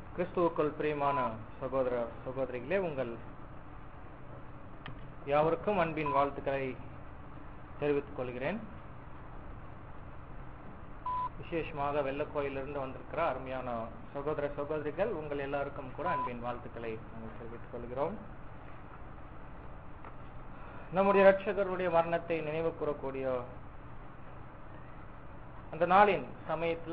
கிறிஸ்துவுக்குள் பிரியமான சகோதர சகோதரிகளே உங்கள் யாவருக்கும் அன்பின் வாழ்த்துக்களை தெரிவித்துக் கொள்கிறேன் விசேஷமாக வெள்ளக்கோயிலிருந்து வந்திருக்கிற அருமையான சகோதர சகோதரிகள் உங்கள் எல்லாருக்கும் கூட அன்பின் வாழ்த்துக்களை நாங்கள் தெரிவித்துக் கொள்கிறோம் நம்முடைய ரட்சகருடைய மரணத்தை நினைவு கூறக்கூடிய அந்த நாளின் சமயத்துல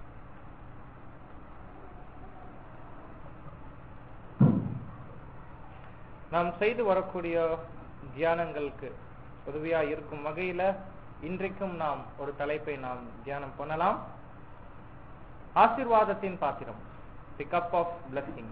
நாம் செய்து வரக்கூடிய தியானங்களுக்கு உதவியா இருக்கும் வகையில இன்றைக்கும் நாம் ஒரு தலைப்பை நாம் தியானம் பண்ணலாம் ஆசிர்வாதத்தின் பாத்திரம் தி கப் ஆஃப் பிளஸிங்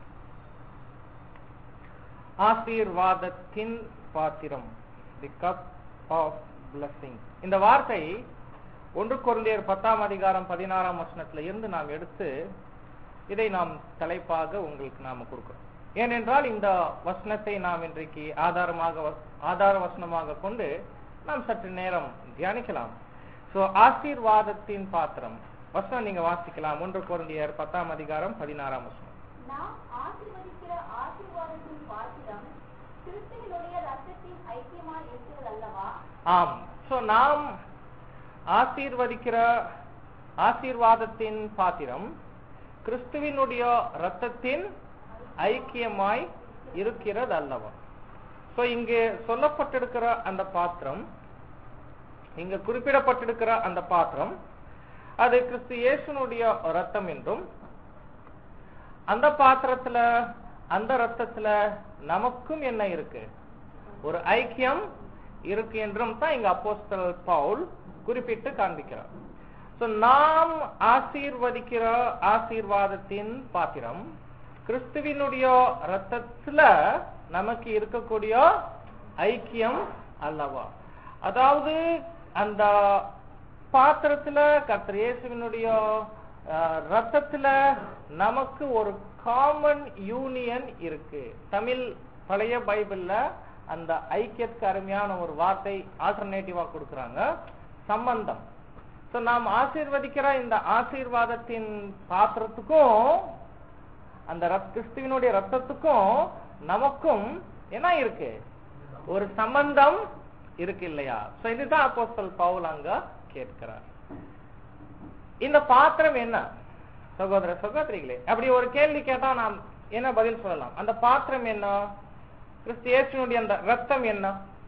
ஆசீர்வாதத்தின் பாத்திரம் தி கப் ஆஃப் பிளஸிங் இந்த வார்த்தை ஒன்று குழந்தையர் பத்தாம் அதிகாரம் பதினாறாம் வசனத்துல இருந்து நாம் எடுத்து இதை நாம் தலைப்பாக உங்களுக்கு நாம கொடுக்கிறோம் ஏனென்றால் இந்த வசனத்தை நாம் இன்றைக்கு ஆதாரமாக ஆதார வசனமாக கொண்டு நாம் சற்று நேரம் தியானிக்கலாம் சோ ஆசீர்வாதத்தின் பாத்திரம் வசனம் நீங்க வாசிக்கலாம் ஒன்று குழந்தையர் பத்தாம் அதிகாரம் பதினாறாம் வசனம் நாம் ஆசீர்வதிக்கிற ஆசீர்வாதத்தின் பாத்திரம் கிறிஸ்துவினுடைய ரத்தத்தின் ஐக்கியமாய் இருக்கிறது அல்லவா ஆம் சோ நாம் ஆசீர்வதிக்கிற ஆசீர்வாதத்தின் பாத்திரம் கிறிஸ்துவினுடைய ரத்தத்தின் ஐக்கியமாய் இருக்கிறது அல்லவா சோ இங்கே சொல்லப்பட்டிருக்கிற அந்த பாத்திரம் இங்க குறிப்பிடப்பட்டிருக்கிற அந்த பாத்திரம் அது கிறிஸ்து இயேசுனுடைய ரத்தம் என்றும் அந்த பாத்திரத்துல அந்த ரத்தத்துல நமக்கும் என்ன இருக்கு ஒரு ஐக்கியம் இருக்கு என்றும் தான் இங்க அப்போஸ்தல் பவுல் குறிப்பிட்டு காண்பிக்கிறார் சோ நாம் ஆசீர்வதிக்கிற ஆசீர்வாதத்தின் பாத்திரம் கிறிஸ்துவினுடைய ரத்தத்துல நமக்கு இருக்கக்கூடிய ஐக்கியம் அல்லவா அதாவது அந்த பாத்திரத்துல கர்த்தர் இயேசுவினுடைய ரத்தத்துல நமக்கு ஒரு காமன் யூனியன் இருக்கு தமிழ் பழைய பைபிள்ல அந்த ஐக்கியத்துக்கு அருமையான ஒரு வார்த்தை ஆல்டர்னேட்டிவா கொடுக்கறாங்க சம்பந்தம் சோ நாம் ஆசீர்வதிக்கிற இந்த ஆசீர்வாதத்தின் பாத்திரத்துக்கும் அந்த கிறிஸ்துவனுடைய ரத்தத்துக்கும் நமக்கும் என்ன இருக்கு ஒரு சம்பந்தம் இருக்கு இல்லையா சோ இதுதான் அப்போஸ்தல் பவுல் அங்க கேட்கிறார் இந்த பாத்திரம் என்ன சகோதர சகோதரிகளே அப்படி ஒரு கேள்வி கேட்டா நாம் என்ன பதில் சொல்லலாம் அந்த பாத்திரம் என்ன கிறிஸ்து இயேசுனுடைய அந்த ரத்தம் என்ன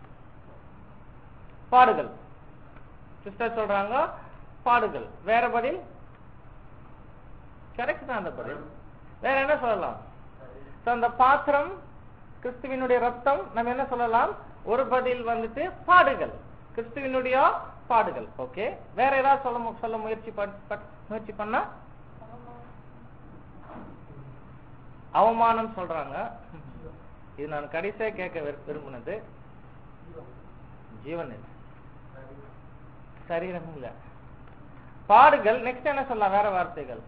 பாடுகள் சிஸ்டர் சொல்றாங்க பாடுகள் வேற பதில் கரெக்ட் தான் அந்த பதில் வேற என்ன சொல்லலாம் அந்த பாத்திரம் கிறிஸ்துவினுடைய ரத்தம் நம்ம என்ன சொல்லலாம் ஒரு பதில் வந்துட்டு பாடுகள் கிறிஸ்துவினுடைய பாடுகள் ஓகே வேற ஏதாவது சொல்ல சொல்ல முயற்சி முயற்சி பண்ணா அவமானம் சொல்றாங்க இது நான் கடைசியா கேட்க விரும்பினது ஜீவன் சரீரம் இல்ல பாடுகள் நெக்ஸ்ட் என்ன சொல்லலாம் வேற வார்த்தைகள்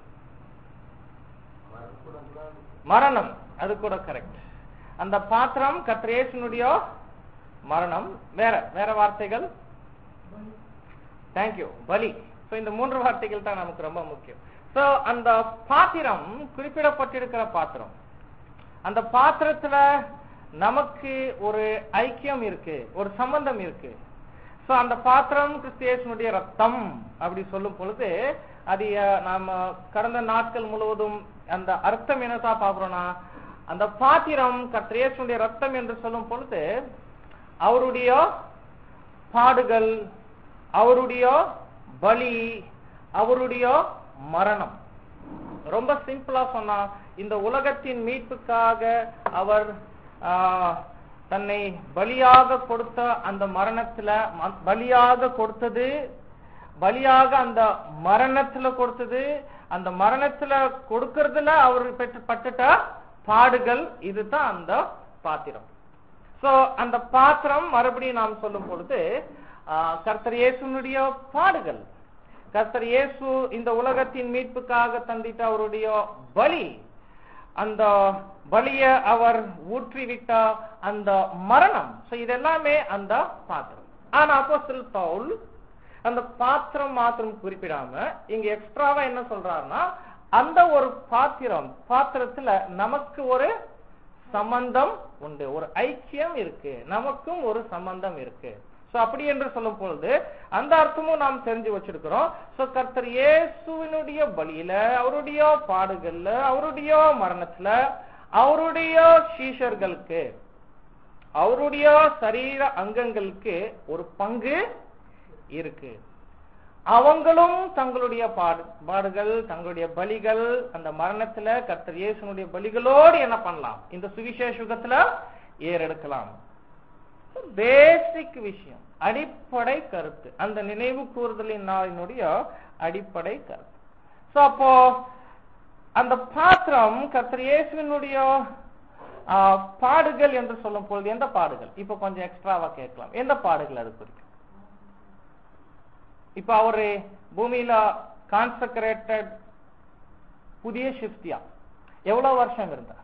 மரணம் அது கூட கரெக்ட் அந்த பாத்திரம் கத்ரேசனுடைய மரணம் வேற வேற வார்த்தைகள் தேங்க்யூ பலி சோ இந்த மூன்று வார்த்தைகள் தான் நமக்கு ரொம்ப முக்கியம் சோ அந்த பாத்திரம் குறிப்பிடப்பட்டிருக்கிற பாத்திரம் அந்த பாத்திரத்துல நமக்கு ஒரு ஐக்கியம் இருக்கு ஒரு சம்பந்தம் இருக்கு சோ அந்த பாத்திரம் கிறிஸ்தியேசனுடைய ரத்தம் அப்படி சொல்லும் பொழுது அது நாம கடந்த நாட்கள் முழுவதும் அந்த அர்த்தம் என்னதான் பாக்குறோம்னா அந்த பாத்திரம் கத்திரேசனுடைய ரத்தம் என்று சொல்லும் பொழுது அவருடைய பாடுகள் அவருடைய பலி அவருடைய மரணம் ரொம்ப சிம்பிளா சொன்னா இந்த உலகத்தின் மீட்புக்காக அவர் தன்னை பலியாக கொடுத்த அந்த மரணத்துல பலியாக கொடுத்தது பலியாக அந்த மரணத்துல கொடுத்தது அந்த மரணத்துல கொடுக்கறதுல அவர் பெற்று பட்டுட்ட பாடுகள் இதுதான் அந்த பாத்திரம் சோ அந்த பாத்திரம் மறுபடியும் நாம் சொல்லும் பொழுது கர்த்தர் இயேசுனுடைய பாடுகள் கர்த்தர் இயேசு இந்த உலகத்தின் மீட்புக்காக தந்திட்ட அவருடைய பலி அந்த பலிய அவர் ஊற்றிவிட்ட அந்த மரணம் சோ இதெல்லாமே அந்த பாத்திரம் ஆனா அப்போஸ்தலர் பவுல் அந்த பாத்திரம் மாத்திரம் குறிப்பிடாம இங்க எக்ஸ்ட்ராவா என்ன சொல்றாருன்னா அந்த ஒரு பாத்திரம் பாத்திரத்துல நமக்கு ஒரு சம்பந்தம் உண்டு ஒரு ஐக்கியம் இருக்கு நமக்கும் ஒரு சம்பந்தம் இருக்கு சோ அப்படி என்று சொல்லும் பொழுது அந்த அர்த்தமும் நாம் தெரிஞ்சு வச்சிருக்கிறோம் சோ கர்த்தர் இயேசுவினுடைய பலியில அவருடைய பாடுகள்ல அவருடைய மரணத்துல அவருடைய சீஷர்களுக்கு அவருடைய சரீர அங்கங்களுக்கு ஒரு பங்கு இருக்கு அவங்களும் தங்களுடைய பாடு பாடுகள் தங்களுடைய பலிகள் அந்த மரணத்துல கர்த்தர் இயேசுனுடைய பலிகளோடு என்ன பண்ணலாம் இந்த சுவிசேஷ யுகத்துல ஏறெடுக்கலாம் பேசிக் விஷயம் அடிப்படை கருத்து அந்த நினைவு கூறுதலின் நாளினுடைய அடிப்படை கருத்து சோ அப்போ அந்த பாத்திரம் கர்த்தர் இயேசுவினுடைய ஆ, பாடுகள் என்று சொல்லும் பொழுது எந்த பாடுகள் இப்ப கொஞ்சம் எக்ஸ்ட்ராவா கேட்கலாம் எந்த பாடுகள் அது குறிக்கும் இப்ப அவரு பூமியில கான்சக்ரேட்டட் புதிய சிப்தியா எவ்வளவு வருஷம் இருந்தார்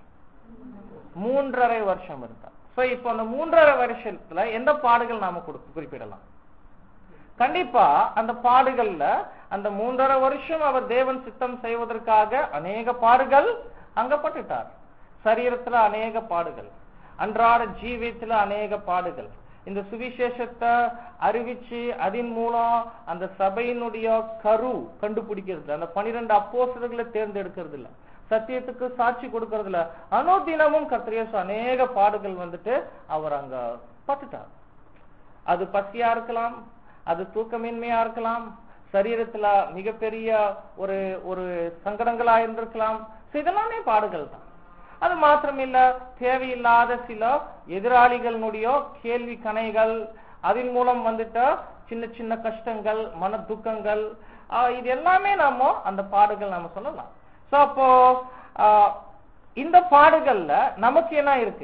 மூன்றரை வருஷம் இருந்தார் சோ இப்போ அந்த மூன்றரை வருஷத்துல எந்த பாடுகள் நாம கொடுத்து குறிப்பிடலாம் கண்டிப்பா அந்த பாடுகள்ல அந்த மூன்றரை வருஷம் அவர் தேவன் சித்தம் செய்வதற்காக அநேக பாடுகள் அங்கப்பட்டுட்டார் சரீரத்துல அநேக பாடுகள் அன்றாட ஜீவியத்துல அநேக பாடுகள் இந்த சுவிசேஷத்தை அறிவிச்சு அதன் மூலம் அந்த சபையினுடைய கரு கண்டுபிடிக்கிறது அந்த பனிரெண்டு அப்போஸ்தலர்களை தேர்ந்தெடுக்கிறது இல்ல சத்தியத்துக்கு சாட்சி கொடுக்கறது இல்ல அனுதினமும் கத்திரியேசு அநேக பாடுகள் வந்துட்டு அவர் அங்க பட்டுட்டார் அது பசியா இருக்கலாம் அது தூக்கமின்மையா இருக்கலாம் சரீரத்துல மிகப்பெரிய ஒரு ஒரு சங்கடங்களா இருந்திருக்கலாம் So இதெல்லாமே பாடுகள் தான் அது மாத்திரமில்ல தேவையில்லாத சில எதிராளிகளுடைய கேள்வி கணைகள் அதன் மூலம் வந்துட்ட சின்ன சின்ன கஷ்டங்கள் மன துக்கங்கள் ஆஹ் இது எல்லாமே நாம அந்த பாடுகள் நாம சொல்லலாம் சோ அப்போ ஆஹ் இந்த பாடுகள்ல நமக்கு என்ன இருக்கு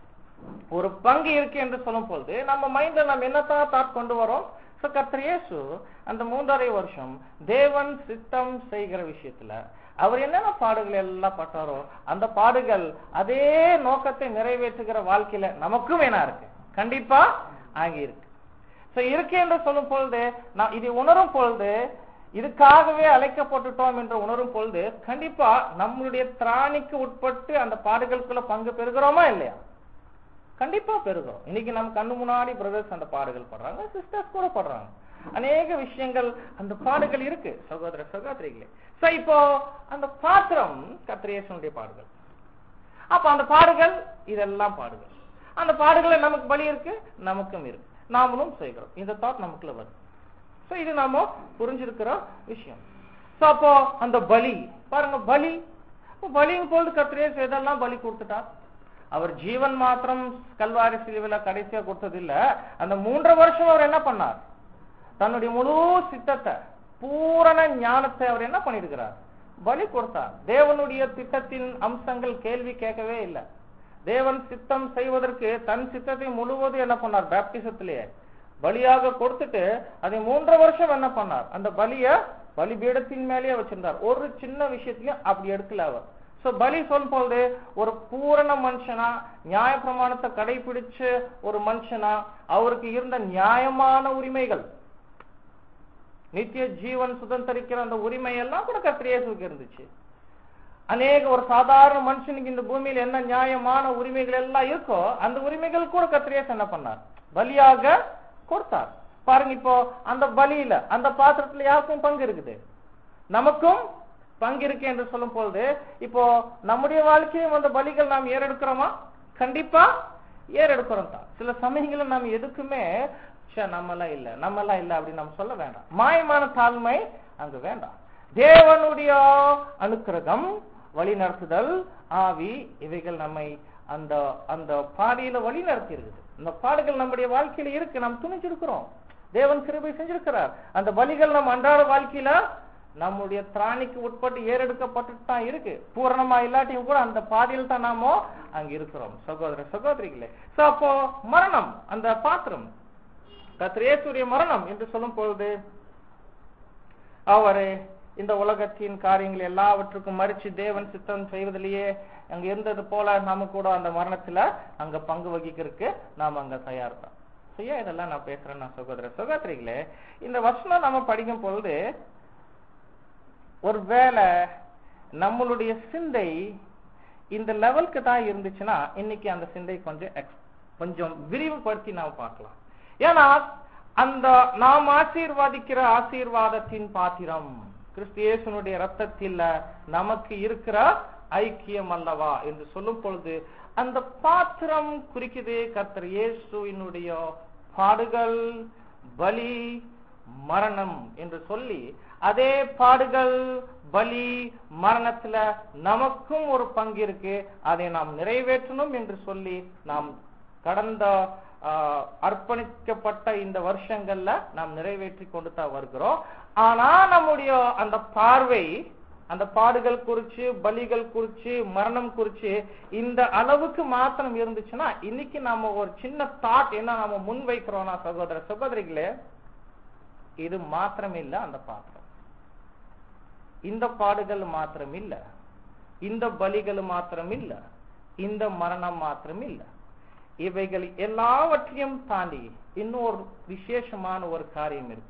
ஒரு பங்கு இருக்கு என்று சொல்லும் பொழுது நம்ம மைண்ட்ல நம்ம என்னத்தான் தாட் கொண்டு வரோம் சோ கர்த்தர் இயேசு அந்த மூன்றரை வருஷம் தேவன் சித்தம் செய்கிற விஷயத்துல அவர் என்னென்ன பாடுகள் எல்லாம் பட்டாரோ அந்த பாடுகள் அதே நோக்கத்தை நிறைவேற்றுகிற வாழ்க்கையில நமக்கும் என்ன இருக்கு கண்டிப்பா அங்க இருக்கு சோ இருக்கு என்று சொல்லும் பொழுது நான் இதை உணரும் பொழுது இதுக்காகவே அழைக்கப்பட்டுட்டோம் என்று உணரும் பொழுது கண்டிப்பா நம்மளுடைய திராணிக்கு உட்பட்டு அந்த பாடுகளுக்குள்ள பங்கு பெறுகிறோமா இல்லையா கண்டிப்பா பெருகும் இன்னைக்கு நம்ம கண்ணு முன்னாடி பிரதர்ஸ் அந்த பாடுகள் படுறாங்க சிஸ்டர்ஸ் கூட படுறாங்க அநேக விஷயங்கள் அந்த பாடுகள் இருக்கு சகோதர சகோதரிகளே சோ இப்போ அந்த பாத்திரம் கத்திரேசனுடைய பாடுகள் அப்ப அந்த பாடுகள் இதெல்லாம் பாடுகள் அந்த பாடுகளை நமக்கு பலி இருக்கு நமக்கும் இருக்கு நாமளும் செய்கிறோம் இந்த தாட் நமக்குள்ள வருது சோ இது நாம புரிஞ்சிருக்கிற விஷயம் சோ அப்போ அந்த பலி பாருங்க பலி அப்ப பலியும் போது கத்திரேசு எதெல்லாம் பலி கொடுத்துட்டார் அவர் ஜீவன் மாத்திரம் கல்வாரி சிலுவையில கடைசியா கொடுத்தது இல்ல அந்த மூன்றரை வருஷம் அவர் என்ன பண்ணார் தன்னுடைய முழு சித்தத்தை பூரண ஞானத்தை அவர் என்ன பண்ணிருக்கிறார் பலி கொடுத்தார் தேவனுடைய திட்டத்தின் அம்சங்கள் கேள்வி கேட்கவே இல்லை தேவன் சித்தம் செய்வதற்கு தன் சித்தத்தை முழுவதும் என்ன பண்ணார் பேப்டிசத்திலேயே பலியாக கொடுத்துட்டு அதை மூன்றரை வருஷம் என்ன பண்ணார் அந்த பலிய பலிபீடத்தின் மேலேயே வச்சிருந்தார் ஒரு சின்ன விஷயத்தையும் அப்படி எடுக்கல அவர் சோ பலி சொல்லும் பொழுது ஒரு பூரண மனுஷனா நியாய பிரமாணத்தை கடைபிடிச்ச ஒரு மனுஷனா அவருக்கு இருந்த நியாயமான உரிமைகள் நித்திய ஜீவன் சுதந்திரிக்கிற அந்த உரிமை எல்லாம் கூட கத்திரியேசுக்கு இருந்துச்சு அநேக ஒரு சாதாரண மனுஷனுக்கு இந்த பூமியில என்ன நியாயமான உரிமைகள் எல்லாம் இருக்கோ அந்த உரிமைகள் கூட கத்திரியேசு என்ன பண்ணார் பலியாக கொடுத்தார் பாருங்க இப்போ அந்த பலியில அந்த பாத்திரத்துல யாருக்கும் பங்கு இருக்குது நமக்கும் பங்கு இருக்கு என்று சொல்லும் பொழுது இப்போ நம்முடைய வாழ்க்கையும் அந்த பலிகள் நாம் ஏறெடுக்கிறோமா கண்டிப்பா ஏறெடுக்கிறோம் தான் சில சமயங்களில் நாம் எதுக்குமே ச்சே நம்மெல்லாம் இல்ல நம்மெல்லாம் இல்ல அப்படின்னு நம்ம சொல்ல வேண்டாம் மாயமான தாழ்மை அங்க வேண்டாம் தேவனுடைய அனுக்கிரகம் வழி நடத்துதல் ஆவி இவைகள் நம்மை அந்த அந்த பாடியில வழி நடத்தி இருக்குது இந்த பாடுகள் நம்முடைய வாழ்க்கையில இருக்கு நாம் துணிச்சிருக்கிறோம் தேவன் கிருபை செஞ்சிருக்கிறார் அந்த பலிகள் நம்ம அன்றாட வாழ்க்கையில நம்முடைய திராணிக்கு உட்பட்டு ஏறெடுக்கப்பட்டு தான் இருக்கு பூரணமா இல்லாட்டியும் கூட அந்த பாதையில் தான் நாமோ அங்க இருக்கிறோம் சகோதர சகோதரிகளே சோ அப்போ மரணம் அந்த பாத்திரம் கத்திரேசுடைய மரணம் என்று சொல்லும் பொழுது அவரு இந்த உலகத்தின் காரியங்கள் எல்லாவற்றுக்கும் மறிச்சு தேவன் சித்தம் செய்வதிலேயே அங்க இருந்தது போல நாம கூட அந்த மரணத்துல அங்க பங்கு வகிக்கிறதுக்கு நாம அங்க தயார் தான் செய்ய இதெல்லாம் நான் பேசுறேன் நான் சகோதர சகோதரிகளே இந்த வசனம் நம்ம படிக்கும் பொழுது ஒருவேளை நம்மளுடைய சிந்தை இந்த லெவலுக்கு தான் இருந்துச்சுன்னா இன்னைக்கு அந்த சிந்தை கொஞ்சம் ex- கொஞ்சம் விரிவுபடுத்தி நாம் பார்க்கலாம் ஏன்னா அந்த நாம் ஆசீர்வாதிக்கிற ஆசீர்வாதத்தின் பாத்திரம் கிறிஸ்து இயேசுனுடைய ரத்தத்தில் நமக்கு இருக்கிற ஐக்கியம் அல்லவா என்று சொல்லும் பொழுது அந்த பாத்திரம் குறிக்குது கர்த்தர் இயேசுவினுடைய பாடுகள் பலி மரணம் என்று சொல்லி அதே பாடுகள் பலி மரணத்துல நமக்கும் ஒரு பங்கு இருக்கு அதை நாம் நிறைவேற்றணும் என்று சொல்லி நாம் கடந்த ஆஹ், அர்ப்பணிக்கப்பட்ட இந்த வருஷங்கள்ல நாம் நிறைவேற்றி கொண்டு தான் வருகிறோம் ஆனா நம்முடைய அந்த பார்வை அந்த பாடுகள் குறிச்சு பலிகள் குறிச்சு மரணம் குறிச்சு இந்த அளவுக்கு மாத்திரம் இருந்துச்சுன்னா இன்னைக்கு நாம ஒரு சின்ன தாட் என்ன நாம முன் வைக்கிறோம்னா சகோதர சகோதரிகளே இது மாத்திரம் இல்ல அந்த பாத்திரம் இந்த பாடுகள் மாத்திரம் இல்ல இந்த பலிகள் மாத்திரம் இல்ல இந்த மரணம் மாத்திரம் இல்ல இவைகள் எல்லாவற்றையும் தாண்டி இன்னொரு விசேஷமான ஒரு காரியம் இருக்கு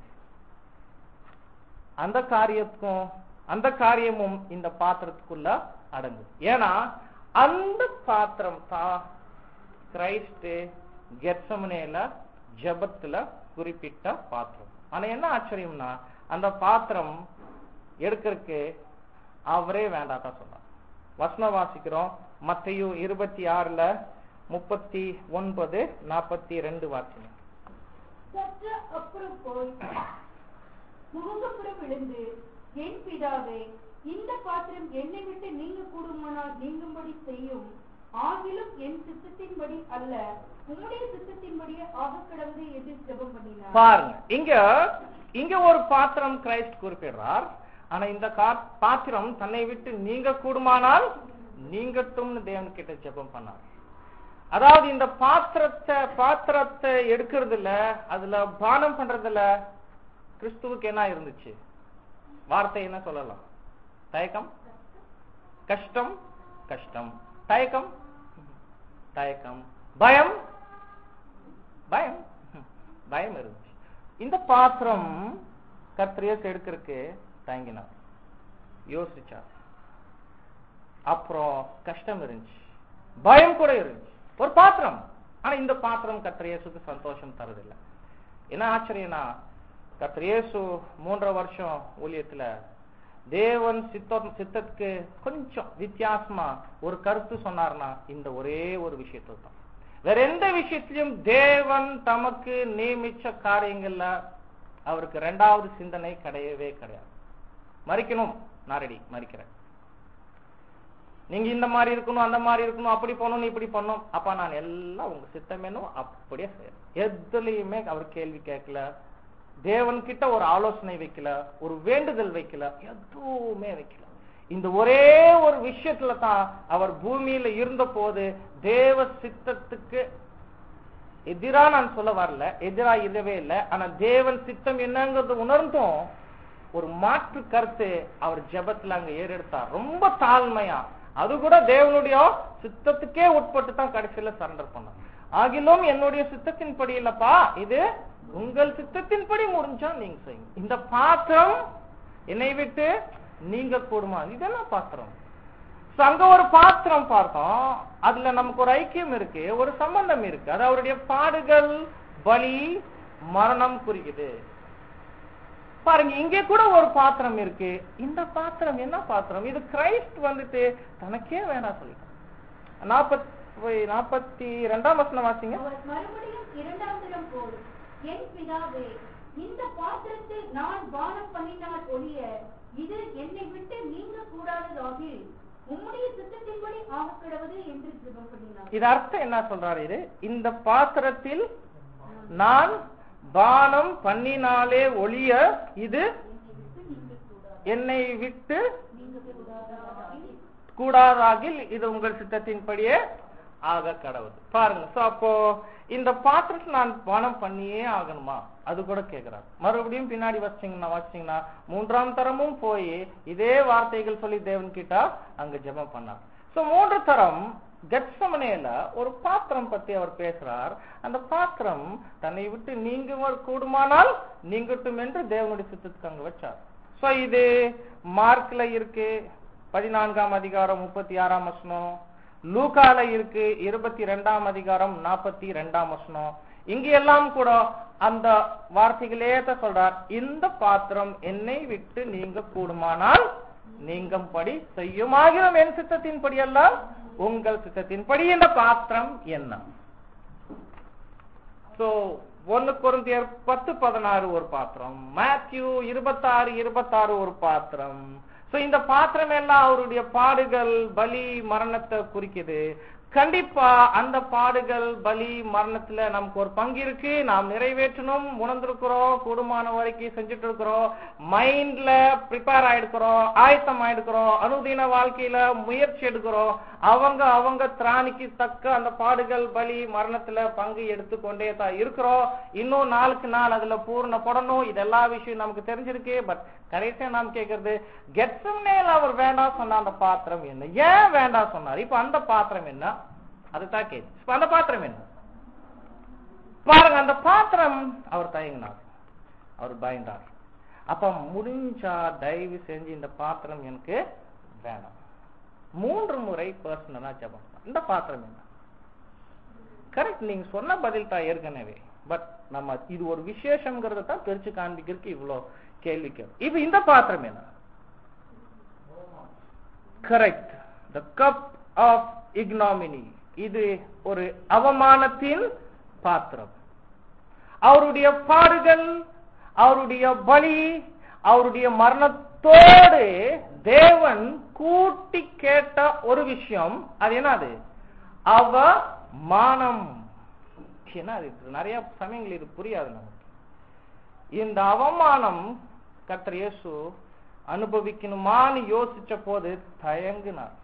அந்த காரியத்துக்கும் அந்த காரியமும் இந்த பாத்திரத்துக்குள்ள அடங்கும் ஏன்னா அந்த பாத்திரம் தான் கிரைஸ்ட் கெட்சமனேல ஜெபத்துல குறிப்பிட்ட பாத்திரம் ஆனா என்ன ஆச்சரியம்னா அந்த பாத்திரம் எடுக்கிறதுக்கு அவரே வேண்டாட்டா சொன்னார் வசனம் வாசிக்கிறோம் மத்தையு இருபத்தி ஆறுல முப்பத்தி ஒன்பது நாற்பத்தி ரெண்டு வாசிங்க சற்று அப்புறம் போய் முகப்புறம் விழுந்து என் பிதாவே இந்த பாத்திரம் என்னை விட்டு நீங்க கூடுமானால் நீங்கும்படி செய்யும் ஆகிலும் என் சித்தத்தின்படி அல்ல உம்முடைய சித்தத்தின்படியே ஆக கடவுது என்று ஜெபம் பண்ணினார் பாருங்க இங்க இங்க ஒரு பாத்திரம் கிரைஸ்ட் குறிப்பிடுறார் ஆனா இந்த கா- பாத்திரம் தன்னை விட்டு நீங்க கூடுமானால் நீங்கட்டும்னு தேவன் கிட்ட ஜெபம் பண்ணார் அதாவது இந்த பாத்திரத்தை பாத்திரத்தை எடுக்கிறதுல அதுல பானம் பண்றதுல கிறிஸ்துவுக்கு என்ன இருந்துச்சு வார்த்தை என்ன சொல்லலாம் தயக்கம் கஷ்டம் கஷ்டம் தயக்கம் தயக்கம் பயம் பயம் பயம் இருந்துச்சு இந்த பாத்திரம் கர்த்தரியஸ் எடுக்கிறதுக்கு தயங்கினார் யோசிச்சார் அப்புறம் கஷ்டம் இருந்துச்சு பயம் கூட இருந்துச்சு ஒரு பாத்திரம் ஆனா இந்த பாத்திரம் கர்த்தரியேசுக்கு சந்தோஷம் தரதில்லை என்ன ஆச்சரியம்னா கர்த்தரியேசு மூன்றரை வருஷம் ஊழியத்துல தேவன் சித்தம் சித்தத்துக்கு கொஞ்சம் வித்தியாசமா ஒரு கருத்து சொன்னார்னா இந்த ஒரே ஒரு விஷயத்துல தான் வேற எந்த விஷயத்திலும் தேவன் தமக்கு நியமிச்ச காரியங்கள்ல அவருக்கு ரெண்டாவது சிந்தனை கிடையவே கிடையாது மறிக்கணும் நான் ரெடி மறிக்கிறேன் நீங்க இந்த மாதிரி இருக்கணும் அந்த மாதிரி இருக்கணும் அப்படி பண்ணணும் இப்படி பண்ணணும் அப்ப நான் எல்லாம் உங்க சித்தமேனும் அப்படியே செய்யறேன் எதுலயுமே அவர் கேள்வி கேட்கல தேவன் கிட்ட ஒரு ஆலோசனை வைக்கல ஒரு வேண்டுதல் வைக்கல எதுவுமே வைக்கல இந்த ஒரே ஒரு விஷயத்துல தான் அவர் பூமியில இருந்த போது தேவ சித்தத்துக்கு எதிரா நான் சொல்ல வரல எதிரா இல்லவே இல்லை ஆனா தேவன் சித்தம் என்னங்கிறது உணர்ந்தும் ஒரு மாற்று கருத்து அவர் ஜெபத்துல அங்க ஏறெடுத்தார் ரொம்ப தாழ்மையா அது கூட தேவனுடைய சித்தத்துக்கே உட்பட்டு தான் கடைசியில சரண்டர் பண்ணார் ஆகிலும் என்னுடைய சித்தத்தின்படி இல்லப்பா இது உங்கள் சித்தத்தின்படி முடிஞ்சா நீங்க செய்யுங்க இந்த பாத்திரம் என்னை விட்டு நீங்க கூடுமா இதெல்லாம் பாத்திரம் So, அங்க ஒரு பாத்திரம் பார்த்தோம் அதுல நமக்கு ஒரு ஐக்கியம் இருக்கு ஒரு சம்பந்தம் இருக்கு அது அவருடைய பாடுகள் பலி மரணம் குறிக்குது பாருங்க இங்கே கூட ஒரு பாத்திரம் இருக்கு இந்த பாத்திரம் என்ன பாத்திரம் இது கிரைஸ்ட் வந்துட்டு தனக்கே வேணாம் சொல்லிட்டான் நாற்பத்தி நாற்பத்தி ரெண்டாம் வசனம் வாசிங்க அவர் மறுபடியும் இரண்டாம் தினம் போல் என் பிதாவே இந்த பாத்திரத்தில் நான் பானம் பண்ணினால் ஒழிய இது என்னை விட்டு நீங்க கூடாததாகில் உம்முடைய சித்தத்தின்படி ஆகக்கிடவது என்று ஜெபம் பண்ணினார் இது அர்த்தம் என்ன சொல்றாரு இது இந்த பாத்திரத்தில் நான் பானம் பண்ணினாலே ஒளிய இது என்னை விட்டு நீங்க என்னை விட்டு கூடாததாகில் நீங்க கூடாததாகில் கூடாதாகில் இது உங்கள் சித்தத்தின்படியே ஆக கடவுள் பாருங்க சோ அப்போ இந்த பாத்திரத்தை நான் பானம் பண்ணியே ஆகணுமா அது கூட கேக்குறாரு மறுபடியும் பின்னாடி வச்சிங்கன்னா வச்சிங்கன்னா மூன்றாம் தரமும் போய் இதே வார்த்தைகள் சொல்லி தேவன் கிட்ட அங்க ஜெபம் பண்ணார் சோ மூன்று தரம் கெட்சமனேல ஒரு பாத்திரம் பத்தி அவர் பேசுறார் அந்த பாத்திரம் தன்னை விட்டு நீங்க கூடுமானால் நீங்கட்டும் என்று தேவனுடைய சித்தத்துக்கு அங்க வச்சார் சோ இது மார்க்ல இருக்கு பதினான்காம் அதிகாரம் முப்பத்தி ஆறாம் வசனம் லூகால இருக்கு இருபத்தி ரெண்டாம் அதிகாரம் நாற்பத்தி ரெண்டாம் வசனம் இங்க எல்லாம் கூட அந்த வார்த்தைகளே தான் சொல்றார் இந்த பாத்திரம் என்னை விட்டு நீங்க கூடுமானால் நீங்கும்படி செய்யுமாகிறோம் என் சித்தத்தின்படி அல்ல உங்கள் சித்தத்தின்படி இந்த பாத்திரம் என்ன சோ ஒன்னு குருந்தியர் பத்து பதினாறு ஒரு பாத்திரம் மேத்யூ இருபத்தாறு இருபத்தாறு ஒரு பாத்திரம் சோ இந்த பாத்திரம் எல்லாம் அவருடைய பாடுகள் பலி மரணத்தை குறிக்குது கண்டிப்பா அந்த பாடுகள் பலி மரணத்துல நமக்கு ஒரு பங்கு இருக்கு நாம் நிறைவேற்றணும் உணர்ந்திருக்கிறோம் கூடுமான வரைக்கும் செஞ்சுட்டு இருக்கிறோம் மைண்ட்ல ப்ரிப்பேர் ஆயிடுக்கிறோம் ஆயத்தம் ஆயிடுக்கிறோம் அனுதின வாழ்க்கையில முயற்சி எடுக்கிறோம் அவங்க அவங்க திராணிக்கு தக்க அந்த பாடுகள் பலி மரணத்துல பங்கு எடுத்துக்கொண்டே தான் இருக்கிறோம் இன்னும் நாளுக்கு நாள் அதுல பூர்ணப்படணும் இது எல்லா விஷயம் நமக்கு தெரிஞ்சிருக்கு பட் கடைசியா நாம் கேட்கறது கெட்சம்னேல அவர் வேண்டாம் சொன்ன அந்த பாத்திரம் என்ன ஏன் வேண்டாம் சொன்னார் இப்ப அந்த பாத்திரம் என்ன அதுதான் கேள்வி இப்ப அந்த பாத்திரம் என்ன பாருங்க அந்த பாத்திரம் அவர் தயங்கினார் அவர் பயந்தார் அப்ப முடிஞ்சா தயவு செஞ்சு இந்த பாத்திரம் எனக்கு வேண்டாம் மூன்று முறை பர்சனலா ஜபம் இந்த பாத்திரம் என்ன கரெக்ட் நீங்க சொன்ன பதில் தான் ஏற்கனவே பட் நம்ம இது ஒரு விசேஷங்கிறத தான் பிரிச்சு காண்பிக்கிறதுக்கு இவ்வளோ கேள்வி கேள்வி இப்ப இந்த பாத்திரம் என்ன correct the cup of ignominy இது ஒரு அவமானத்தின் பாத்திரம் அவருடைய பாடுகள் அவருடைய பலி அவருடைய மரணத்தோடு தேவன் கூட்டி கேட்ட ஒரு விஷயம் அது என்னது அவமானம் என்ன அது நிறைய சமயங்கள் இது புரியாது நமக்கு இந்த அவமானம் கர்த்தர் இயேசு அனுபவிக்கணுமான்னு யோசிச்ச போது தயங்கினார்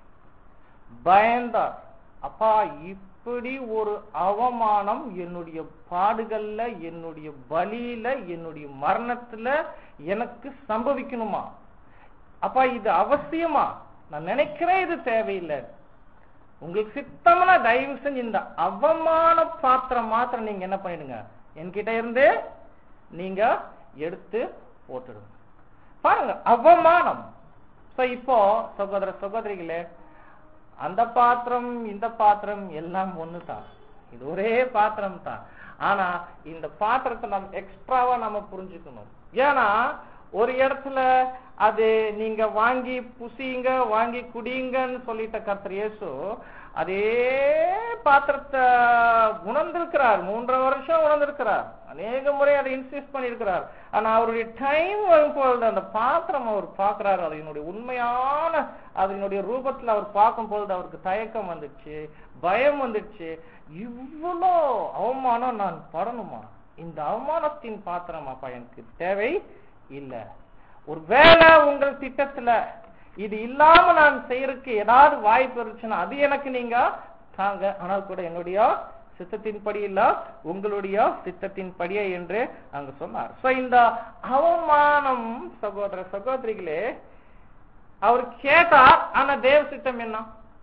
பயந்தார் அப்பா இப்படி ஒரு அவமானம் என்னுடைய பாடுகள்ல என்னுடைய பலியில என்னுடைய மரணத்துல எனக்கு சம்பவிக்கணுமா அப்பா இது அவசியமா நான் நினைக்கிறேன் இது தேவையில்லை உங்களுக்கு சித்தம்னா தயவு செஞ்சு இந்த அவமான பாத்திரம் மாத்திரம் நீங்க என்ன பண்ணிடுங்க என்கிட்ட இருந்து நீங்க எடுத்து போட்டுடுங்க பாருங்க அவமானம் சோ இப்போ சகோதர சகோதரிகளே அந்த பாத்திரம் இந்த பாத்திரம் எல்லாம் ஒண்ணுதான் இது ஒரே பாத்திரம் தான் ஆனா இந்த பாத்திரத்தை நம்ம எக்ஸ்ட்ராவா நம்ம புரிஞ்சுக்கணும் ஏன்னா ஒரு இடத்துல அது நீங்க வாங்கி புசிங்க வாங்கி குடிங்கன்னு சொல்லிட்ட கர்த்தர் இயேசு அதே பாத்திரத்தை உணர்ந்திருக்கிறார் மூன்றரை வருஷம் உணர்ந்திருக்கிறார் அநேக முறை அதை இன்சிஸ்ட் பண்ணியிருக்கிறார் ஆனா அவருடைய டைம் வரும்பொழுது அந்த பாத்திரம் அவர் பார்க்கிறார் அதனுடைய உண்மையான அதனுடைய ரூபத்துல அவர் பார்க்கும் பொழுது அவருக்கு தயக்கம் வந்துச்சு பயம் வந்துச்சு இவ்வளோ அவமானம் நான் படணுமா இந்த அவமானத்தின் பாத்திரம் அப்பா எனக்கு தேவை இல்ல ஒரு வேலை உங்கள் திட்டத்துல இது இல்லாம நான் செய்யறதுக்கு ஏதாவது வாய்ப்பு இருந்துச்சுன்னா அது எனக்கு நீங்க தாங்க ஆனால் கூட என்னுடைய சித்தத்தின்படி இல்ல உங்களுடைய சித்தத்தின் படியே என்று அங்க சொன்னார் சோ இந்த அவமானம் சகோதர சகோதரிகளே அவர் கேட்டார் ஆனா தேவ சித்தம் என்ன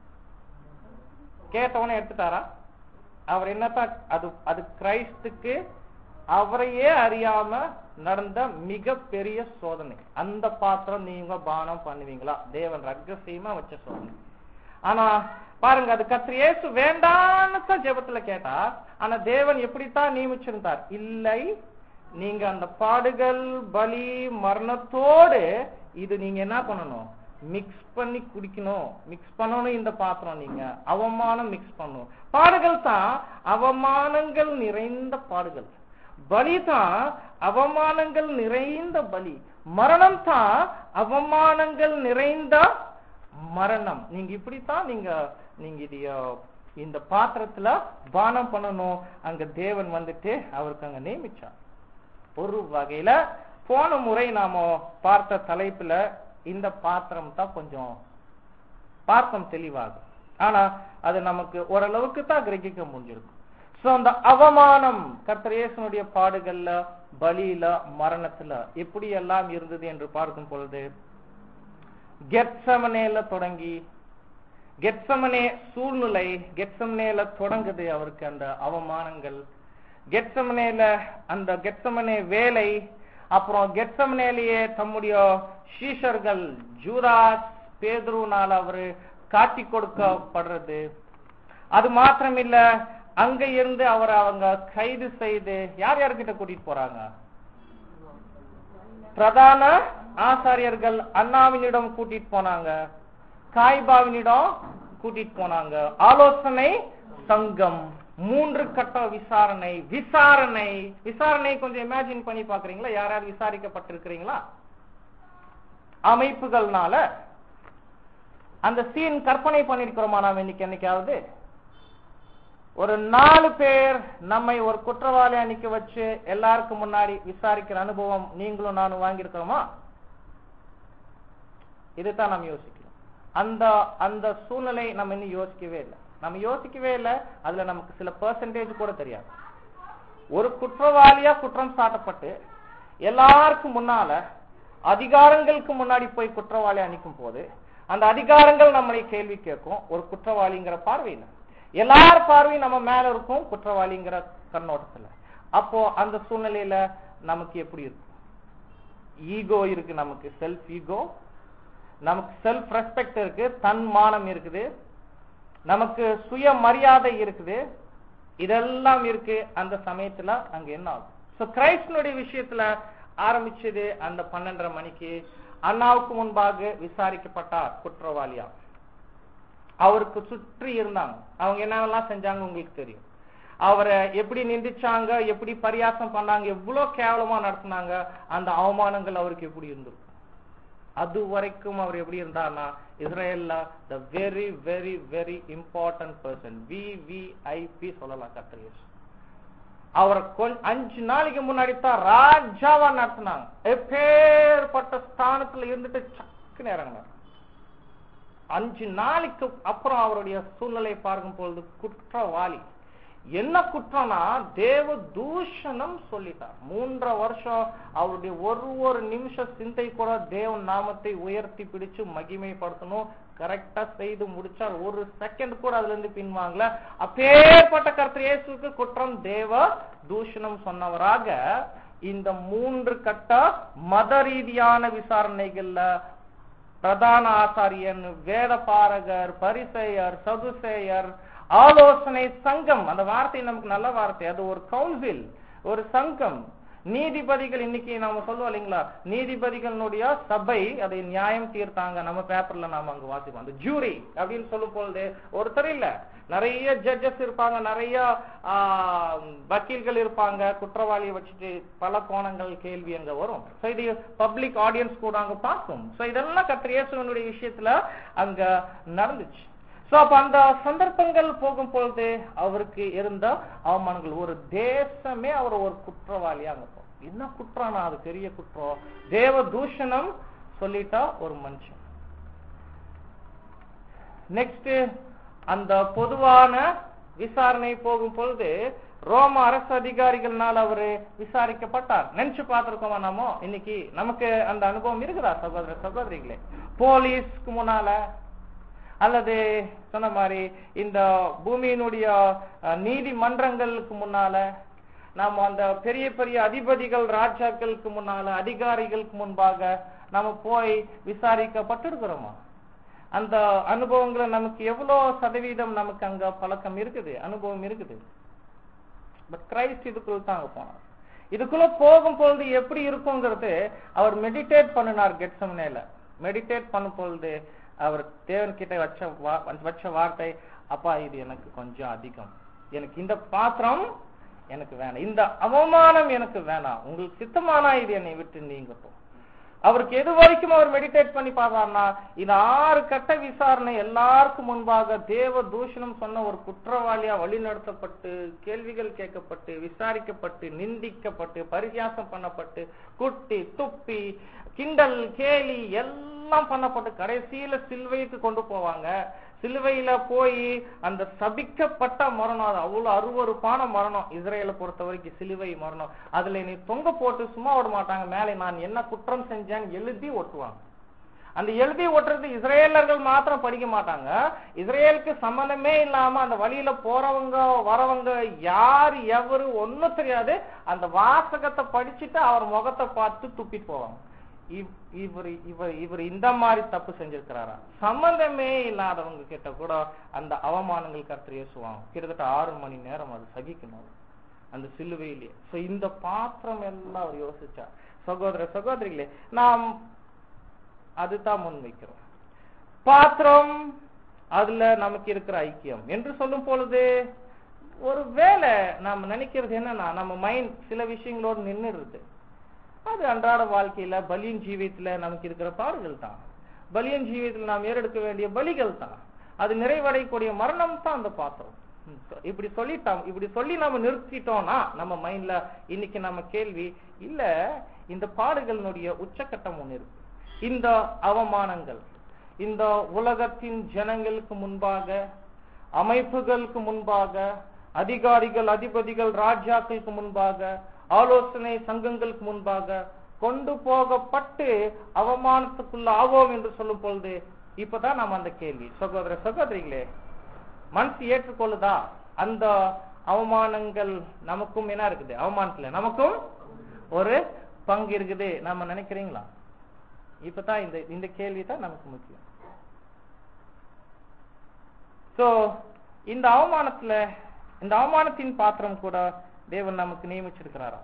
கேட்டவனே எடுத்துட்டாரா அவர் என்னத்தான் அது அது கிரைஸ்துக்கு அவரையே அறியாம நடந்த மிக பெரிய சோதனை அந்த பாத்திரம் நீங்க பானம் பண்ணுவீங்களா தேவன் ரகசியமா வச்ச சோதனை ஆனா பாருங்க அது கத்திர இயேசு வேண்டான்னு தான் ஜெபத்துல கேட்டா ஆனா தேவன் எப்படித்தான் நியமிச்சிருந்தார் இல்லை நீங்க அந்த பாடுகள் பலி மரணத்தோடு இது நீங்க என்ன பண்ணணும் மிக்ஸ் பண்ணி குடிக்கணும் மிக்ஸ் பண்ணணும் இந்த பாத்திரம் நீங்க அவமானம் மிக்ஸ் பண்ணணும் பாடுகள் தான் அவமானங்கள் நிறைந்த பாடுகள் பலி தான் அவமானங்கள் நிறைந்த பலி மரணம் தான் அவமானங்கள் நிறைந்த மரணம் நீங்க இப்படித்தான் நீங்க நீங்க இதைய இந்த பாத்திரத்துல பானம் பண்ணணும் அங்க தேவன் வந்துட்டு அவருக்கு அங்க நியமிச்சார் ஒரு வகையில போன முறை நாம பார்த்த தலைப்புல இந்த பாத்திரம் தான் கொஞ்சம் பார்த்தோம் தெளிவாகும் ஆனா அது நமக்கு ஓரளவுக்கு தான் கிரகிக்க முடிஞ்சிருக்கும் சோ அந்த அவமானம் கர்த்தர் இயேசுனுடைய பாடுகள்ல பலியில மரணத்துல எப்படி எல்லாம் இருந்தது என்று பார்க்கும் பொழுது கெட்சமனேல தொடங்கி கெட்சமனே சூழ்நிலை கெட்சமனேல தொடங்குது அவருக்கு அந்த அவமானங்கள் கெட்சமனேல அந்த கெட்சமனே வேலை அப்புறம் கெட்சமனேலேயே தம்முடைய சீஷர்கள் ஜூதாஸ் பேதுருனால அவரு காட்டி கொடுக்கப்படுறது அது மாத்திரமில்ல அங்க இருந்து அவரை அவங்க கைது செய்து யார் யார்கிட்ட கூட்டிட்டு போறாங்க பிரதான ஆசாரியர்கள் அண்ணாவினிடம் கூட்டிட்டு போனாங்க காய்பாவினிடம் கூட்டிட்டு போனாங்க ஆலோசனை சங்கம் மூன்று கட்ட விசாரணை விசாரணை விசாரணை கொஞ்சம் இமேஜின் பண்ணி பாக்குறீங்களா யாராவது விசாரிக்கப்பட்டிருக்கிறீங்களா அமைப்புகள்னால அந்த சீன் கற்பனை பண்ணிருக்கிறோமா நாம் இன்னைக்கு என்னைக்காவது ஒரு நாலு பேர் நம்மை ஒரு குற்றவாளி அன்னைக்கு வச்சு எல்லாருக்கும் முன்னாடி விசாரிக்கிற அனுபவம் நீங்களும் நானும் வாங்கியிருக்கிறோமா இதுதான் நம்ம யோசிக்கணும் அந்த அந்த சூழ்நிலை நம்ம இன்னும் யோசிக்கவே இல்லை நம்ம யோசிக்கவே இல்லை அதுல நமக்கு சில பெர்சன்டேஜ் கூட தெரியாது ஒரு குற்றவாளியா குற்றம் சாட்டப்பட்டு எல்லாருக்கும் முன்னால அதிகாரங்களுக்கு முன்னாடி போய் குற்றவாளி அணிக்கும் போது அந்த அதிகாரங்கள் நம்மளை கேள்வி கேட்கும் ஒரு குற்றவாளிங்கிற பார்வையில எல்லார் பார்வையும் நம்ம மேல இருக்கும் குற்றவாளிங்கிற கண்ணோட்டத்துல அப்போ அந்த சூழ்நிலையில நமக்கு எப்படி இருக்கும் ஈகோ இருக்கு நமக்கு செல்ஃப் ஈகோ நமக்கு செல்ஃப் ரெஸ்பெக்ட் இருக்கு தன் மானம் இருக்குது நமக்கு சுய மரியாதை இருக்குது இதெல்லாம் இருக்கு அந்த சமயத்துல அங்க என்ன ஆகும் சோ கிரைஸ்டனுடைய விஷயத்துல ஆரம்பிச்சது அந்த பன்னெண்டரை மணிக்கு அண்ணாவுக்கு முன்பாக விசாரிக்கப்பட்டார் குற்றவாளியா அவருக்கு சுற்றி இருந்தாங்க அவங்க என்னெல்லாம் செஞ்சாங்க உங்களுக்கு தெரியும் அவரை எப்படி நிந்திச்சாங்க எப்படி பரியாசம் பண்ணாங்க எவ்வளவு கேவலமா நடத்தினாங்க அந்த அவமானங்கள் அவருக்கு எப்படி இருந்திருக்கும் அது வரைக்கும் அவர் எப்படி இருந்தார்னா இஸ்ரேல்ல the very very very important person VVIP சொல்லலாம் கத்திரிஸ் அவரை கொஞ்ச அஞ்சு நாளைக்கு முன்னாடி தான் ராஜாவா நடத்தினாங்க எப்பேற்பட்ட ஸ்தானத்துல இருந்துட்டு சக்குன்னு இறங்கினார் அஞ்சு நாளைக்கு அப்புறம் அவருடைய சூழ்நிலை பார்க்கும் பொழுது குற்றவாளி என்ன குற்றம்னா தேவ தூஷணம் சொல்லிட்டார் மூன்றரை வருஷம் அவருடைய ஒரு ஒரு நிமிஷ சிந்தை கூட தேவ நாமத்தை உயர்த்தி பிடிச்சு மகிமைப்படுத்தணும் கரெக்டா செய்து முடிச்சார் ஒரு செகண்ட் கூட அதுல இருந்து பின்வாங்கல அப்பேற்பட்ட கர்த்தர் இயேசுக்கு குற்றம் தேவ தூஷணம் சொன்னவராக இந்த மூன்று கட்ட மத ரீதியான விசாரணைகள்ல பிரதான ஆசாரியன் வேத பாரகர் பரிசெயர் சதுசேயர் ஆலோசனை சங்கம் அந்த வார்த்தை நமக்கு நல்ல வார்த்தை அது ஒரு கவுன்சில் ஒரு சங்கம் நீதிபதிகள் இன்னைக்கு நாம சொல்லுவோம் இல்லைங்களா நீதிபதிகளுடைய சபை அதை நியாயம் தீர்த்தாங்க நம்ம பேப்பர்ல நாம அங்க வாசிப்போம் அந்த ஜூரி அப்படின்னு சொல்லும் பொழுது ஒருத்தர் இல்ல நிறைய ஜட்ஜஸ் இருப்பாங்க நிறைய வக்கீல்கள் இருப்பாங்க குற்றவாளியை வச்சுட்டு பல கோணங்கள் கேள்வி அங்க வரும் சோ இது பப்ளிக் ஆடியன்ஸ் கூட அங்க பார்க்கும் சோ இதெல்லாம் கத்திரேசுவனுடைய விஷயத்துல அங்க நடந்துச்சு சோ அப்ப அந்த சந்தர்ப்பங்கள் போகும் பொழுது அவருக்கு இருந்த அவமானங்கள் ஒரு தேசமே அவர் ஒரு குற்றவாளியா அங்க போகும் என்ன குற்றம்னா அது பெரிய குற்றம் தேவ தூஷணம் சொல்லிட்டா ஒரு மனுஷன் நெக்ஸ்ட் அந்த பொதுவான விசாரணை போகும் பொழுது ரோம அரசு அதிகாரிகள்னால அவரு விசாரிக்கப்பட்டார் நினைச்சு பார்த்திருக்கோமா நாமோ இன்னைக்கு நமக்கு அந்த அனுபவம் இருக்குதா சகோதர சகோதரிகளே போலீஸ்க்கு முன்னால அல்லது சொன்ன மாதிரி இந்த பூமியினுடைய நீதிமன்றங்களுக்கு முன்னால நாம அந்த பெரிய பெரிய அதிபதிகள் ராஜாக்களுக்கு முன்னால அதிகாரிகளுக்கு முன்பாக நாம போய் விசாரிக்கப்பட்டிருக்கிறோமா அந்த அனுபவங்களை நமக்கு எவ்வளவு சதவீதம் நமக்கு அங்க பழக்கம் இருக்குது அனுபவம் இருக்குது பட் கிரைஸ்ட் இதுக்குள்ள தான் அங்க போனார் இதுக்குள்ள போகும் பொழுது எப்படி இருக்குங்கிறது அவர் மெடிடேட் பண்ணினார் கெட்சம்னேல மெடிடேட் பண்ணும் பொழுது அவர் தேவன் கிட்ட வச்ச வச்ச வார்த்தை அப்பா இது எனக்கு கொஞ்சம் அதிகம் எனக்கு இந்த பாத்திரம் எனக்கு வேணாம் இந்த அவமானம் எனக்கு வேணாம் உங்களுக்கு சித்தமானா இது என்னை விட்டு நீங்கட்டும் அவருக்கு எது வரைக்கும் அவர் மெடிடேட் பண்ணி பார்த்தார்னா இந்த ஆறு கட்ட விசாரணை எல்லாருக்கும் முன்பாக தேவ தூஷணம் சொன்ன ஒரு குற்றவாளியா வழிநடத்தப்பட்டு கேள்விகள் கேட்கப்பட்டு விசாரிக்கப்பட்டு நிந்திக்கப்பட்டு பரிகாசம் பண்ணப்பட்டு குட்டி துப்பி கிண்டல் கேலி எல்லாம் பண்ணப்பட்டு கடைசியில சிலுவைக்கு கொண்டு போவாங்க சிலுவையில போய் அந்த சபிக்கப்பட்ட மரணம் அது அவ்வளவு அருவறுப்பான மரணம் இஸ்ரேலை பொறுத்த வரைக்கும் சிலுவை மரணம் அதுல நீ தொங்க போட்டு சும்மா விட மாட்டாங்க மேலே நான் என்ன குற்றம் செஞ்சேன்னு எழுதி ஒட்டுவாங்க அந்த எழுதி ஒட்டுறது இஸ்ரேலர்கள் மாத்திரம் படிக்க மாட்டாங்க இஸ்ரேலுக்கு சம்பந்தமே இல்லாம அந்த வழியில போறவங்க வரவங்க யார் எவரு ஒன்னும் தெரியாது அந்த வாசகத்தை படிச்சுட்டு அவர் முகத்தை பார்த்து துப்பிட்டு போவாங்க இவ்- இவர் இவர் இவர் இந்த மாதிரி தப்பு செஞ்சிருக்கிறாரா சம்பந்தமே இல்லாதவங்க கிட்ட கூட அந்த அவமானங்கள் கர்த்தர் இயேசுவாங்க கிட்டத்தட்ட ஆறு மணி நேரம் அது சகிக்கணும் அந்த சிலுவையிலே சோ இந்த பாத்திரம் எல்லாம் அவர் யோசிச்சார் சகோதர சகோதரிகளே நாம் அதுதான் முன்வைக்கிறோம் பாத்திரம் அதுல நமக்கு இருக்கிற ஐக்கியம் என்று சொல்லும் பொழுது ஒரு வேலை நாம நினைக்கிறது என்னன்னா நம்ம மைண்ட் சில விஷயங்களோடு நின்னுடுது அது அன்றாட வாழ்க்கையில பலியின் ஜீவியத்துல நமக்கு இருக்கிற பாடுகள் தான் பலியின் ஜீவியத்துல நாம் ஏறெடுக்க வேண்டிய பலிகள் தான் அது நிறைவடையக்கூடிய மரணம் தான் அந்த பாத்திரம் ம், so இப்படி சொல்லிட்டோம் இப்படி சொல்லி நம்ம நிறுத்திட்டோம்னா நம்ம மைண்ட்ல இன்னைக்கு நம்ம கேள்வி இல்ல இந்த பாடுகளினுடைய உச்சக்கட்டம் ஒண்ணு இருக்கு இந்த அவமானங்கள் இந்த உலகத்தின் ஜனங்களுக்கு முன்பாக அமைப்புகளுக்கு முன்பாக அதிகாரிகள் அதிபதிகள் ராஜாக்களுக்கு முன்பாக ஆலோசனை சங்கங்களுக்கு முன்பாக கொண்டு போகப்பட்டு அவமானத்துக்குள்ள ஆவோம் என்று சொல்லும் பொழுது இப்பதான் நாம் அந்த கேள்வி சகோதர சகோதரிகளே மனசு ஏற்றுக்கொள்ளுதா அந்த அவமானங்கள் நமக்கும் என்ன இருக்குது அவமானத்துல நமக்கும் ஒரு பங்கு இருக்குது நாம நினைக்கிறீங்களா இப்பதான் இந்த இந்த கேள்வி தான் நமக்கு முக்கியம் சோ இந்த அவமானத்துல இந்த அவமானத்தின் பாத்திரம் கூட தேவன் நமக்கு நியமிச்சிருக்கிறாரா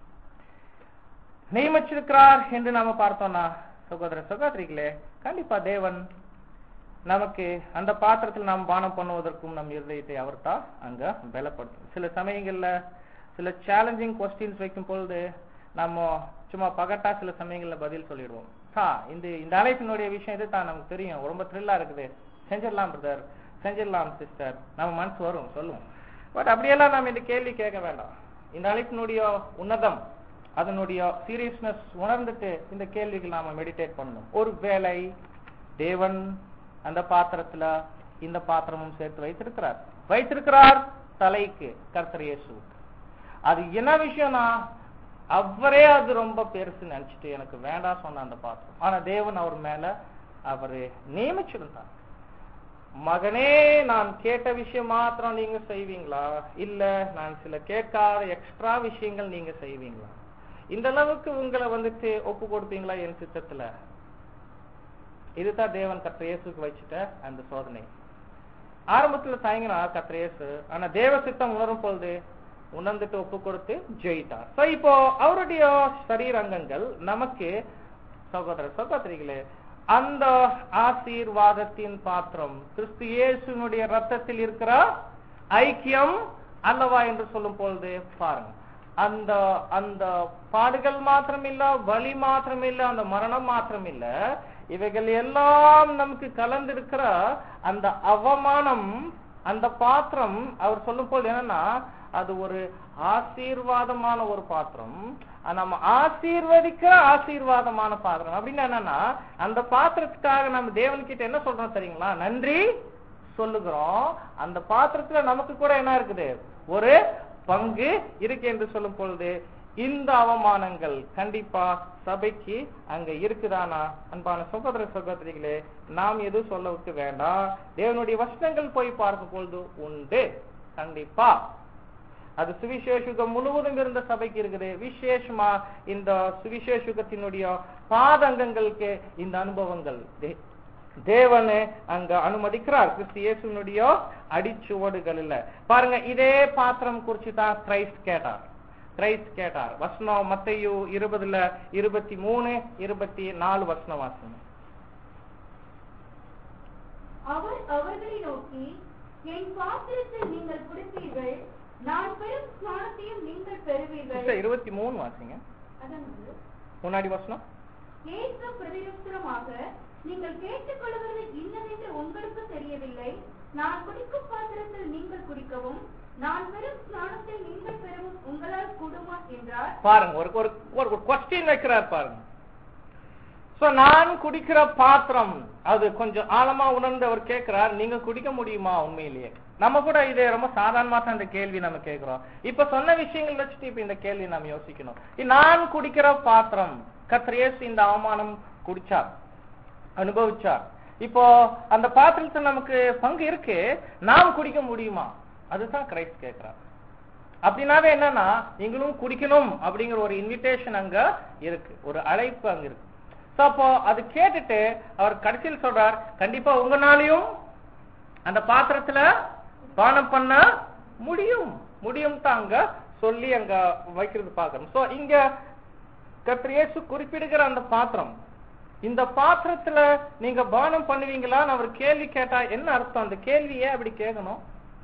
நியமிச்சிருக்கிறார் என்று நாம பார்த்தோம்னா சகோதர சகோதரிகளே கண்டிப்பா தேவன் நமக்கு அந்த பாத்திரத்தில் நாம் பானம் பண்ணுவதற்கும் நம் இருதயத்தை அவர்தான் அங்க பலப்படுத்தும் சில சமயங்கள்ல சில சேலஞ்சிங் கொஸ்டின்ஸ் வைக்கும் பொழுது நம்ம சும்மா பகட்டா சில சமயங்கள்ல பதில் சொல்லிடுவோம் சா இந்த இந்த அழைப்பினுடைய விஷயம் இது தான் நமக்கு தெரியும் ரொம்ப த்ரில்லா இருக்குது செஞ்சிடலாம் பிரதர் செஞ்சிடலாம் சிஸ்டர் நம்ம மனசு வரும் சொல்லுவோம் பட் அப்படியெல்லாம் நாம் இந்த கேள்வி கேட்க வேண்டாம் இந்த அழைப்பினுடைய உன்னதம் அதனுடைய சீரியஸ்னஸ் உணர்ந்துட்டு இந்த கேள்விகள் நாம மெடிடேட் பண்ணணும் ஒரு வேளை தேவன் அந்த பாத்திரத்துல இந்த பாத்திரமும் சேர்த்து வைத்திருக்கிறார் வைத்திருக்கிறார் தலைக்கு கர்த்தர் இயேசுவுக்கு அது என்ன விஷயம்னா அவரே அது ரொம்ப பெருசு நினைச்சிட்டு எனக்கு வேண்டாம் சொன்ன அந்த பாத்திரம் ஆனா தேவன் அவர் மேல அவரு நியமிச்சிருந்தார் மகனே நான் கேட்ட விஷயம் மாத்திரம் நீங்க செய்வீங்களா இல்ல நான் சில கேட்காத எக்ஸ்ட்ரா விஷயங்கள் நீங்க செய்வீங்களா இந்த அளவுக்கு உங்களை வந்துட்டு ஒப்பு கொடுப்பீங்களா என் சித்தத்துல இதுதான் தேவன் கர்த்தர் இயேசுக்கு வச்சுட்ட அந்த சோதனை ஆரம்பத்துல தயங்கினா கர்த்தர் இயேசு ஆனா தேவ சித்தம் உணரும் பொழுது உணர்ந்துட்டு ஒப்பு கொடுத்து ஜெயித்தார் சோ இப்போ அவருடைய சரீரங்கங்கள் நமக்கு சகோதர சகோதரிகளே அந்த ஆசீர்வாதத்தின் பாத்திரம் கிறிஸ்து இயேசுனுடைய ரத்தத்தில் இருக்கிற ஐக்கியம் அல்லவா என்று சொல்லும் பொழுது பாருங்க அந்த அந்த பாடுகள் மாத்திரம் இல்ல வலி மாத்திரம் இல்ல அந்த மரணம் மாத்திரம் இல்ல இவைகள் எல்லாம் நமக்கு கலந்திருக்கிற அந்த அவமானம் அந்த பாத்திரம் அவர் சொல்லும் போது என்னன்னா அது ஒரு ஆசீர்வாதமான ஒரு பாத்திரம் அஹ் நம்ம ஆசீர்வதிக்கிற ஆசீர்வாதமான பாத்திரம் அப்படின்னு என்னன்னா அந்த பாத்திரத்துக்காக நம்ம தேவன் கிட்ட என்ன சொல்றோம் தெரியுங்களா நன்றி சொல்லுகிறோம் அந்த பாத்திரத்துல நமக்கு கூட என்ன இருக்குது ஒரு பங்கு இருக்கு என்று சொல்லும் பொழுது இந்த அவமானங்கள் கண்டிப்பா சபைக்கு அங்க இருக்குதானா அன்பான சகோதர சகோதரிகளே நாம் எதுவும் சொல்லவுக்கு வேண்டாம் தேவனுடைய வசனங்கள் போய் பார்க்கும் பொழுது உண்டு கண்டிப்பா அது சுவிசேஷுகம் முழுவதும் இருந்த சபைக்கு இருக்குது விசேஷமா இந்த சுவிசேஷுகத்தினுடைய பாதங்கங்களுக்கு இந்த அனுபவங்கள் தே- தேவனு அங்க அனுமதிக்கிறார் கிறிஸ்து இயேசுனுடைய அடிச்சுவடுகளில் பாருங்க இதே பாத்திரம் குறிச்சு தான் கிரைஸ்ட் கேட்டார் கிரைஸ்ட் கேட்டார் வசனம் மத்தையு இருபதுல இருபத்தி மூணு இருபத்தி நாலு வசனம் வாசனம் அவர் அவர்களை நோக்கி என் பாத்திரத்தில் நீங்கள் குடிப்பீர்கள் நான் பெறும் ஸ்நானத்தையும் நீங்கள் பெறுவீர்கள் இருபத்தி மூணு வாசிங்க அதான் இது. முன்னாடி வசனம் இயேசு பிரதியுத்தரமாக நீங்கள் கேட்டுக்கொள்வது இன்னதென்று உங்களுக்கு தெரியவில்லை நான் குடிக்கும் பாத்திரத்தில் நீங்கள் குடிக்கவும் நான் பெறும் ஸ்நானத்தில் நீங்கள் பெறவும் உங்களால் கூடுமா என்றார் பாருங்க ஒரு ஒரு ஒரு கொஸ்டின் வைக்கிறார் பாருங்க சோ நான் குடிக்கிற பாத்திரம் அது கொஞ்சம் ஆழமா உணர்ந்து அவர் கேட்கிறார் நீங்க குடிக்க முடியுமா உண்மையிலேயே நம்ம கூட இது ரொம்ப சாதாரணமா தான் இந்த கேள்வி நம்ம கேட்கிறோம் இப்ப சொன்ன விஷயங்கள் வச்சுட்டு இப்ப இந்த கேள்வி நம்ம யோசிக்கணும் இ- நான் குடிக்கிற பாத்திரம் கர்த்தர் இயேசு இந்த அவமானம் குடிச்சார் அனுபவிச்சார் இப்போ அந்த பாத்திரத்துல நமக்கு பங்கு இருக்கு நாம் குடிக்க முடியுமா அதுதான் கிரைஸ்ட் கேட்கிறார் அப்படின்னாவே என்னன்னா நீங்களும் குடிக்கணும் அப்படிங்கிற ஒரு இன்விடேஷன் அங்க இருக்கு ஒரு அழைப்பு அங்க இருக்கு சோ அப்போ அது கேட்டுட்டு அவர் கடைசியில் சொல்றார் கண்டிப்பா உங்கனாலையும் அந்த பாத்திரத்துல பானம் பண்ண முடியும் முடியும் தான் அங்க சொல்லி அங்க வைக்கிறது பார்க்கணும் சோ இங்க கர்த்தர் இயேசு குறிப்பிடுகிற அந்த பாத்திரம் இந்த பாத்திரத்துல நீங்க பானம் பண்ணுவீங்களான்னு அவர் கேள்வி கேட்டா என்ன அர்த்தம் அந்த கேள்வியே அப்படி கேட்கணும்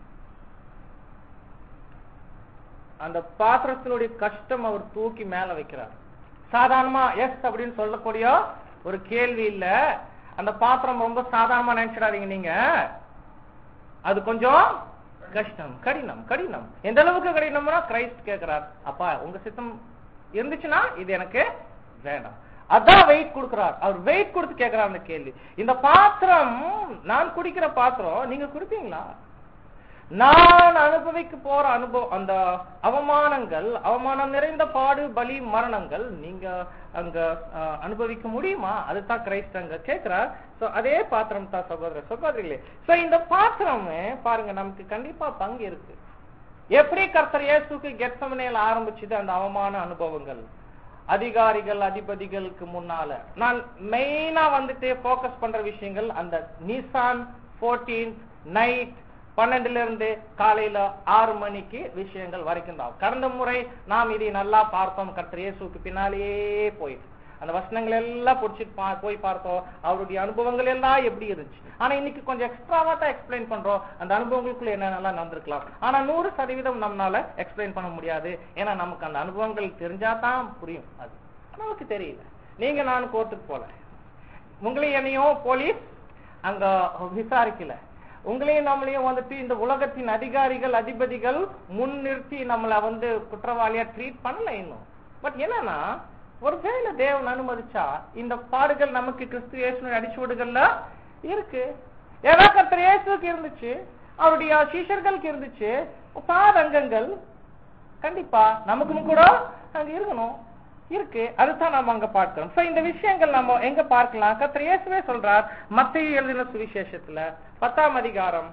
அந்த பாத்திரத்தினுடைய கஷ்டம் அவர் தூக்கி மேல வைக்கிறார் சாதாரணமா எஸ் அப்படின்னு சொல்லக்கூடிய ஒரு கேள்வி இல்ல அந்த பாத்திரம் ரொம்ப சாதாரணமா நினைச்சிடாதீங்க நீங்க அது கொஞ்சம் கஷ்டம் கடினம் கடினம் எந்த அளவுக்கு கடினம்னா கிரைஸ்ட் கேக்குறார் அப்பா உங்க சித்தம் இருந்துச்சுன்னா இது எனக்கு வேண்டாம் அதான் வெயிட் கொடுக்கிறார் அவர் வெயிட் கொடுத்து கேக்குறார் அந்த கேள்வி இந்த பாத்திரம் நான் குடிக்கிற பாத்திரம் நீங்க குடிப்பீங்களா நான் அனுபவிக்க போற அனுபவம் அந்த அவமானங்கள் அவமானம் நிறைந்த பாடு பலி மரணங்கள் நீங்க அங்க அஹ், அனுபவிக்க முடியுமா அதுதான் கிரைஸ்ட் அங்க கேக்குறார் சோ அதே பாத்திரம் தான் சகோதர சகோதரிகளே சோ இந்த பாத்திரம் பாருங்க நமக்கு கண்டிப்பா பங்கு இருக்கு எப்படி கர்த்தர் இயேசுக்கு கெத்சமனையில் ஆரம்பிச்சது அந்த அவமான அனுபவங்கள் அதிகாரிகள் அதிபதிகளுக்கு முன்னால நான் மெயினா வந்துட்டு ஃபோக்கஸ் பண்ற விஷயங்கள் அந்த நிசான் 14th நைட் பன்னெண்டுல இருந்து காலையில ஆறு மணிக்கு விஷயங்கள் வரைக்கும் தான் கடந்த முறை நாம் இதை நல்லா பார்த்தோம் கர்த்தர் இயேசுக்கு பின்னாலேயே போயிட்டு அந்த வசனங்கள் எல்லாம் புடிச்சிட்டு பா- போய் பார்த்தோம் அவருடைய அனுபவங்கள் எல்லாம் எப்படி இருந்துச்சு ஆனா இன்னைக்கு கொஞ்சம் எக்ஸ்ட்ராவா தான் எக்ஸ்பிளைன் பண்றோம் அந்த அனுபவங்களுக்குள்ள என்னென்னலாம் நடந்திருக்கலாம் ஆனா நூறு சதவீதம் நம்மளால எக்ஸ்பிளைன் பண்ண முடியாது ஏன்னா நமக்கு அந்த அனுபவங்கள் தெரிஞ்சா தான் புரியும் அது நமக்கு தெரியல நீங்க நான் கோர்ட்டுக்கு போல உங்களையும் என்னையும் போலீஸ் அங்க விசாரிக்கல உங்களையும் நம்மளையும் வந்துட்டு இந்த உலகத்தின் அதிகாரிகள் அதிபதிகள் முன்னிறுத்தி நம்மள வந்து குற்றவாளியா ட்ரீட் பண்ணல இன்னும் பட் என்னன்னா ஒருவேளை தேவன் அனுமதிச்சா இந்த பாடுகள் நமக்கு கிறிஸ்து இயேசுனுடைய அடிச்சுவடுகள்ல இருக்கு ஏன்னா கர்த்தர் இயேசுக்கு இருந்துச்சு அவருடைய சீஷர்களுக்கு இருந்துச்சு பாதங்கங்கள் கண்டிப்பா நமக்கும் கூட அங்க இருக்கணும் இருக்கு அதுதான் நாம அங்க பார்க்கிறோம் சோ இந்த விஷயங்கள் நம்ம எங்க பார்க்கலாம் கர்த்தர் இயேசுவே சொல்றார் மத்திய எழுதின சுவிசேஷத்துல பத்தாம் அதிகாரம்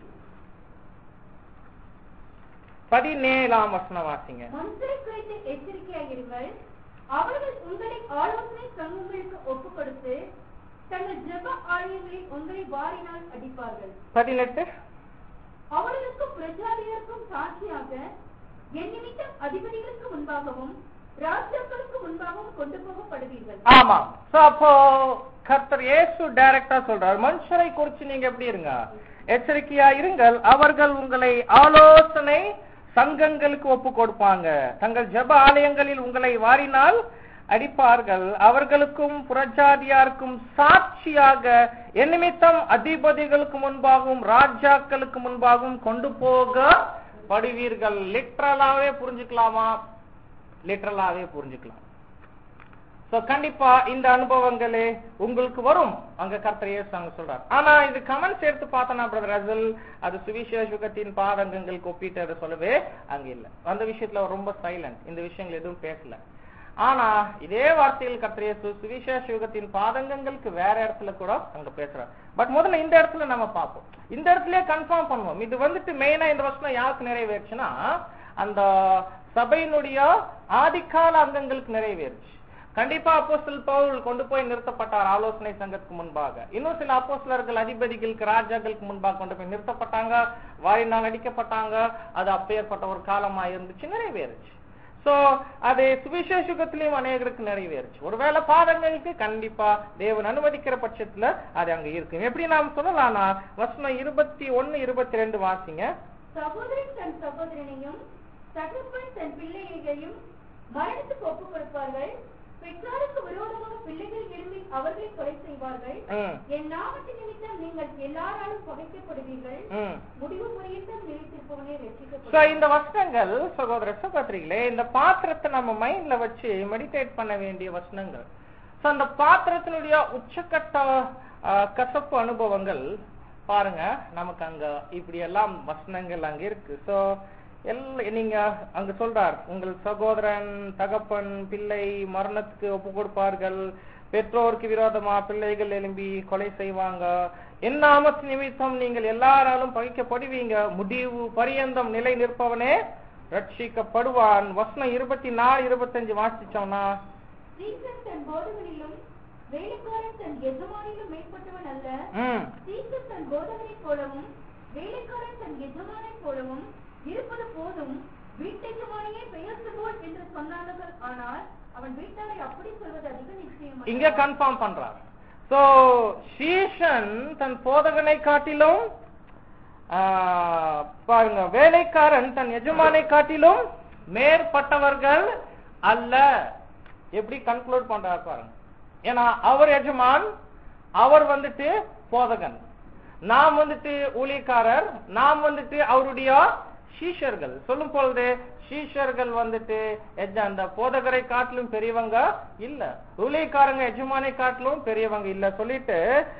பதினேழாம் வசனம் வாசிங்க மனுஷரை குறித்து எச்சரிக்கையாயிருங்கள் அவர்கள் உங்களை ஆலோசனை சங்கங்களுக்கு ஒப்புக் கொடுத்து தங்கள் ஜெப ஆலயங்களில் உங்களை வாரினால் அடிப்பார்கள் பதினெட்டு அவர்களுக்கும் பிரஜாதிகளுக்கும் சாட்சியாக என் நிமித்தம் அதிபதிகளுக்கு முன்பாகவும் ராஜாக்களுக்கு முன்பாகவும் கொண்டு போகப்படுவீர்கள் ஆமா சோ அப்போ கர்த்தர் இயேசு டைரக்டா சொல்றார் மனுஷரை குறிச்சு நீங்க எப்படி இருங்க எச்சரிக்கையா இருங்கள் அவர்கள் உங்களை ஆலோசனை சங்கங்களுக்கு ஒப்பு கொடுப்பாங்க தங்கள் ஜெப ஆலயங்களில் உங்களை வாரினால் அடிப்பார்கள் அவர்களுக்கும் புறஜாதியாருக்கும் சாட்சியாக என் நிமித்தம் அதிபதிகளுக்கு முன்பாகவும் ராஜாக்களுக்கு முன்பாகவும் கொண்டு போகப்படுவீர்கள் லிட்ரலாவே புரிஞ்சுக்கலாமா லிட்ரலாவே புரிஞ்சுக்கலாம் சோ கண்டிப்பா இந்த அனுபவங்களே உங்களுக்கு வரும் அங்க கர்த்தர் இயேசு அங்க சொல்றார் ஆனா இது கமெண்ட்ஸ் எடுத்து பார்த்தனா பிரதர் ரசல் அது சுவிசேஷகத்தின் பாதங்களுக்கு ஒப்பிட்டு அதை சொல்லவே அங்க இல்ல அந்த விஷயத்துல அவர் ரொம்ப சைலண்ட் இந்த விஷயங்கள் எதுவும் பேசல ஆனா இதே வார்த்தையில் கர்த்தர் இயேசு சுவிசேஷ யுகத்தின் பாதங்கங்களுக்கு வேற இடத்துல கூட அங்க பேசுறார் பட் முதல்ல இந்த இடத்துல நம்ம பார்ப்போம் இந்த இடத்துலயே கன்ஃபார்ம் பண்ணுவோம் இது வந்துட்டு மெயினா இந்த வருஷம் யாருக்கு நிறைவேறுச்சுன்னா அந்த சபையினுடைய ஆதிக்கால அங்கங்களுக்கு நிறைவேறுச்சு கண்டிப்பா அப்போஸ்தல் பவுல் கொண்டு போய் நிறுத்தப்பட்டார் ஆலோசனை சங்கத்துக்கு முன்பாக இன்னும் சில அப்போஸ்தலர்கள் அதிபதிகளுக்கு ராஜாக்களுக்கு முன்பாக கொண்டு போய் நிறுத்தப்பட்டாங்க வாரினால் அடிக்கப்பட்டாங்க அது அப்பேற்பட்ட ஒரு காலமா இருந்துச்சு நிறைவேறுச்சு சோ அது சுவிசேஷகத்திலையும் அநேகருக்கு நிறைவேறுச்சு ஒருவேளை பாதங்களுக்கு கண்டிப்பா தேவன் அனுமதிக்கிற பட்சத்துல அது அங்க இருக்கும் எப்படி நாம் சொல்லலாம்னா வசனம் இருபத்தி ஒன்னு இருபத்தி ரெண்டு வாசிங்க சகோதரன் தன் சகோதரனையும் தகப்பன் தன் பிள்ளைகளையும் மரணத்துக்கு ஒப்புக் கொடுப்பார்கள் பெற்றாருக்கு விரோதமாக பிள்ளைகள் எழும்பி அவர்களை கொலை செய்வார்கள் ம், என் நாமத்தின் நிமித்தம் நீங்கள் எல்லாராலும் பகைக்கப்படுவீர்கள் ம். முடிவு பரியந்தம் நிலைத்திருப்பவனே சோ ரட்சிக்கப்படும் இந்த வசனங்கள் சகோதர சகோதரிகளே இந்த பாத்திரத்தை நம்ம மைண்ட்ல வச்சு மெடிடேட் பண்ண வேண்டிய வசனங்கள் சோ அந்த பாத்திரத்தினுடைய உச்சக்கட்ட ஆ, கசப்பு அனுபவங்கள் பாருங்க நமக்கு அங்க இப்படி எல்லாம் வசனங்கள் அங்க இருக்கு சோ எல்ல நீங்க அங்க சொல்றார் உங்கள் சகோதரன் தகப்பன் பிள்ளை மரணத்துக்கு ஒப்பு கொடுப்பார்கள் பெற்றோருக்கு விரோதமா பிள்ளைகள் எழும்பி கொலை செய்வாங்க என் நாமத்து நிமித்தம் நீங்கள் எல்லாராலும் பகைக்கப்படுவீங்க முடிவு பரியந்தம் நிலை நிற்பவனே ரட்சிக்கப்படுவான் வசனம் இருபத்தி நாலு இருபத்தஞ்சு வாசிச்சோம்னா ஸ்ரீசன் தன் போதங்களிலும் வேலைக்காரன் தன் எஜமானிலும் மேற்பட்டவன் அல்ல ம் தீர்க்கு தன் போதகரைப் போலவும் வேலைக்காரன் தன் எஜமானைப் போலவும் இருப்பது போதும் வீட்டெஜமானியே பெயர்ந்து போல் என்று சொன்னார்கள் ஆனால் அவன் வீட்டாரை அப்படி சொல்வது அதிக நிச்சயம் இங்க கன்ஃபார்ம் பண்றார் சோ சீஷன் தன் போதகனை காட்டிலும் ஆ, பாருங்க வேலைக்காரன் தன் எஜமானை காட்டிலும் மேற்பட்டவர்கள் அல்ல எப்படி கன்க்ளூட் பண்றார் பாருங்க ஏன்னா அவர் எஜமான் அவர் வந்துட்டு போதகன் நாம் வந்துட்டு ஊழியக்காரர் நாம் வந்துட்டு அவருடைய சீஷர்கள் சொல்லும் பொழுது சீஷர்கள் வந்துட்டு எஜ- அந்த போதகரை காட்டிலும் பெரியவங்க இல்ல ஊழியக்காரங்க எஜமானை காட்டிலும் பெரியவங்க இல்ல சொல்லிட்டு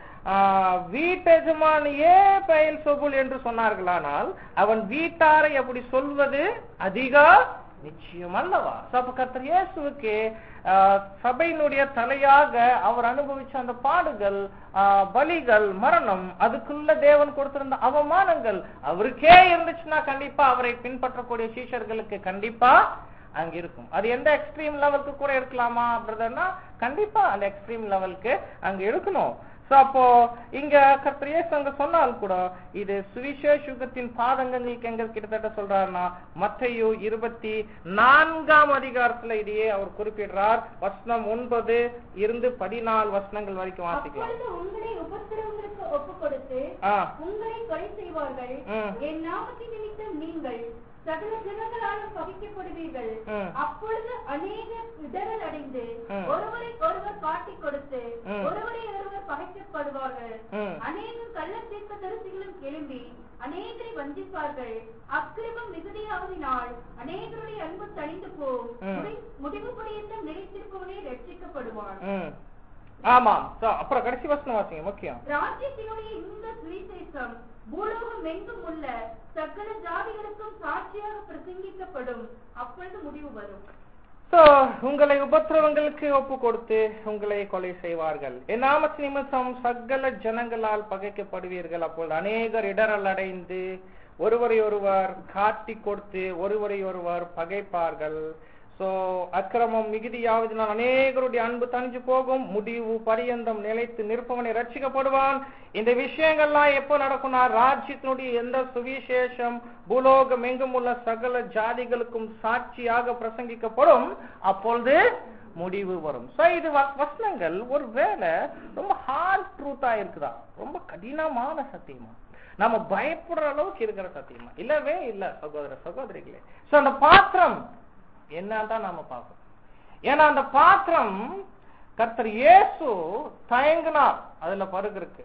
ஆஹ், வீட்டெஜமானியே பெயல் சொபுல் என்று சொன்னார்களானால் அவன் வீட்டாரை அப்படி சொல்வது அதிக நிச்சயம் அல்லவா So, அப்ப கர்த்தர் இயேசுவுக்கு ஆஹ், சபையினுடைய தலையாக அவர் அனுபவிச்ச அந்த பாடுகள் ஆஹ், பலிகள் மரணம் அதுக்குள்ள தேவன் கொடுத்திருந்த அவமானங்கள் அவருக்கே இருந்துச்சுன்னா கண்டிப்பா அவரை பின்பற்றக்கூடிய சீஷர்களுக்கு கண்டிப்பா அங்க இருக்கும் அது எந்த எக்ஸ்ட்ரீம் லெவலுக்கு கூட இருக்கலாமா பிரதர்னா கண்டிப்பா அந்த எக்ஸ்ட்ரீம் லெவலுக்கு அங்க இருக்கணும் சோ அப்போ இங்க கர்த்தர் இயேசு அங்க சொன்னால் கூட இது சுவிசேஷ யுகத்தின் பாதங்களுக்கு எங்க கிட்டத்தட்ட சொல்றாருன்னா மத்தையு இருபத்தி நான்காம் அதிகாரத்துல இதையே அவர் குறிப்பிடுறார் வசனம் ஒன்பது இருந்து பதினாலு வசனங்கள் வரைக்கும் வாசிக்கலாம் அப்பொழுது உங்களை உபத்திரவங்களுக்கு ஒப்புக் கொடுத்து ஆ உங்களை கொலை செய்வார்கள் ம். என் நாமத்தின் நிமித்தம் நீங்கள் சகல ஜனங்களாலும் பகைக்கப்படுவீர்கள் ம். அப்பொழுது அநேக இடரல் அடைந்து ம். ஒருவரை ஒருவர் காட்டிக் கொடுத்து ம். ஒருவரை ஒருவர் பகைக்கப்படுவார்கள் ம். அநேக கள்ள தீர்க்க தரிசிகளும் எழும்பி அநேகரை வஞ்சிப்பார்கள் அக்கிரமம் மிகுதியாவதினால் அநேகருடைய அன்பு தணிந்து போம் ம். முடி- முடிவு பரியந்தம் நிலைத்திருப்பவனே ரட்சிக்கப்படுவான் ம் ஆமாம் So, அப்புறம் கடைசி வசனம் வாசிங்க முக்கியம் ராஜ்யத்தினுடைய இந்த சுவிசேஷம் பூலோகம் எங்கும் உள்ள சகல ஜாதிகளுக்கும் சாட்சியாக பிரசங்கிக்கப்படும் அப்பொழுது முடிவு வரும் So, உங்களை உபத்திரவங்களுக்கு ஒப்பு கொடுத்து உங்களை கொலை செய்வார்கள் என் நாமத்து நிமித்தம் சகல ஜனங்களால் பகைக்கப்படுவீர்கள் அப்பொழுது அநேகர் இடரல் அடைந்து ஒருவரை ஒருவர் காட்டி கொடுத்து ஒருவரை ஒருவர் பகைப்பார்கள் சோ அக்கிரமம் மிகுதியாவதினால் அநேகருடைய அன்பு தணிஞ்சு போகும் முடிவு பரியந்தம் நிலைத்து நிற்பவனை ரட்சிக்கப்படுவான் இந்த விஷயங்கள்லாம் எப்போ நடக்கும்னா ராஜ்யத்தினுடைய எந்த சுவிசேஷம் பூலோகம் எங்கும் உள்ள சகல ஜாதிகளுக்கும் சாட்சியாக பிரசங்கிக்கப்படும் அப்பொழுது முடிவு வரும் சோ இது வ- வசனங்கள் ஒரு வேளை ரொம்ப ஹார்ட் ட்ரூத்தா இருக்குதா ரொம்ப கடினமான சத்தியமா நம்ம பயப்படுற அளவுக்கு இருக்கிற சத்தியமா இல்லவே இல்ல சகோதர சகோதரிகளே சோ அந்த பாத்திரம் என்னதான் நாம பார்க்கணும் ஏன்னா அந்த பாத்திரம் கர்த்தர் இயேசு தயங்கினார் அதுல பருகு இருக்கு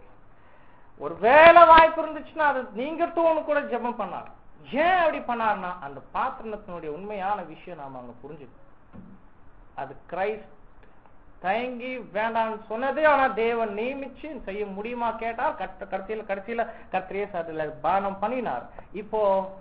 ஒரு வேலை வாய்ப்பு இருந்துச்சுன்னா அது நீங்க தூணு கூட ஜெபம் பண்ணார் ஏன் அப்படி பண்ணார்னா அந்த பாத்திரத்தினுடைய உண்மையான விஷயம் நாம அங்க புரிஞ்சுக்கணும் அது கிரைஸ்ட் தயங்கி வேண்டாம்னு சொன்னது ஆனா தேவன் நியமிச்சு செய்ய முடியுமா கேட்டா கட்ட கடைசியில கடைசியில கர்த்தரே அதுல பானம் பண்ணினார் இப்போ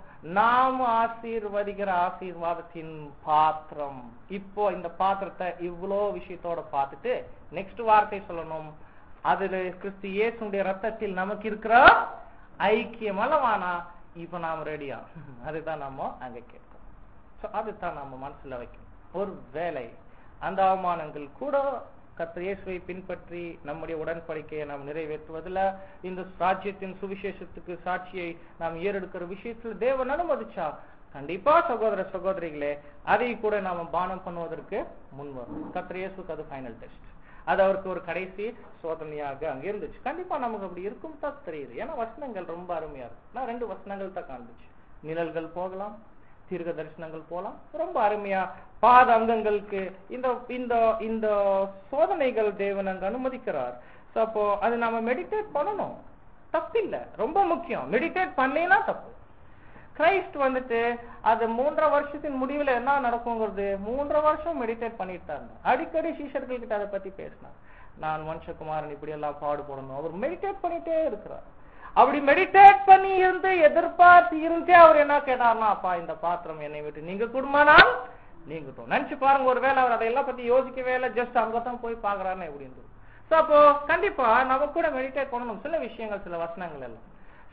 நாம் ஆசீர்வதிக்கிற ஆசீர்வாதத்தின் பாத்திரம் இப்போ இந்த பாத்திரத்தை இவ்வளோ விஷயத்தோட பார்த்துட்டு நெக்ஸ்ட் வார்த்தை சொல்லணும் அதுல கிறிஸ்து இயேசுடைய ரத்தத்தில் நமக்கு இருக்கிற ஐக்கியம் அல்லவானா இப்ப நாம் ரெடியா அதுதான் நம்ம அங்க கேட்கிறோம் So, அதுதான் நம்ம மனசுல வைக்கணும் ஒரு வேலை அந்த அவமானங்கள் கூட கர்த்தர் இயேசுவை பின்பற்றி நம்முடைய உடன்படிக்கையை நாம் நிறைவேற்றுவதில் இந்த ராஜ்யத்தின் சுவிசேஷத்துக்கு சாட்சியை நாம் ஏறெடுக்கிற விஷயத்துல தேவன் அனுமதிச்சா கண்டிப்பா சகோதர சகோதரிகளே அதை கூட நாம பானம் பண்ணுவதற்கு முன் வரும் கர்த்தர் இயேசுக்கு அது ஃபைனல் டெஸ்ட் அது அவருக்கு ஒரு கடைசி சோதனையாக அங்க இருந்துச்சு கண்டிப்பா நமக்கு அப்படி இருக்கும் தான் தெரியுது ஏன்னா வசனங்கள் ரொம்ப அருமையா இருக்கும் நான் ரெண்டு வசனங்கள் தான் காண்பிச்சு நிழல்கள் போகலாம் தீர்க்க தரிசனங்கள் போலாம் ரொம்ப அருமையா பாத அங்கங்களுக்கு இந்த இந்த இந்த சோதனைகள் தேவன் அங்க அனுமதிக்கிறார் So, அப்போ அது நாம மெடிடேட் பண்ணணும் தப்பில்லை ரொம்ப முக்கியம் மெடிடேட் பண்ணலைன்னா தப்பு கிரைஸ்ட் வந்துட்டு அது மூன்றரை வருஷத்தின் முடிவுல என்ன நடக்குங்கிறது மூன்றரை வருஷம் மெடிடேட் பண்ணிட்டு தான் இருந்தார் அடிக்கடி சீஷர்கள் கிட்ட அதை பத்தி பேசினார் நான் வம்சகுமாரன் இப்படி எல்லாம் பாடுபடணும் அவர் மெடிடேட் பண்ணிட்டே இருக்கிறார் அப்படி மெடிடேட் பண்ணி இருந்து எதிர்பார்த்து இருந்தே அவர் என்ன கேட்டார்னா அப்பா இந்த பாத்திரம் என்னை விட்டு நீங்க குடும்பனால் நீங்கட்டும் நினைச்சு பாருங்க ஒருவேளை அவர் அதையெல்லாம் பத்தி யோசிக்கவே இல்லை ஜஸ்ட் அங்கதான் போய் பாக்குறாருன்னு எப்படி இருந்தது சோ அப்போ கண்டிப்பா நம்ம கூட மெடிடேட் பண்ணணும் சில விஷயங்கள் சில வசனங்கள் எல்லாம்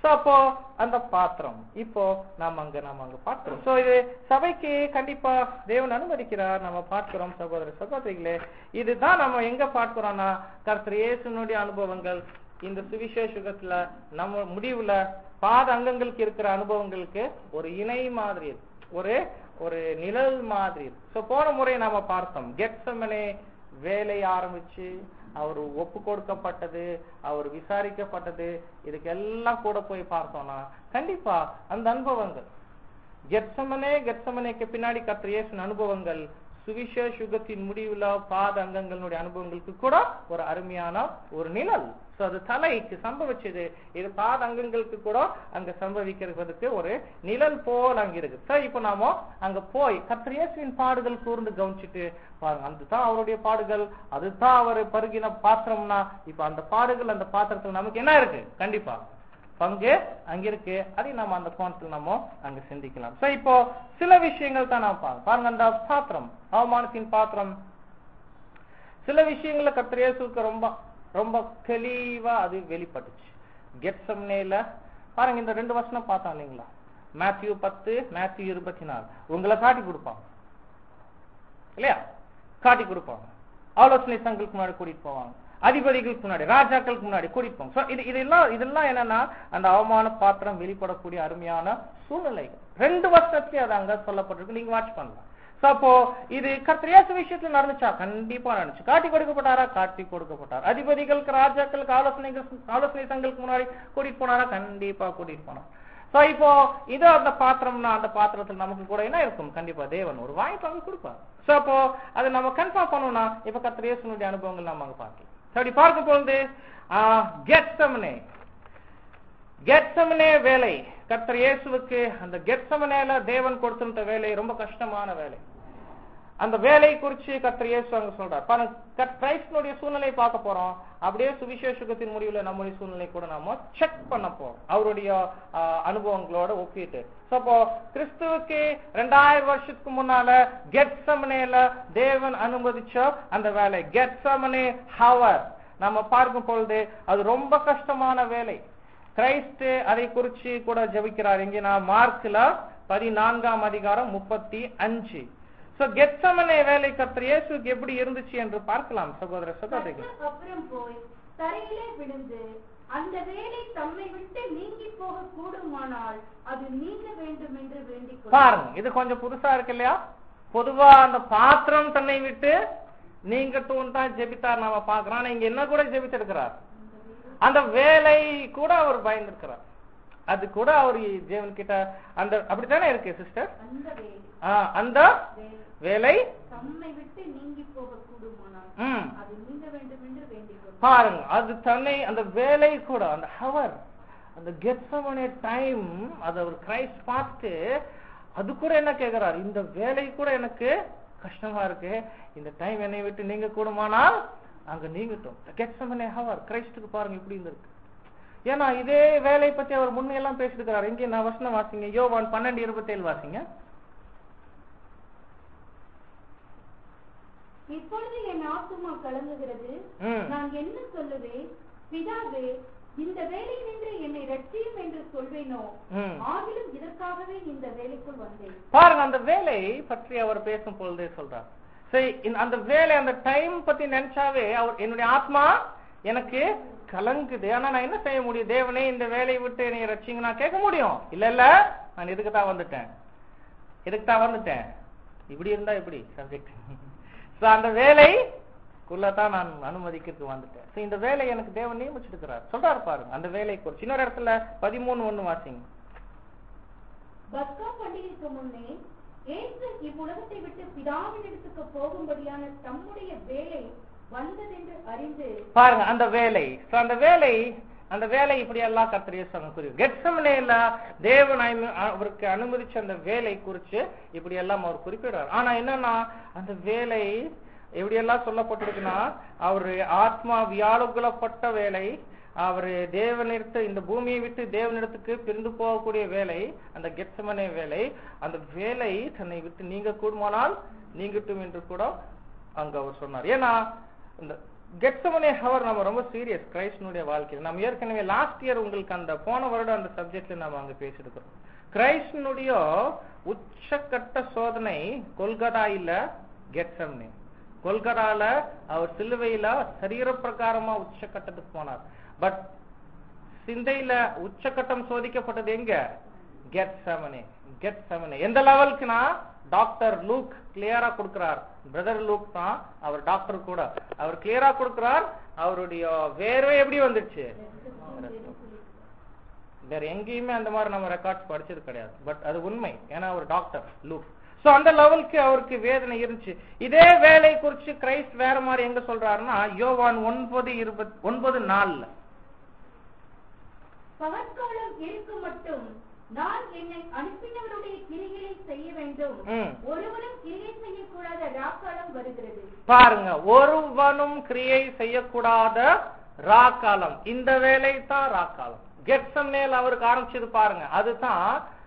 சோ அப்போ அந்த பாத்திரம் இப்போ நாம அங்க நாம அங்க பார்க்கிறோம் சோ இது சபைக்கு கண்டிப்பா தேவன் அனுமதிக்கிறார் நம்ம பார்க்கிறோம் சகோதர சகோதரிகளே இதுதான் நம்ம எங்க பார்க்கிறோம்னா கர்த்தர் இயேசுனுடைய அனுபவங்கள் இந்த சுவிசேஷத்துல நம்ம முடிவுல பாத அங்கங்களுக்கு இருக்கிற அனுபவங்களுக்கு ஒரு இணை மாதிரி இருக்கு. ஒரு ஒரு நிழல் மாதிரி சோ போன முறை நாம பார்த்தோம் கெட்சமனே வேலை ஆரம்பிச்சு அவர் ஒப்பு கொடுக்கப்பட்டது அவர் விசாரிக்கப்பட்டது இதுக்கு எல்லாம் கூட போய் பார்த்தோம்னா கண்டிப்பா அந்த அனுபவங்கள் கெட்சமனே கெட்சமனேக்கு பின்னாடி கர்த்தர் இயேசுவின் அனுபவங்கள் சுவிசேஷ யுகத்தின் முடிவுல பாத அங்கங்களுடைய அனுபவங்களுக்கு கூட ஒரு அருமையான ஒரு நிழல் சோ அது தலைக்கு சம்பவிச்சது இது பாத அங்கங்களுக்கு கூட அங்க சம்பவிக்கிறதுக்கு ஒரு நிழல் போல் அங்க இருக்கு சோ இப்போ நாம அங்க போய் கர்த்தர் இயேசுவின் பாடுகள் கூர்ந்து கவனிச்சுட்டு பாருங்க அதுதான் அவருடைய பாடுகள் அதுதான் அவர் பருகின பாத்திரம்னா இப்ப அந்த பாடுகள் அந்த பாத்திரத்துல நமக்கு என்ன இருக்கு கண்டிப்பா பங்கு அங்க இருக்கு அதை நம்ம அந்த கோணத்தில் நம்ம அங்க சிந்திக்கலாம் சோ இப்போ சில விஷயங்கள் தான் நான் பாருங்க பாருங்க அந்த பாத்திரம் அவமானத்தின் பாத்திரம் சில விஷயங்கள கர்த்தர் இயேசுவுக்கு ரொம்ப ரொம்ப தெளிவா அது வெளிப்பட்டுச்சு கெட்சம்னேல பாருங்க இந்த ரெண்டு வசனம் பார்த்தோம் இல்லைங்களா மேத்யூ பத்து மேத்யூ இருபத்தி நாலு உங்களை காட்டி கொடுப்பாங்க இல்லையா காட்டி கொடுப்பாங்க ஆலோசனை சங்களுக்கு முன்னாடி கூட்டிட்டு போவாங்க அதிபதிகளுக்கு முன்னாடி ராஜாக்களுக்கு முன்னாடி கூட்டிட்டு போவாங்க So, இது இதெல்லாம் இதெல்லாம் என்னன்னா அந்த அவமான பாத்திரம் வெளிப்படக்கூடிய அருமையான சூழ்நிலைகள் ரெண்டு வருஷத்துலயே அது அங்க சொல்லப்பட்டிருக்கு நீங்க வாட்ச் பண்ணலாம் So, அப்போ இது கத்திரியாசு விஷயத்துல நடந்துச்சா கண்டிப்பா நடந்துச்சு காட்டி கொடுக்கப்பட்டாரா காட்டி கொடுக்கப்பட்டார் அதிபதிகளுக்கு ராஜாக்களுக்கு ஆலோசனைகள் ஆலோசனை சங்களுக்கு முன்னாடி கூட்டிட்டு போனாரா கண்டிப்பா கூட்டிட்டு போனார் சோ இப்போ இது அந்த பாத்திரம்னா அந்த பாத்திரத்துல நமக்கு கூட என்ன இருக்கும் கண்டிப்பா தேவன் ஒரு வாய்ப்பு அங்க கொடுப்பார் சோ அப்போ அதை நம்ம கன்ஃபார்ம் பண்ணணும்னா இப்ப கத்திரேசனுடைய அனுபவங்கள் நம்ம அங்க பார்க்கலாம் So, அப்படி பார்க்கும் பொழுது கெட்சமனே கெட்சமனே வேலை கர்த்தர் இயேசுவுக்கு அந்த கெட்சமனேல தேவன் கொடுத்திருந்த வேலை ரொம்ப கஷ்டமான வேலை அந்த வேலை குறிச்சு கர்த்தர் இயேசு அங்க சொல்றார் பாருங்க கர்த்- கிறிஸ்துனுடைய சூழ்நிலை பார்க்க போறோம் அப்படியே சுவிசேஷகத்தின் முடிவுல நம்முடைய சூழ்நிலை கூட நாம செக் பண்ண போறோம் அவருடைய ஆ, அனுபவங்களோட ஒப்பிட்டு So, அப்போ கிறிஸ்துவுக்கு ரெண்டாயிரம் வருஷத்துக்கு முன்னால கெட்சமனேல தேவன் அனுமதிச்ச அந்த வேலை கெட்சமனே ஹவர் நம்ம பார்க்கும் பொழுது அது ரொம்ப கஷ்டமான வேலை கிரைஸ்ட் அதை குறிச்சு கூட ஜெபிக்கிறார் இங்க நான் மார்க்ல பதினான்காம் அதிகாரம் முப்பத்தி அஞ்சு சோ கெட்சமனே வேலை கர்த்தர் இயேசுக்கு எப்படி இருந்துச்சு என்று பார்க்கலாம் சகோதர சகோதரிகள் கர்த்தர் அப்புறம் போய் தரையிலே விழுந்து அந்த வேலை தம்மை விட்டு நீங்கி போக கூடுமானால் அது நீங்க வேண்டும் என்று வேண்டிக் கொண்டார். பாருங்க இது கொஞ்சம் புதுசா இருக்கு இல்லையா பொதுவா அந்த பாத்திரம் தன்னை விட்டு நீங்க தூண் தான் ஜெபித்தார் நாம பாக்குறோம் ஆனா இங்க என்ன கூட ஜெபிச்சிருக்கிறார் அந்த வேலை கூட அவர் பயந்துருக்கிறார் அது கூட அவர் தேவன் கிட்ட அந்த அப்படித்தானே இருக்கு சிஸ்டர் அந்த வேலை அந்த வேலை வேலை தம்மை விட்டு நீங்கி போக கூடுமானால் ம் அது நீங்க வேண்டும் என்று வேண்டிக் கொண்டார். பாருங்க அது தன்னை அந்த வேலை கூட அந்த ஹவர் அந்த கெட்சமனே டைம் அது அவர் கிரைஸ்ட் பார்த்து அது கூட என்ன கேக்குறாரு இந்த வேலை கூட எனக்கு கஷ்டமா இருக்கு இந்த டைம் என்னை விட்டு நீங்க கூடுமானால் அங்க நீங்கட்டும் கெட்சமனே ஹவர் கிரைஸ்டுக்கு பாருங்க இப்படி இருந்திருக்கு ஏன்னா இதே வேலை பத்தி அவர் முன்னையெல்லாம் பேசிருக்கிறார் இங்கே நான் வசனம் வாசிங்க யோவான் பன்னெண்டு இருபத்தேழு வாசிங்க இப்பொழுது என் ஆத்துமா கலங்குகிறது ம் நான் என்ன சொல்லுவேன் பிதாவே இந்த வேலை நின்று என்னை ரட்சியும் என்று சொல்வேனோ ம் ஆகிலும் இதற்காகவே இந்த வேலைக்குள் வந்தேன் பாருங்க அந்த வேலை பற்றி அவர் பேசும் பொழுதே சொல்றார் சரி இந்த- அந்த வேலை அந்த டைம் பத்தி நினைச்சாவே அவர் என்னுடைய ஆத்மா எனக்கு கலங்குது ஆனா நான் என்ன செய்ய முடியும் தேவனே இந்த வேலையை விட்டு என்னை ரட்சிங்க நான் கேட்க முடியும் இல்ல இல்ல நான் இதுக்கு தான் வந்துட்டேன் இதுக்கு தான் வந்துட்டேன் இப்படி இருந்தா இப்படி சப்ஜெக்ட் சோ அந்த வேலை தான் நான் அனுமதிக்கிறதுக்கு வந்துட்டேன் So, இந்த வேலை எனக்கு தேவன் நியமிச்சிருக்கிறார் சொல்றாரு பாருங்க அந்த வேலை குறிச்சு இன்னொரு இடத்துல பதிமூணு ஒண்ணு வாசிங்க பஸ்கா பண்டிகைக்கு முன்னே இயேசு இவ்வுலகத்தை விட்டு பிதாவினிடத்துக்கு போகும்படியான தம்முடைய வேலை வந்ததென்று அறிந்து பாருங்க அந்த வேலை So, அந்த வேலை அந்த வேலை இப்படி எல்லாம் கத்திரிய குறி கெட்சமனேல தேவன் அனு- அவருக்கு அனுமதிச்ச அந்த வேலை குறிச்சு இப்படி எல்லாம் அவர் குறிப்பிடுறார் ஆனா என்னன்னா அந்த வேலை எப்படி எல்லாம் சொல்லப்பட்டிருக்குன்னா அவரு ஆத்மா வியாழுகுலப்பட்ட வேலை அவரு தேவனிடத்து இந்த பூமியை விட்டு தேவனிடத்துக்கு பிரிந்து போகக்கூடிய வேலை அந்த கெட்சமனே வேலை அந்த வேலை தன்னை விட்டு நீங்க கூடுமானால் நீங்கட்டும் என்று கூட அங்க அவர் சொன்னார் ஏன்னா இந்த கெட்சமனே ஹவர் நம்ம ரொம்ப சீரியஸ் கிரைஸ்டனுடைய வாழ்க்கையில் நம்ம ஏற்கனவே லாஸ்ட் இயர் உங்களுக்கு அந்த போன வருடம் அந்த சப்ஜெக்ட்ல நம்ம அங்க பேசிருக்கிறோம் கிரைஸ்டனுடைய உச்சக்கட்ட சோதனை கொல்கத்தா இல்ல கெட்சம்னே கொல்கத்தால அவர் சிலுவையில சரீர பிரகாரமா உச்சக்கட்டத்துக்கு போனார் பட் சிந்தையில உச்சக்கட்டம் சோதிக்கப்பட்டது எங்க கெட் செவனே கெட் செவனே எந்த லெவலுக்குனா டாக்டர் லூக் கிளியரா கொடுக்கிறார் பிரதர் லூக் தான் அவர் டாக்டர் கூட அவர் கிளியரா கொடுக்கிறார் அவருடைய வேர்வை எப்படி வந்துச்சு வேற எங்கேயுமே அந்த மாதிரி நம்ம ரெக்கார்ட்ஸ் படிச்சது கிடையாது பட் அது உண்மை ஏன்னா அவர் டாக்டர் லூக் சோ அந்த லெவலுக்கு அவருக்கு வேதனை இருந்துச்சு இதே வேலை குறிச்சு கிரைஸ்ட் வேற மாதிரி எங்க சொல்றாருன்னா யோவான் ஒன்பது இருபத் ஒன்பது நாலுல பகற்காலம் இருக்கும் மட்டும் நான் என்னை அனுப்பினவருடைய கிரிகளை செய்ய வேண்டும் ம். ஒருவரும் கிரியை செய்யக்கூடாத ராக்காலம் வருகிறது பாருங்க ஒருவனும் கிரியை செய்யக்கூடாத ராக்காலம் இந்த வேலை தான் ராக்காலம் கெட்சம் நேல் அவருக்கு ஆரம்பிச்சது பாருங்க அதுதான்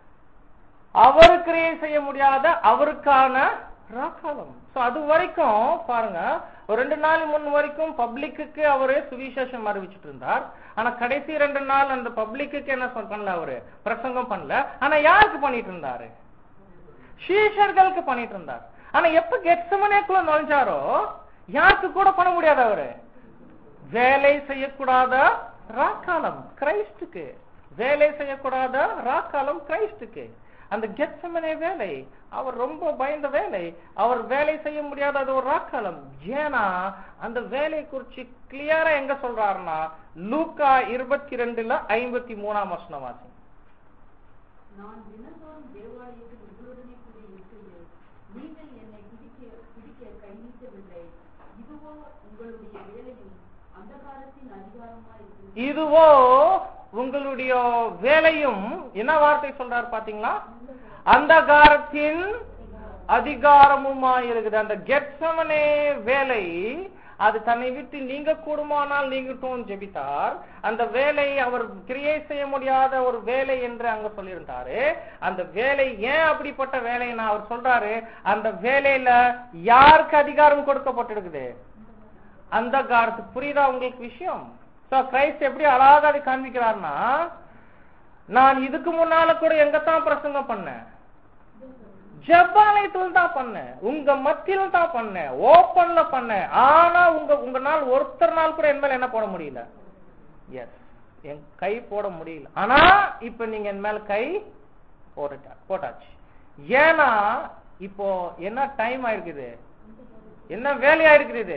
அவர் கிரியை செய்ய முடியாத அவருக்கான ராக்காலம் சோ அது வரைக்கும் பாருங்க ஒரு ரெண்டு நாள் முன் வரைக்கும் பப்ளிக்கு அவரு சுவிசேஷம் அறிவிச்சிட்டு இருந்தார் ஆனா கடைசி ரெண்டு நாள் அந்த பப்ளிக்கு என்ன சொல்- பண்ணல அவரு பிரசங்கம் பண்ணல ஆனா யாருக்கு பண்ணிட்டு இருந்தாரு சீஷர்களுக்கு பண்ணிட்டு இருந்தார் ஆனா எப்ப கெட்சமனேக்குள்ள நுழைஞ்சாரோ யாருக்கு கூட பண்ண முடியாது அவரு வேலை செய்யக்கூடாத ராக்காலம் கிரைஸ்டுக்கு வேலை செய்யக்கூடாத ராக்காலம் கிரைஸ்டுக்கு அந்த கெட்சமனே வேலை அவர் ரொம்ப பயந்த வேலை அவர் வேலை செய்ய முடியாத அது ஒரு ராக்காலம் ஏன்னா அந்த வேலை குறிச்சு கிளியரா எங்க சொல்றாருன்னா லூக்கா இருபத்தி ரெண்டுல ஐம்பத்தி மூணாம் வசனம் வாசி நான் தினந்தோறும் தேவாலயத்தில் உங்களுடனே கூட இருக்கிறேன் நீங்கள் என்னை பிடிக்க பிடிக்க கை நீட்டவில்லை இதுவோ உங்களுடைய வேலையும் அந்தகாரத்தின் அதிகாரமா இருக்கிறது இதுவோ உங்களுடைய வேலையும் என்ன வார்த்தை சொல்றாரு பாத்தீங்களா அந்தகாரத்தின் அதிகாரமுமா இருக்குது அந்த கெட்சமனே வேலை அது தன்னை விட்டு நீங்க கூடுமானால் நீங்கட்டும் ஜெபித்தார் அந்த வேலை அவர் கிரியை செய்ய முடியாத ஒரு வேலை என்று அங்க சொல்லியிருந்தாரு அந்த வேலை ஏன் அப்படிப்பட்ட வேலைன்னா அவர் சொல்றாரு அந்த வேலையில யாருக்கு அதிகாரம் கொடுக்கப்பட்டிருக்குது அந்த காலத்துக்கு புரியுதா உங்களுக்கு விஷயம் சோ கிரைஸ்ட் எப்படி அழகா அதை காண்பிக்கிறார்னா நான் இதுக்கு முன்னால கூட எங்கத்தான் பிரசங்கம் பண்ணேன் ஜப்பாலயத்துல தான் பண்ணேன் உங்க மத்தியில தான் பண்ணேன் ஓப்பன்ல பண்ணேன் ஆனா உங்க உங்க நாள் ஒருத்தர் நாள் கூட என் மேல என்ன போட முடியல எஸ் என் கை போட முடியல ஆனா இப்ப நீங்க என் மேல கை போட்டுட்டா போட்டாச்சு ஏன்னா இப்போ என்ன டைம் ஆயிருக்குது என்ன வேலையா இருக்குது இது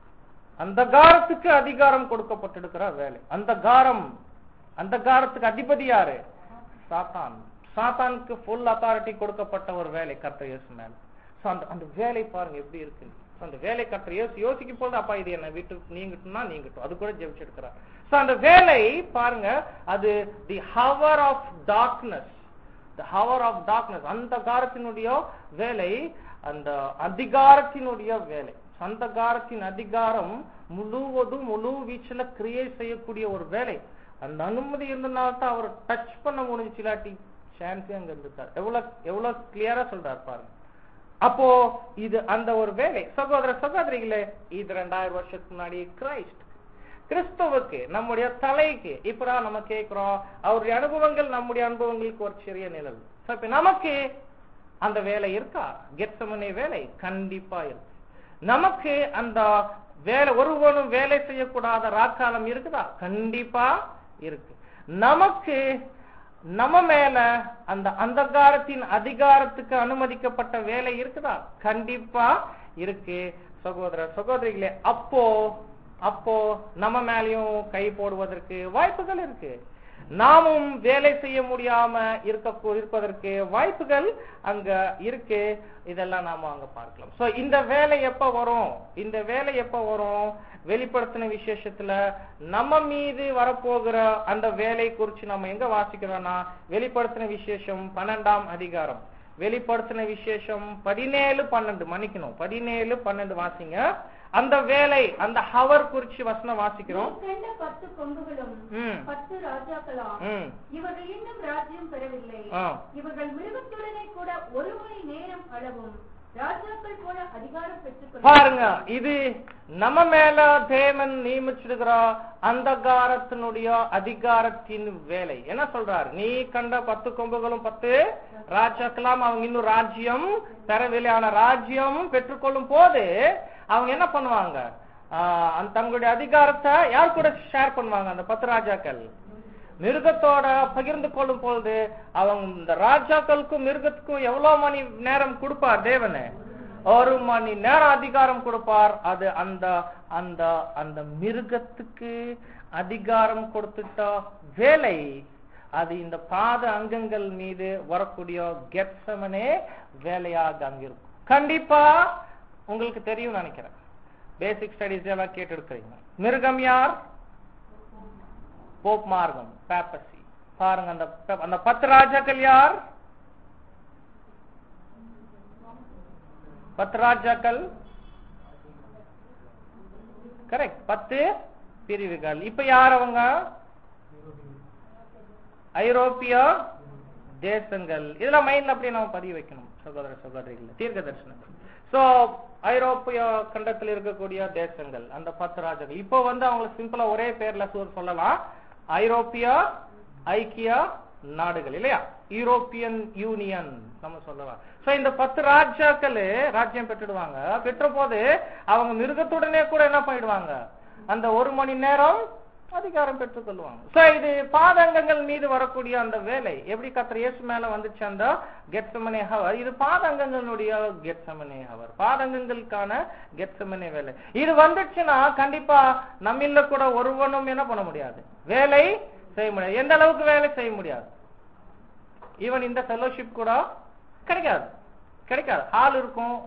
அந்த காரத்துக்கு அதிகாரம் கொடுக்கப்பட்டிருக்கிற வேலை அந்த காரம் அந்த காரத்துக்கு அதிபதி யாரு சாத்தான் சாத்தானுக்கு ஃபுல் அத்தாரிட்டி கொடுக்கப்பட்ட ஒரு வேலை கர்த்தர் இயேசு மேல சோ அந்த அந்த வேலை பாருங்க எப்படி இருக்கு So, அந்த வேலை கர்த்தர் இயேசு யோசிக்கும் போது அப்பா இது என்ன விட்டு நீங்கட்டும்னா நீங்கட்டும் அது கூட ஜெபிச்சிருக்கிறார் சோ அந்த வேலை பாருங்க அது the hour of darkness the hour of darkness அந்த காரத்தினுடைய வேலை அந்த அதிகாரத்தினுடைய வேலை அந்த காரத்தின் அதிகாரம் முழுவதும் முழு வீச்சுல கிரியை செய்யக்கூடிய ஒரு வேலை அந்த அனுமதி இருந்தனால தான் அவர் டச் பண்ண முடிஞ்சு இல்லாட்டி சான்ஸே அங்க இருந்திருக்காரு எவ்வளவு எவ்வளவு கிளியரா சொல்றாரு பாருங்க அப்போ இது அந்த ஒரு வேலை சகோதர சகோதரிகளே இது ரெண்டாயிரம் வருஷத்துக்கு முன்னாடி கிரைஸ்ட் கிறிஸ்துவுக்கு நம்முடைய தலைக்கு இப்பதான் நம்ம கேட்கிறோம் அவருடைய அனுபவங்கள் நம்முடைய அனுபவங்களுக்கு ஒரு சிறிய நிழல் So, இப்ப நமக்கு அந்த வேலை இருக்கா கெட்சமனே வேலை கண்டிப்பா இருக்கு நமக்கு அந்த வேலை ஒருவனும் வேலை செய்யக்கூடாத ராக்காலம் இருக்குதா கண்டிப்பா இருக்கு நமக்கு நம்ம மேல அந்த அந்தகாரத்தின் அதிகாரத்துக்கு அனுமதிக்கப்பட்ட வேலை இருக்குதா கண்டிப்பா இருக்கு சகோதர சகோதரிகளே அப்போ அப்போ நம்ம மேலயும் கை போடுவதற்கு வாய்ப்புகள் இருக்கு நாமும் வேலை செய்ய முடியாம இருக்க இருப்பதற்கு வாய்ப்புகள் அங்க இருக்கு இதெல்லாம் நாம அங்க பார்க்கலாம் சோ இந்த வேலை எப்ப வரும் இந்த வேலை எப்ப வரும் வெளிப்படுத்தின விசேஷத்துல நம்ம மீது வரப்போகிற அந்த வேலை குறிச்சு நம்ம எங்க வாசிக்கிறோம்னா வெளிப்படுத்தின விசேஷம் பன்னெண்டாம் அதிகாரம் வெளிப்படுத்தின விசேஷம் பதினேழு பன்னெண்டு மன்னிக்கணும் பதினேழு பன்னெண்டு வாசிங்க அந்த வேலை அந்த ஹவர் குறிச்சு வசனம் வாசிக்கிறோம் நீ கண்ட பத்து கொம்புகளும் ம். பத்து ராஜாக்களாம் ம் இவர்கள் இன்னும் ராஜ்யம் பெறவில்லை ஆ. இவர்கள் மிருகத்துடனே கூட ஒரு மணி நேரம் அளவும் ராஜாக்கள் போல அதிகாரம் பெற்றுக் பாருங்க இது நம்ம மேல தேவன் நியமிச்சிருக்கிற அந்தகாரத்தினுடைய அதிகாரத்தின் வேலை என்ன சொல்றாரு நீ கண்ட பத்து கொம்புகளும் பத்து ராஜாக்கெல்லாம் அவங்க இன்னும் ராஜ்யம் பெறவில்லை ஆன ராஜ்யம் பெற்றுக்கொள்ளும் போது அவங்க என்ன பண்ணுவாங்க ஆஹ் அந்த தங்களுடைய அதிகாரத்தை யார் கூட ஷேர் பண்ணுவாங்க அந்த பத்து ராஜாக்கள் மிருகத்தோட பகிர்ந்து கொள்ளும் பொழுது அவங்க இந்த ராஜாக்களுக்கும் மிருகத்துக்கும் எவ்வளவு மணி நேரம் கொடுப்பார் தேவனு ஒரு மணி நேரம் அதிகாரம் கொடுப்பார் அது அந்த அந்த அந்த மிருகத்துக்கு அதிகாரம் கொடுத்துட்ட வேலை அது இந்த பாத அங்கங்கள் மீது வரக்கூடிய கெப்சமனே வேலையாக அங்க இருக்கும் கண்டிப்பா உங்களுக்கு தெரியும் நினைக்கிறேன் பேசிக் ஸ்டடிஸ் எல்லாம் கேட்டு இருக்கிறீங்க மிருகம் யார் போப் மார்க்கம் பேப்பசி பாருங்க அந்த அந்த பத்து ராஜாக்கள் யார் பத்து ராஜாக்கள் கரெக்ட் பத்து பிரிவுகள் இப்ப யார் அவங்க ஐரோப்பிய தேசங்கள் இதெல்லாம் மைண்ட்ல அப்படியே நம்ம பதிவு வைக்கணும் சகோதர சகோதரிகள் தீர்க்க தரிசனம் சோ ஐரோப்பிய கண்டத்தில் இருக்கக்கூடிய தேசங்கள் அந்த பத்து ராஜாக்கள் இப்போ வந்து அவங்க சிம்பிளா ஒரே பேர்ல சொ- சொல்லலாம் ஐரோப்பிய ஐக்கிய நாடுகள் இல்லையா யூரோப்பியன் யூனியன் நம்ம சொல்லலாம் சோ இந்த பத்து ராஜாக்கள் ராஜ்யம் பெற்றுடுவாங்க பெற்ற போது அவங்க மிருகத்துடனே கூட என்ன பண்ணிடுவாங்க அந்த ஒரு மணி நேரம் அதிகாரம் பெற்றுக் கொள்வாங்க சோ இது பாதங்கங்கள் மீது வரக்கூடிய அந்த வேலை எப்படி கத்திர இயேசு மேல வந்துச்சு அந்த கெட்சமனே ஹவர் இது பாதங்கங்களுடைய கெட்சமனே ஹவர் பாதங்கங்களுக்கான கெட்சமனே வேலை இது வந்துச்சுன்னா கண்டிப்பா நம்மில்ல கூட ஒருவனும் என்ன பண்ண முடியாது வேலை செய்ய முடியாது எந்த அளவுக்கு வேலை செய்ய முடியாது ஈவன் இந்த ஃபெலோஷிப் கூட கிடைக்காது கிடைக்காது ஹால் இருக்கும்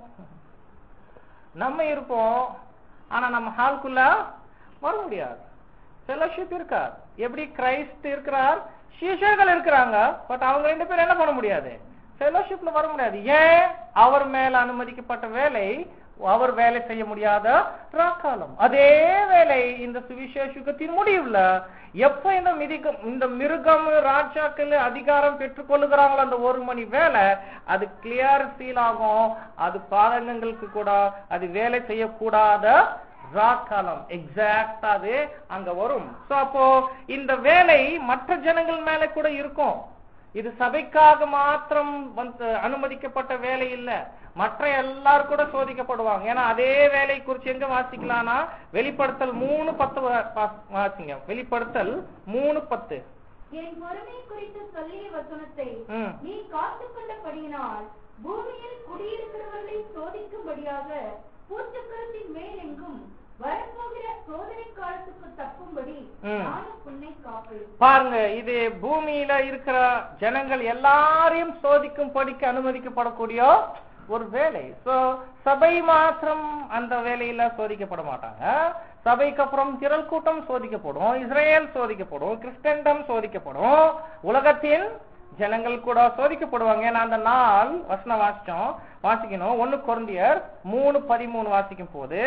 நம்ம இருப்போம் ஆனா நம்ம ஹால்குள்ள வர முடியாது ஃபெலோஷிப் இருக்காது எப்படி கிரைஸ்ட் இருக்கிறார் சீஷர்கள் இருக்கிறாங்க பட் அவங்க ரெண்டு பேரும் என்ன பண்ண முடியாது ஃபெலோஷிப்ல வர முடியாது ஏன் அவர் மேல அனுமதிக்கப்பட்ட வேலை அவர் வேலை செய்ய முடியாத ராக்காலம் அதே வேலை இந்த சுவிசேஷகத்தின் முடிவுல எப்ப இந்த மிதிகம் இந்த மிருகம் ராஜாக்கள் அதிகாரம் பெற்றுக் கொள்ளுகிறாங்களோ அந்த ஒரு மணி வேலை அது கிளியர் ஃபீல் ஆகும் அது பாதகங்களுக்கு கூட அது வேலை செய்யக்கூடாத ராக்காலம் எக்ஸாக்டாவே அங்க வரும் சோ அப்போ இந்த வேலை மற்ற ஜனங்கள் மேல கூட இருக்கும் இது சபைக்காக மாத்திரம் வந்து அனுமதிக்கப்பட்ட வேலை இல்ல மற்ற எல்லாரும் கூட சோதிக்கப்படுவாங்க ஏன்னா அதே வேலை குறிச்சு எங்க வாசிக்கலாம்னா வெளிப்படுத்தல் மூணு பத்து வா- வா- வாசிங்க வெளிப்படுத்தல் மூணு பத்து என் பொறுமை குறித்து சொல்லிய வசனத்தை ம். நீ காத்துக்கொண்டபடியினால் பூமியில் குடியிருக்கிறவர்களை சோதிக்கும்படியாக பூச்சக்கரத்தின் மேல் எங்கும் வரப்போகிற சோதனை காலத்துக்கு தப்பும்படி ம். நானும் உன்னை காப்பேன் பாருங்க இது பூமியில இருக்கிற ஜனங்கள் எல்லாரையும் சோதிக்கும் படிக்க அனுமதிக்கப்படக்கூடிய ஒரு வேலை சோ சபை மாத்திரம் அந்த வேலையில சோதிக்கப்பட மாட்டாங்க சபைக்கு அப்புறம் திரள் கூட்டம் சோதிக்கப்படும் இஸ்ரேல் சோதிக்கப்படும் கிறிஸ்டண்டம் சோதிக்கப்படும் உலகத்தின் ஜனங்கள் கூட சோதிக்கப்படுவாங்க ஏன்னா அந்த நாள் வசனம் வாசிச்சோம் வாசிக்கணும் ஒண்ணு குழந்தையர் மூணு பதிமூணு வாசிக்கும் போது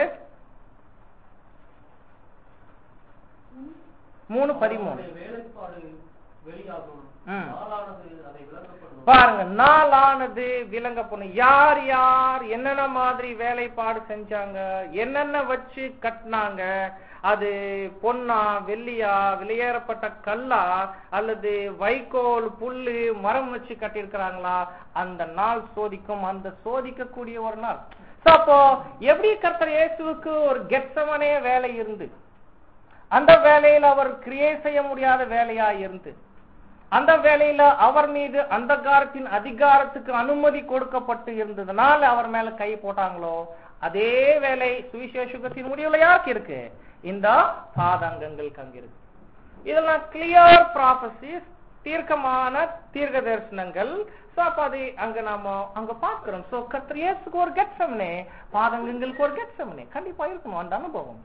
மூணு பதிமூணு அவருடைய வேலைப்பாடு வெளியாகும் ம். நாளானது அதை விளங்கப்படும் பாருங்க நாளானது விளங்கப்படும் யார் யார் என்னென்ன மாதிரி வேலைப்பாடு செஞ்சாங்க என்னென்ன வச்சு கட்டினாங்க அது பொன்னா வெள்ளியா வெளியேறப்பட்ட கல்லா அல்லது வைக்கோல் புல்லு மரம் வச்சு கட்டியிருக்கிறாங்களா அந்த நாள் சோதிக்கும் அந்த சோதிக்கக்கூடிய ஒரு நாள் So, அப்போ எப்படி கர்த்தர் இயேசுவுக்கு ஒரு கெட்சமனே வேலை இருந்து அந்த வேலையில அவர் கிரியே செய்ய முடியாத வேலையா இருந்து அந்த வேலையில அவர் மீது அந்த காரத்தின் அதிகாரத்துக்கு அனுமதி கொடுக்கப்பட்டு இருந்ததுனால அவர் மேல கை போட்டாங்களோ அதே வேலை சுவிசேஷகத்தின் முடிவுல யாருக்கு இருக்கு இந்த பாதாங்கங்களுக்கு அங்க இருக்கு இதெல்லாம் கிளியர் ப்ராபசிஸ் தீர்க்கமான தீர்க்க தரிசனங்கள் சோ அப்ப அது அங்க நாம அங்க பாக்குறோம் சோ கத்திரியேசுக்கு ஒரு கெட்சம்னே பாதங்கங்களுக்கு ஒரு கெட்சம்னே கண்டிப்பா இருக்கணும் அந்த அனுபவம்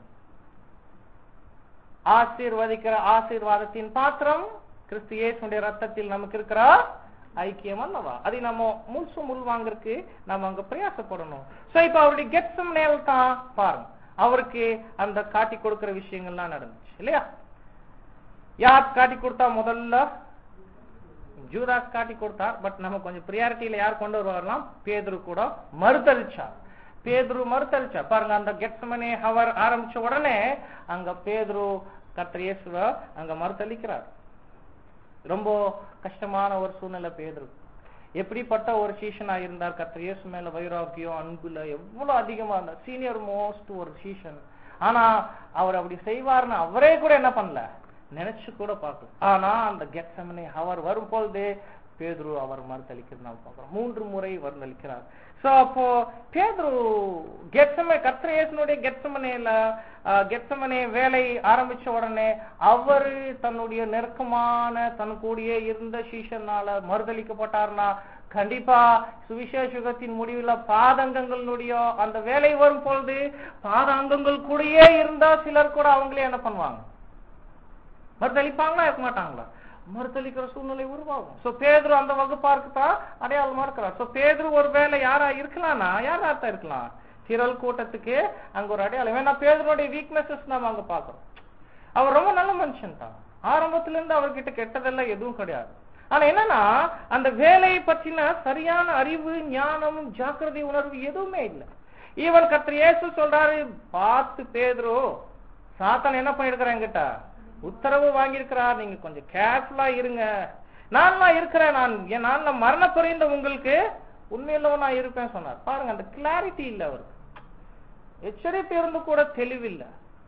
ஆசீர்வதிக்கிற ஆசீர்வாதத்தின் பாத்திரம் கிறிஸ்து இயேசுடைய ரத்தத்தில் நமக்கு இருக்கிற ஐக்கியம் அல்லவா அதை நம்ம முழுசு முள் வாங்கறதுக்கு நம்ம அங்க பிரயாசப்படணும் சோ இப்ப அவருடைய கெட்சம் நேல் தான் பாருங்க அவருக்கு அந்த காட்டி கொடுக்கிற விஷயங்கள்லாம் நடந்துச்சு இல்லையா யார் காட்டி கொடுத்தா முதல்ல ஜூதாஸ் காட்டி கொடுத்தார் பட் நம்ம கொஞ்சம் ப்ரியாரிட்டியில யார் கொண்டு வருவார்லாம் பேதுரு கூட மறுதளிச்சார் பேதுரு மறுதளிச்சார் பாருங்க அந்த கெட்சமனே ஹவர் ஆரம்பிச்ச உடனே அங்க பேதுரு கர்த்தர் இயேசுவ அங்க மறுதளிக்கிறார் ரொம்ப கஷ்டமான ஒரு சூழ்நிலை பேதுரு எப்படிப்பட்ட ஒரு சீஷனா இருந்தார் கர்த்தர் இயேசு மேல வைராக்கியம் அன்புல எவ்வளவு அதிகமா இருந்தார் சீனியர் மோஸ்ட் ஒரு சீஷன் ஆனா அவர் அப்படி செய்வார்னு அவரே கூட என்ன பண்ணல நினைச்சு கூட பார்க்கல ஆனா அந்த கெட்சமனே அவர் வரும் பொழுது பேதுரு அவர் மறுதளிக்கிறது நாம் பார்க்கிறோம் மூன்று முறை மறுதளிக்கிறார் சோ அப்போ பேதுரு கெட்சமே கர்த்தர் இயேசுனுடைய கெட்சமனேல கெட்சமனே வேலை ஆரம்பிச்ச உடனே அவரு தன்னுடைய நெருக்கமான தன் கூடயே இருந்த சீஷனால மறுதளிக்கப்பட்டார்னா கண்டிப்பா சுவிசேஷகத்தின் முடிவுல பாதங்கங்களுடைய அந்த வேலை வரும் பொழுது பாதாங்கங்கள் கூடயே இருந்தா சிலர் கூட அவங்களே என்ன பண்ணுவாங்க மறுதளிப்பாங்களா இருக்க மாட்டாங்களா மறுதளிக்கிற சூழ்நிலை உருவாகும் சோ பேதுரு அந்த வகுப்பாருக்கு தான் அடையாளமா இருக்கிறார் சோ பேதுரு ஒரு வேலை யாரா இருக்கலாம்னா யாரா தான் இருக்கலாம் திரள் கூட்டத்துக்கு அங்க ஒரு அடையாளம் ஏன்னா பேதுருடைய வீக்னஸஸ் நாம அங்க பாக்குறோம் அவர் ரொம்ப நல்ல மனுஷன் தான் ஆரம்பத்துல இருந்து அவர்கிட்ட கெட்டதெல்லாம் எதுவும் கிடையாது ஆனா என்னன்னா அந்த வேலையை பற்றின சரியான அறிவு ஞானம் ஜாக்கிரதை உணர்வு எதுவுமே இல்லை ஈவன் கர்த்தர் இயேசு சொல்றாரு பார்த்து பேதுரு சாத்தான் என்ன பண்ணிருக்கிறான் என்கிட்ட உத்தரவு வாங்கியிருக்கிறார் நீங்க கொஞ்சம் கேர்ஃபுல்லா இருங்க நான் இருக்கிறேன் நான் என் நான் மரண குறைந்த உங்களுக்கு உண்மையிலவும் நான் இருப்பேன் சொன்னார் பாருங்க அந்த கிளாரிட்டி இல்ல அவருக்கு எச்சரிப்பு இருந்து கூட தெளிவில்ல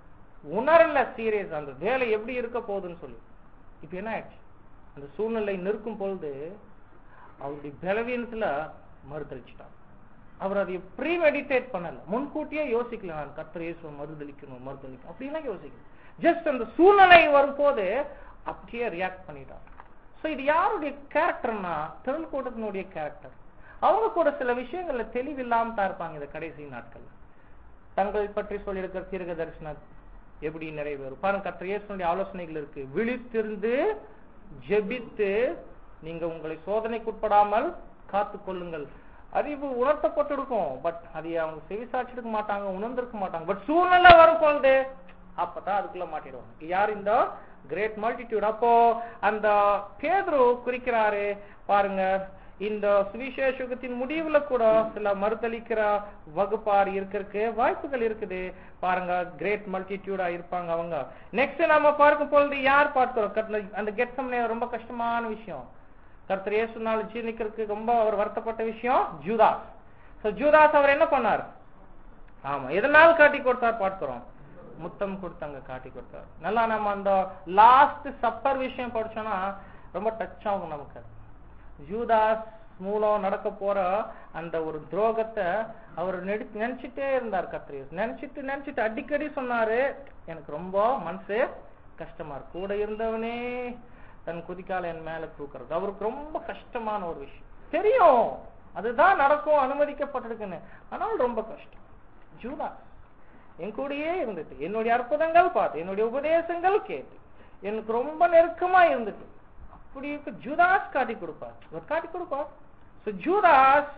உணரல சீரியஸ் அந்த வேலை எப்படி இருக்க போகுதுன்னு சொல்லி இப்ப என்ன ஆயிடுச்சு அந்த சூழ்நிலை நிற்கும் பொழுது அவருடைய பலவீனத்துல மறுதளிச்சுட்டான் அவர் அதை ப்ரீ மெடிடேட் பண்ணல முன்கூட்டியே யோசிக்கல நான் கர்த்தர் இயேசுவை மறுதளிக்கணும் மறுதளிக்கணும் அப்படிலாம் யோசிக்கல ஜஸ்ட் அந்த சூழ்நிலை வரும்போது அப்படியே ரியாக்ட் பண்ணிட்டான் சோ இது யாருடைய கேரக்டர்னா திரள் கூட்டத்தினுடைய கேரக்டர் அவங்க கூட சில விஷயங்கள்ல தெளிவில்லாம தான் இருப்பாங்க இந்த கடைசி நாட்கள்ல தங்கள் பற்றி சொல்லியிருக்கிற தீர்க்க தரிசனம் எப்படி நிறைவேறும் பாருங்க கர்த்தர் இயேசுனுடைய ஆலோசனைகள் இருக்கு விழித்திருந்து ஜெபித்து நீங்க உங்களை சோதனைக்குட்படாமல் காத்து கொள்ளுங்கள் அறிவு உணர்த்தப்பட்டிருக்கும் பட் அதை அவங்க செவிசாச்சிருக்க மாட்டாங்க உணர்ந்திருக்க மாட்டாங்க பட் சூழ்நிலை வரும் பொழுது அப்பதான் அதுக்குள்ள மாட்டிடுவாங்க யார் இந்த கிரேட் மல்டிடியூட் அப்போ அந்த பேதுரு குறிக்கிறாரு பாருங்க இந்த சுவிசேஷகத்தின் முடிவுல கூட சில மறுதளிக்கிற வகுப்பார் இருக்கிறதுக்கு வாய்ப்புகள் இருக்குது பாருங்க கிரேட் மல்டிடியூடா இருப்பாங்க அவங்க நெக்ஸ்ட் நாம பார்க்கும் பொழுது யார் பார்க்கிறோம் அந்த கெட்சம் ரொம்ப கஷ்டமான விஷயம் கர்த்தர் இயேசுனால ஜீர்ணிக்கிறதுக்கு ரொம்ப அவர் வருத்தப்பட்ட விஷயம் ஜூதாஸ் சோ ஜூதாஸ் அவர் என்ன பண்ணார் ஆமா எதனால் காட்டி கொடுத்தார் பார்க்கிறோம் முத்தம் கொடுத்தாங்க காட்டி கொடுத்தார் நல்லா நம்ம அந்த லாஸ்ட் சப்பர் விஷயம் படிச்சோம்னா ரொம்ப டச் ஆகும் நமக்கு ஜூதாஸ் மூலம் நடக்க போற அந்த ஒரு துரோகத்தை அவர் நினைச்சிட்டே இருந்தார் கத்திரியஸ் நினைச்சிட்டு நினைச்சிட்டு அடிக்கடி சொன்னாரு எனக்கு ரொம்ப மனசு கஷ்டமா இருக்கு கூட இருந்தவனே தன் குதிக்கால என் மேல தூக்குறது அவருக்கு ரொம்ப கஷ்டமான ஒரு விஷயம் தெரியும் அதுதான் நடக்கும் அனுமதிக்கப்பட்டிருக்குன்னு ஆனால் ரொம்ப கஷ்டம் ஜூதாஸ் என் கூடயே இருந்துட்டு என்னுடைய அற்புதங்கள் பார்த்து என்னுடைய உபதேசங்கள் கேட்டு எனக்கு ரொம்ப நெருக்கமா இருந்துட்டு அப்படி இருக்க ஜூதாஸ் காட்டி கொடுப்பார் அவர் காட்டி கொடுப்பார் சோ ஜூதாஸ்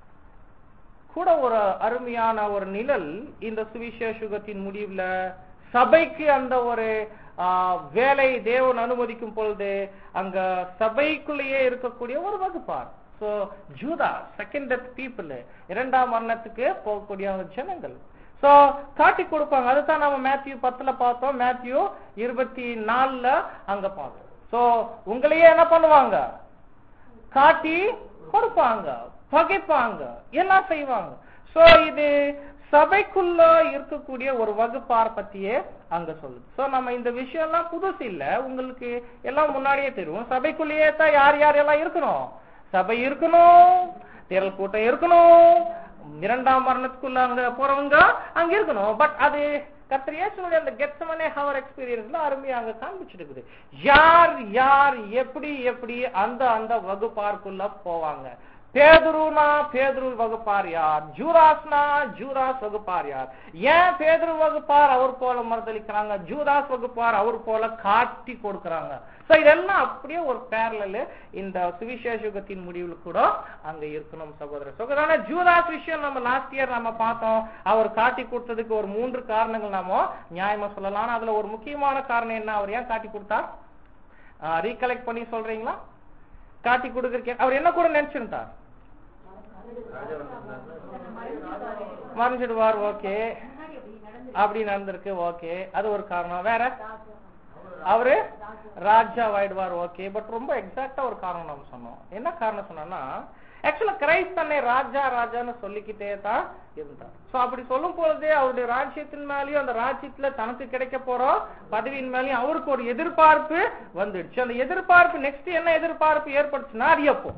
கூட ஒரு அருமையான ஒரு நிழல் இந்த சுவிசேஷகத்தின் முடிவுல சபைக்கு அந்த ஒரு வேலை தேவன் அனுமதிக்கும் பொழுது அங்க சபைக்குள்ளேயே இருக்கக்கூடிய ஒரு வகுப்பார் so Judah second death people இரண்டாம் மரணத்துக்கு போகக்கூடிய ஜனங்கள் சோ காட்டி கொடுப்பாங்க அதுதான் நம்ம மேத்யூ பத்துல பார்த்தோம் மேத்யூ இருபத்தி நாலுல அங்க பார்த்தோம் சோ உங்களையே என்ன பண்ணுவாங்க காட்டி கொடுப்பாங்க பகைப்பாங்க எல்லாம் செய்வாங்க சோ இது சபைக்குள்ள இருக்கக்கூடிய ஒரு வகுப்பார் பத்தியே அங்க சொல்லுது சோ நம்ம இந்த விஷயம் எல்லாம் புதுசு இல்ல உங்களுக்கு எல்லாம் முன்னாடியே தெரியும் சபைக்குள்ளேயே தான் யார் யார் எல்லாம் இருக்கணும் சபை இருக்கணும் திரள் கூட்டம் இருக்கணும் இரண்டாம் மரணத்துக்குள்ள அங்க போறவங்க அங்க இருக்கணும் பட் அது கத்திரியேசனுடைய அந்த கெட்சமனே ஹவர் எக்ஸ்பீரியன்ஸ்ல அருமையா அங்க காண்பிச்சுட்டு இருக்குது யார் யார் எப்படி எப்படி அந்த அந்த வகுப்பார்க்குள்ள போவாங்க பேதுருனா பேதுரு வகுப்பார் யார் ஜூராஸ்னா ஜூராஸ் வகுப்பார் யார் ஏன் பேதுரு வகுப்பார் அவர் போல மறுதளிக்கிறாங்க ஜூராஸ் வகுப்பார் அவர் போல காட்டி கொடுக்கறாங்க சோ இதெல்லாம் அப்படியே ஒரு பேரல இந்த சுவிசேஷகத்தின் முடிவுல கூட அங்க இருக்கணும் சகோதர சகோதரான ஜூதாஸ் விஷயம் நம்ம லாஸ்ட் இயர் நம்ம பார்த்தோம் அவர் காட்டி கொடுத்ததுக்கு ஒரு மூன்று காரணங்கள் நாம நியாயமா சொல்லலாம் ஆனா அதுல ஒரு முக்கியமான காரணம் என்ன அவர் ஏன் காட்டி கொடுத்தார் ரீகலெக்ட் பண்ணி சொல்றீங்களா காட்டி கொடுக்கறக்கே அவர் என்ன கூட நினைச்சிருந்தார் மறைஞ்சிடுவார் ஓகே அப்படி நடந்திருக்கு ஓகே அது ஒரு காரணம் வேற அவரு ராஜா ஆயிடுவார் ஓகே பட் ரொம்ப எக்ஸாக்டா ஒரு காரணம் நம்ம சொன்னோம் என்ன காரணம் சொன்னோம்னா ஆக்சுவலா கிரைஸ்ட் தன்னை ராஜா ராஜான்னு சொல்லிக்கிட்டே தான் இருந்தார் சோ அப்படி சொல்லும் பொழுதே அவருடைய ராஜ்யத்தின் மேலயும் அந்த ராஜ்யத்துல தனக்கு கிடைக்க போற பதவியின் மேலயும் அவருக்கு ஒரு எதிர்பார்ப்பு வந்துடுச்சு அந்த எதிர்பார்ப்பு நெக்ஸ்ட் என்ன எதிர்பார்ப்பு ஏற்படுச்சுன்னா அது எப்போ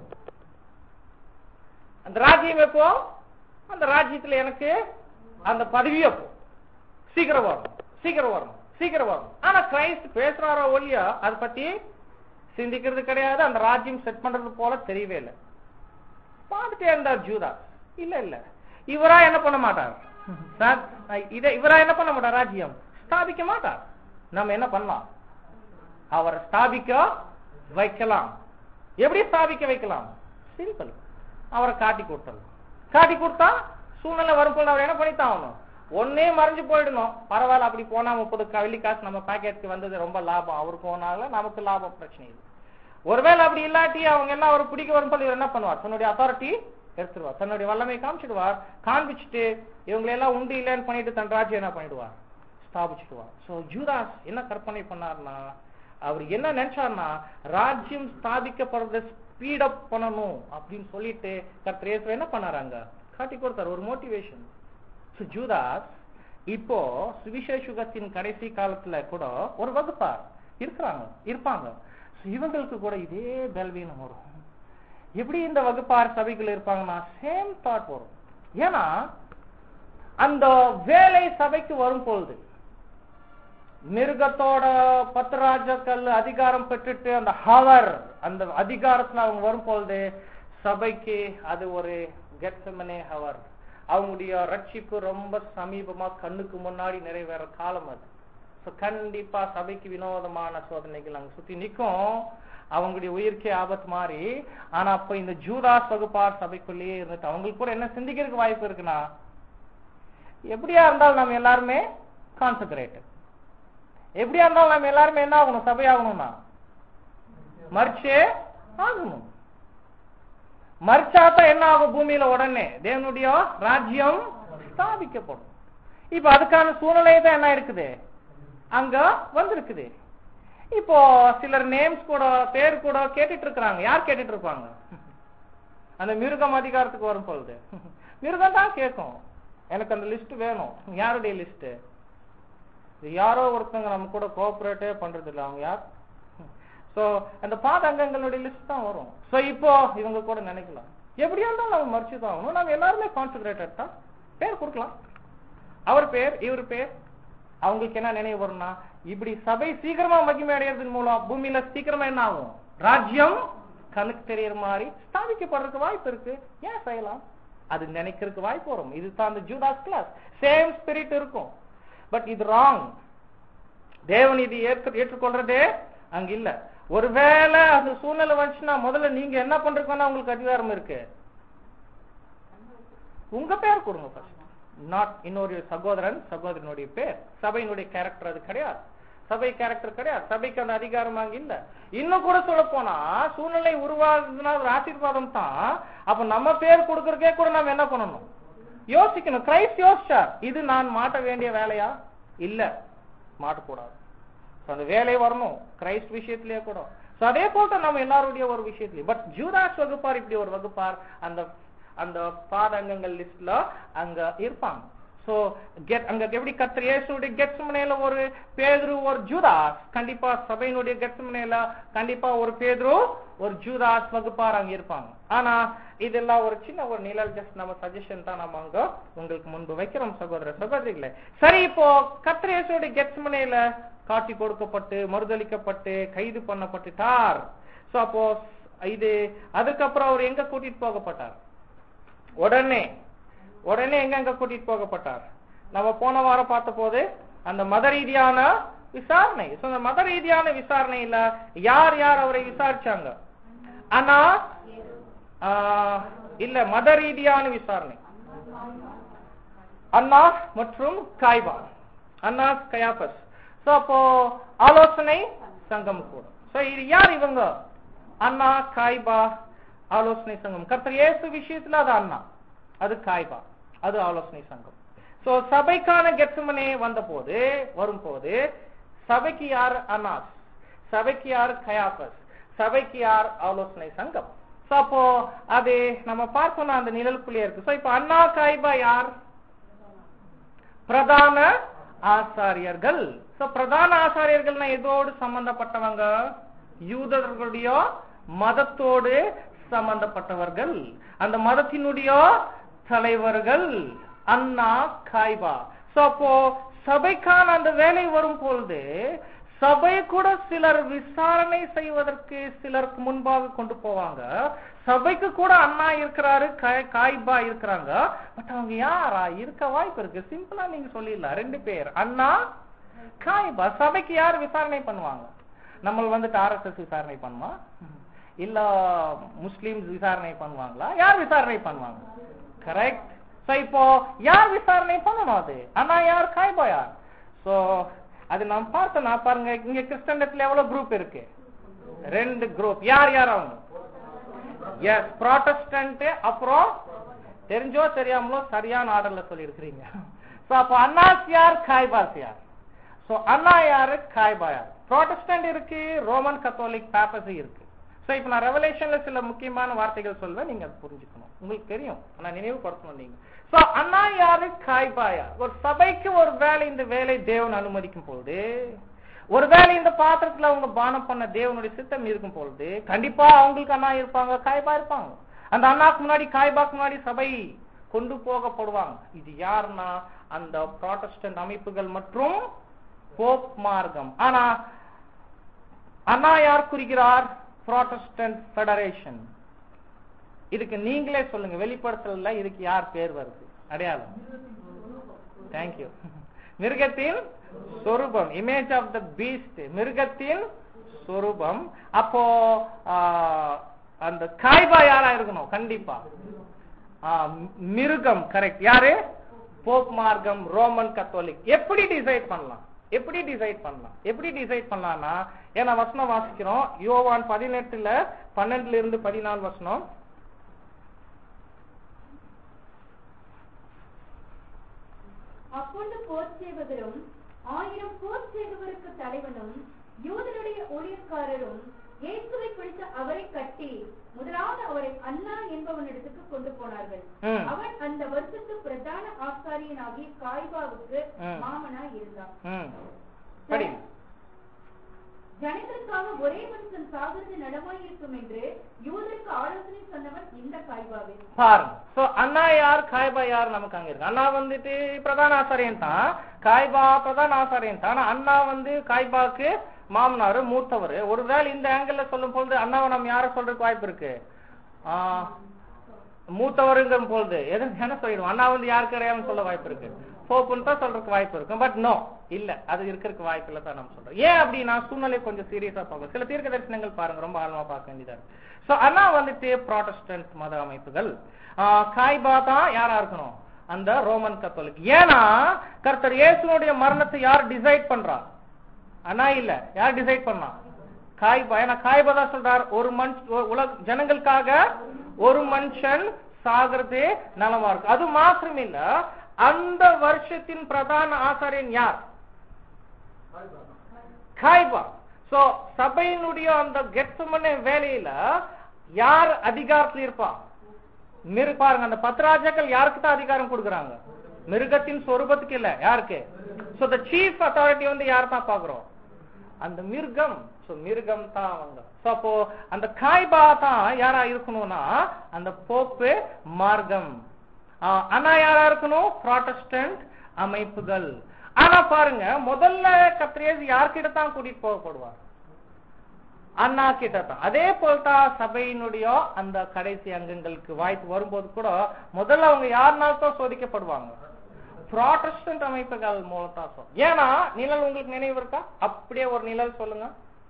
அந்த ராஜ்யம் எப்போ அந்த ராஜ்யத்துல எனக்கு அந்த பதவி எப்போ சீக்கிரம் வரணும் சீக்கிரம் வரணும் சீக்கிரம் வரணும் ஆனா கிரைஸ்ட் பேசுறாரோ ஒழியா அதை பத்தி சிந்திக்கிறது கிடையாது அந்த ராஜ்யம் செட் பண்றது போல தெரியவே இல்லை பார்த்துட்டே இருந்தார் ஜூதா இல்ல இல்ல இவரா என்ன பண்ண மாட்டார் சார், இத இவரா என்ன பண்ண மாட்டார் ராஜ்யம் ஸ்தாபிக்க மாட்டார் நம்ம என்ன பண்ணலாம் அவரை ஸ்தாபிக்க வைக்கலாம் எப்படி ஸ்தாபிக்க வைக்கலாம் சிம்பிள் அவரை காட்டி கொடுத்தலாம் காட்டி கொடுத்தா சூழ்நிலை வரும்போது அவர் என்ன பண்ணித்தான் ஆகணும் ஒன்னே மறைஞ்சு போயிடணும் பரவாயில்ல அப்படி போனா முப்பது க- வெள்ளி காசு நம்ம பாக்கெட்டுக்கு வந்தது ரொம்ப லாபம் அவருக்கு போனால நமக்கு லாபம் பிரச்சனை இல்லை ஒருவேளை அப்படி இல்லாட்டி அவங்க எல்லாம் அவர் பிடிக்க வரும்போது இவர் என்ன பண்ணுவார் தன்னுடைய அத்தாரிட்டி எடுத்துருவார் தன்னுடைய வல்லமை காமிச்சிடுவார் காண்பிச்சுட்டு இவங்களை எல்லாம் உண்டு இல்லைன்னு பண்ணிட்டு தன் ராஜ்யம் என்ன பண்ணிடுவார் ஸ்தாபிச்சிடுவார் சோ ஜூதாஸ் என்ன கற்பனை பண்ணார்னா அவர் என்ன நினைச்சார்னா ராஜ்யம் ஸ்தாபிக்கப்படுறத ஸ்பீட் அப் பண்ணணும் அப்படின்னு சொல்லிட்டு கர்த்தர் இயேசு என்ன பண்ணாராங்க காட்டி கொடுத்தார் ஒரு மோட்டிவேஷன் So, ஜூதாஸ் இப்போ சுவிசேஷுகத்தின் கடைசி காலத்துல கூட ஒரு வகுப்பார் இருக்கிறாங்க இருப்பாங்க So, இவங்களுக்கு கூட இதே பல்வீனம் வரும் எப்படி இந்த வகுப்பார் சபைகள் இருப்பாங்கன்னா சேம் தாட் வரும் ஏன்னா அந்த வேலை சபைக்கு வரும் பொழுது மிருகத்தோட பத்ராஜாக்கள் அதிகாரம் பெற்றுட்டு அந்த ஹவர் அந்த அதிகாரத்துல அவங்க வரும் பொழுது சபைக்கு அது ஒரு கெட்சமனே ஹவர் அவங்களுடைய ரட்சிப்பு ரொம்ப சமீபமா கண்ணுக்கு முன்னாடி நிறைவேற காலம் அது So, கண்டிப்பா சபைக்கு வினோதமான சோதனைகள் அங்க சுத்தி நிக்கும் அவங்களுடைய உயிர்க்கே ஆபத்து மாறி ஆனா அப்ப இந்த ஜூதாஸ் வகுப்பார் சபைக்குள்ளேயே இருந்துட்டு அவங்களுக்கு கூட என்ன சிந்திக்கிறதுக்கு வாய்ப்பு இருக்குன்னா எப்படியா இருந்தாலும் நம்ம எல்லாருமே கான்சென்ட்ரேட் எப்படியா இருந்தாலும் நம்ம எல்லாருமே என்ன ஆகணும் சபையாகணும்னா மறிச்சே ஆகணும் மறிச்சாதான் என்ன ஆகும் பூமியில உடனே தேவனுடைய ராஜ்யம் ஸ்தாபிக்கப்படும் இப்ப அதுக்கான சூழ்நிலை தான் என்ன இருக்குது அங்க வந்திருக்குது இப்போ சிலர் நேம்ஸ் கூட பேர் கூட கேட்டுட்டு இருக்கிறாங்க யார் கேட்டுட்டு இருப்பாங்க அந்த மிருகம் அதிகாரத்துக்கு வரும் பொழுது மிருகம் தான் கேட்கும் எனக்கு அந்த லிஸ்ட் வேணும் யாருடைய லிஸ்ட் யாரோ ஒருத்தங்க நம்ம கூட கோஆபரேட்டே பண்றது இல்ல அவங்க யார் சோ அந்த பாத அங்கங்களுடைய லிஸ்ட் தான் வரும் சோ இப்போ இவங்க கூட நினைக்கலாம் எப்படியா இருந்தாலும் நம்ம மறிச்சு தான் ஆகணும் நம்ம எல்லாருமே கான்சென்ட்ரேட்டட் தான் பேர் கொடுக்கலாம் அவர் பேர் இவர் பேர் அவங்களுக்கு என்ன நினைவு வரும்னா இப்படி சபை சீக்கிரமா மகிமை அடையறதன் மூலம் பூமியில சீக்கிரமா என்ன ஆகும் ராஜ்யம் கணக்கு தெரியற மாதிரி ஸ்தாபிக்கப்படுறதுக்கு வாய்ப்பு இருக்கு ஏன் செய்யலாம் அது நினைக்கிறதுக்கு வாய்ப்பு வரும் இதுதான் அந்த ஜூதாஸ் கிளாஸ் சேம் ஸ்பிரிட் இருக்கும் பட் இது ராங் தேவன் இது ஏற்க ஏற்றுக்கொள்றதே அங்க இல்ல ஒருவேளை அது சூழ்நிலை வந்துச்சுன்னா முதல்ல நீங்க என்ன பண்றதுக்கு உங்களுக்கு அதிகாரம் இருக்கு உங்க பேர் கொடுங்க ஃபர்ஸ்ட் நாட் இன்னொரு சகோதரன் சகோதரனுடைய பேர் சபையினுடைய கேரக்டர் அது கிடையாது சபை கேரக்டர் கிடையாது சபைக்கு அந்த அதிகாரம் அங்க இல்ல இன்னும் கூட சொல்ல போனா சூழ்நிலை உருவாகுதுன்னா ஒரு ஆசீர்வாதம் தான் அப்ப நம்ம பேர் கொடுக்கறதுக்கே கூட நம்ம என்ன பண்ணணும் யோசிக்கணும் கிரைஸ்ட் யோசிச்சார் இது நான் மாட்ட வேண்டிய வேலையா இல்ல மாட்டக்கூடாது So, அந்த வேலை வரணும் கிரைஸ்ட் விஷயத்திலேயே கூட So, அதே போல நம்ம எல்லாருடைய ஒரு விஷயத்திலயும் பட் ஜூதாஸ் வகுப்பார் இப்படி ஒரு வகுப்பார் அந்த அந்த பாதங்கங்கள் லிஸ்ட்ல அங்க இருப்பாங்க சோ கெட் அங்க எப்படி கத்திர இயேசுடைய கெட்ஸ்மனையில ஒரு பேதுரு ஒரு ஜூதாஸ் கண்டிப்பா சபையினுடைய கெட்ஸ்மனையில கண்டிப்பா ஒரு பேதுரு ஒரு ஜூதாஸ் வகுப்பார் அங்க இருப்பாங்க ஆனா இதெல்லாம் ஒரு சின்ன ஒரு நிழல் ஜஸ்ட் நம்ம சஜஷன் தான் நம்ம அங்க உங்களுக்கு முன்பு வைக்கிறோம் சகோதர சகோதரிகளே சரி இப்போ கத்திர இயேசுடைய கெட்ஸ்மனையில காட்டி கொடுக்கப்பட்டு மறுதளிக்கப்பட்டு கைது பண்ணப்பட்டுட்டார் சோ அப்போ இது அதுக்கப்புறம் அவர் எங்க கூட்டிட்டு போகப்பட்டார் உடனே உடனே எங்க எங்க கூட்டிட்டு போகப்பட்டார் நம்ம போன வாரம் பார்த்த போது அந்த மத ரீதியான விசாரணை So, அந்த மத ரீதியான விசாரணையில யார் யார் அவரை விசாரிச்சாங்க ஆனா ஆஹ், இல்ல மத ரீதியான விசாரணை அண்ணா மற்றும் காய்பா அண்ணா கயாபஸ் சோ அப்போ ஆலோசனை சங்கம் கூட சோ இது யார் இவங்க அண்ணா காய்பா ஆலோசனை சங்கம் கர்த்தர் இயேசு விஷயத்துல அது அண்ணா அது காய்பா அது ஆலோசனை சங்கம் சோ சபைக்கான கெட்சமனே வந்த போது வரும்போது சபைக்கு யார் அனாஸ் சபைக்கு யார் கயாபஸ் சபைக்கு யார் ஆலோசனை சங்கம் சோ அப்போ அது நம்ம பார்த்தோம்னா அந்த நிழலுக்குள்ளே இருக்கு சோ இப்போ அண்ணா காய்பா யார் பிரதான ஆசாரியர்கள் சோ பிரதான ஆசாரியர்கள்னா எதோடு சம்பந்தப்பட்டவங்க யூதர்களுடைய மதத்தோடு சம்பந்தப்பட்டவர்கள் அந்த மதத்தினுடைய தலைவர்கள் அண்ணா காய்பா சோ அப்போ சபைக்கான அந்த வேலை வரும் பொழுது சபை கூட சிலர் விசாரணை செய்வதற்கு சிலருக்கு முன்பாக கொண்டு போவாங்க சபைக்கு கூட அண்ணா இருக்கிறாரு காய்- காய்பா இருக்கிறாங்க பட் அவங்க யாரா இருக்க வாய்ப்பு இருக்கு சிம்பிளா நீங்க சொல்லிடலாம் ரெண்டு பேர் அண்ணா காய்பா சபைக்கு யார் விசாரணை பண்ணுவாங்க நம்ம வந்துட்டு ஆர்எஸ்எஸ் விசாரணை பண்ணுமா இல்ல முஸ்லிம்ஸ் விசாரணை பண்ணுவாங்களா யார் விசாரணை பண்ணுவாங்க கரெக்ட் சோ இப்போ யார் விசாரணை பண்ணணும் அது அண்ணா யார் காய்பா யார் சோ அது நாம் பார்த்தோம்னா பாருங்க இங்க கிறிஸ்டன்டத்துல எவ்வளவு குரூப் இருக்கு ரெண்டு குரூப் யார் யார் அவங்க எஸ் ப்ராட்டஸ்டன்ட் அப்புறம் தெரிஞ்சோ தெரியாமலோ சரியான ஆர்டர்ல சொல்லியிருக்கிறீங்க சோ அப்போ அண்ணாஸ் யார் காய்பாஸ் யார் சோ அண்ணா யாரு காய்பா யார் ப்ராட்டஸ்டன்ட் இருக்கு ரோமன் கத்தோலிக் பேப்பஸி இருக்கு சோ இப்போ நான் ரெவலேஷன்ல சில முக்கியமான வார்த்தைகள் சொல்வேன் நீங்க அதை புரிஞ்சுக்கணும் உங்களுக்கு தெரியும் ஆனா நினைவுபடுத்தணும் நீங்க சோ அண்ணா யாரு காய்பா யார் ஒரு சபைக்கு ஒரு வேலை இந்த வேலை தேவன் அனுமதிக்கும் பொழுது ஒருவேளை இந்த பாத்திரத்துல அவங்க பானம் பண்ண தேவனுடைய சித்தம் இருக்கும் பொழுது கண்டிப்பா அவங்களுக்கு அண்ணா இருப்பாங்க காய்பா இருப்பாங்க அந்த அண்ணாக்கு முன்னாடி காய்பாக்கு முன்னாடி சபை கொண்டு போகப்படுவாங்க இது யாருன்னா அந்த ப்ராட்டஸ்டன்ட் அமைப்புகள் மற்றும் போப் மார்க்கம் ஆனா அண்ணா யார் குறிக்கிறார் ப்ராட்டஸ்டன்ட் ஃபெடரேஷன் இதுக்கு நீங்களே சொல்லுங்க வெளிப்படுத்தல இதுக்கு யார் பேர் வருது அடையாளம் தேங்க்யூ மிருகத்தின் சொரூபம் இமேஜ் ஆஃப் த பீஸ்ட் மிருகத்தின் சொரூபம் அப்போ ஆ, அந்த காய்பா யாரா இருக்கணும் கண்டிப்பா ஆ, மிருகம் கரெக்ட் யாரு போப் மார்க்கம் ரோமன் கத்தோலிக் எப்படி டிசைட் பண்ணலாம் எப்படி டிசைட் பண்ணலாம் எப்படி டிசைட் பண்ணலாம்னா ஏன்னா வசனம் வாசிக்கிறோம் யோவான் பதினெட்டுல பன்னெண்டுல இருந்து பதினாலு வசனம் அப்பொழுது போர் சேவகரும் ஆயிரம் போர் சேவகருக்கு தலைவனும் யூதருடைய ஊழியக்காரரும் இயேசுவை பிடித்து அவரை கட்டி முதலாவது அவரை அண்ணா என்பவனிடத்துக்கு கொண்டு போனார்கள் ம். அவன் அந்த வருஷத்து பிரதான ஆசாரியனாகிய காய்பாவுக்கு ம். மாமனா இருந்தான் ம் படி ஜனங்களுக்காக ஒரே மனுஷன் சாகிறது நலமாயிருக்கும் என்று யூதருக்கு ஆலோசனை சொன்னவன் இந்த காய்பாவே பாருங்க சோ அண்ணா யார் காய்பா யார் நமக்கு அங்க இருக்கு அண்ணா வந்துட்டு பிரதான ஆசாரியன் தான் காய்பா பிரதான ஆசாரியன் தான் ஆனா அண்ணா வந்து காய்பாக்கு மாமனாரு மூத்தவர் ஒருவேளை இந்த ஆங்கிள் சொல்லும் பொழுது அண்ணாவை நம்ம யார சொல்றதுக்கு வாய்ப்பு இருக்கு ஆ, மூத்தவருங்கும் பொழுது எது என்ன சொல்லிடுவோம் அண்ணா வந்து யாருக்கு கிடையாதுன்னு சொல்ல வாய்ப்பு இருக்கு போப்புன்னு தான் சொல்றதுக்கு வாய்ப்பு இருக்கும் பட் நோ இல்ல அது இருக்கிறதுக்கு வாய்ப்பு இல்ல தான் நம்ம சொல்றோம் ஏன் அப்படின்னா சூழ்நிலை கொஞ்சம் சீரியஸா பார்க்கணும் சில தீர்க்க தரிசனங்கள் பாருங்க ரொம்ப ஆழமா பார்க்க வேண்டியதா இருக்கு சோ அண்ணா வந்துட்டு ப்ராட்டஸ்டன்ட் மத அமைப்புகள் ஆ, காய்பா தான் யாரா இருக்கணும் அந்த ரோமன் கத்தோலிக் ஏன்னா கர்த்தர் இயேசுனுடைய மரணத்தை யார் டிசைட் பண்றா அண்ணா இல்ல யார் டிசைட் பண்ணா காய்பா ஏன்னா காய்பா தான் சொல்றார் ஒரு மனுஷ உலக ஜனங்களுக்காக ஒரு மனுஷன் சாகிறது நலமா இருக்கு அது மாத்திரம் இல்ல அந்த வருஷத்தின் பிரதான ஆசாரியன் யார் காய்பா சோ சபையினுடைய அந்த கெட்சமன வேலையில யார் அதிகாரத்தில் இருப்பா மிரு பாருங்க அந்த பத்து ராஜாக்கள் யாருக்கு தான் அதிகாரம் கொடுக்கறாங்க மிருகத்தின் சொரூபத்துக்கு இல்ல யாருக்கு சோ த சீஃப் அத்தாரிட்டி வந்து யார் தான் பாக்குறோம் அந்த மிருகம் சோ மிருகம் தான் அவங்க சோ அப்போ அந்த காய்பா தான் யாரா இருக்கணும்னா அந்த போப்பு மார்க்கம் ஆஹ் ஆனா யாரா இருக்கணும் ப்ராட்டஸ்டன்ட் அமைப்புகள் ஆனா பாருங்க முதல்ல கத்திரியேசு யார்கிட்ட தான் கூட்டிட்டு போகப்படுவார் அண்ணா கிட்ட தான் அதே போல்தான் சபையினுடைய அந்த கடைசி அங்கங்களுக்கு வாய்ப்பு வரும்போது கூட முதல்ல அவங்க யாருனால தான் சோதிக்கப்படுவாங்க ப்ராட்டஸ்டன்ட் அமைப்புகள் மூலம் தான் சோ- ஏன்னா நிழல் உங்களுக்கு நினைவு இருக்கா அப்படியே ஒரு நிழல் சொல்லுங்க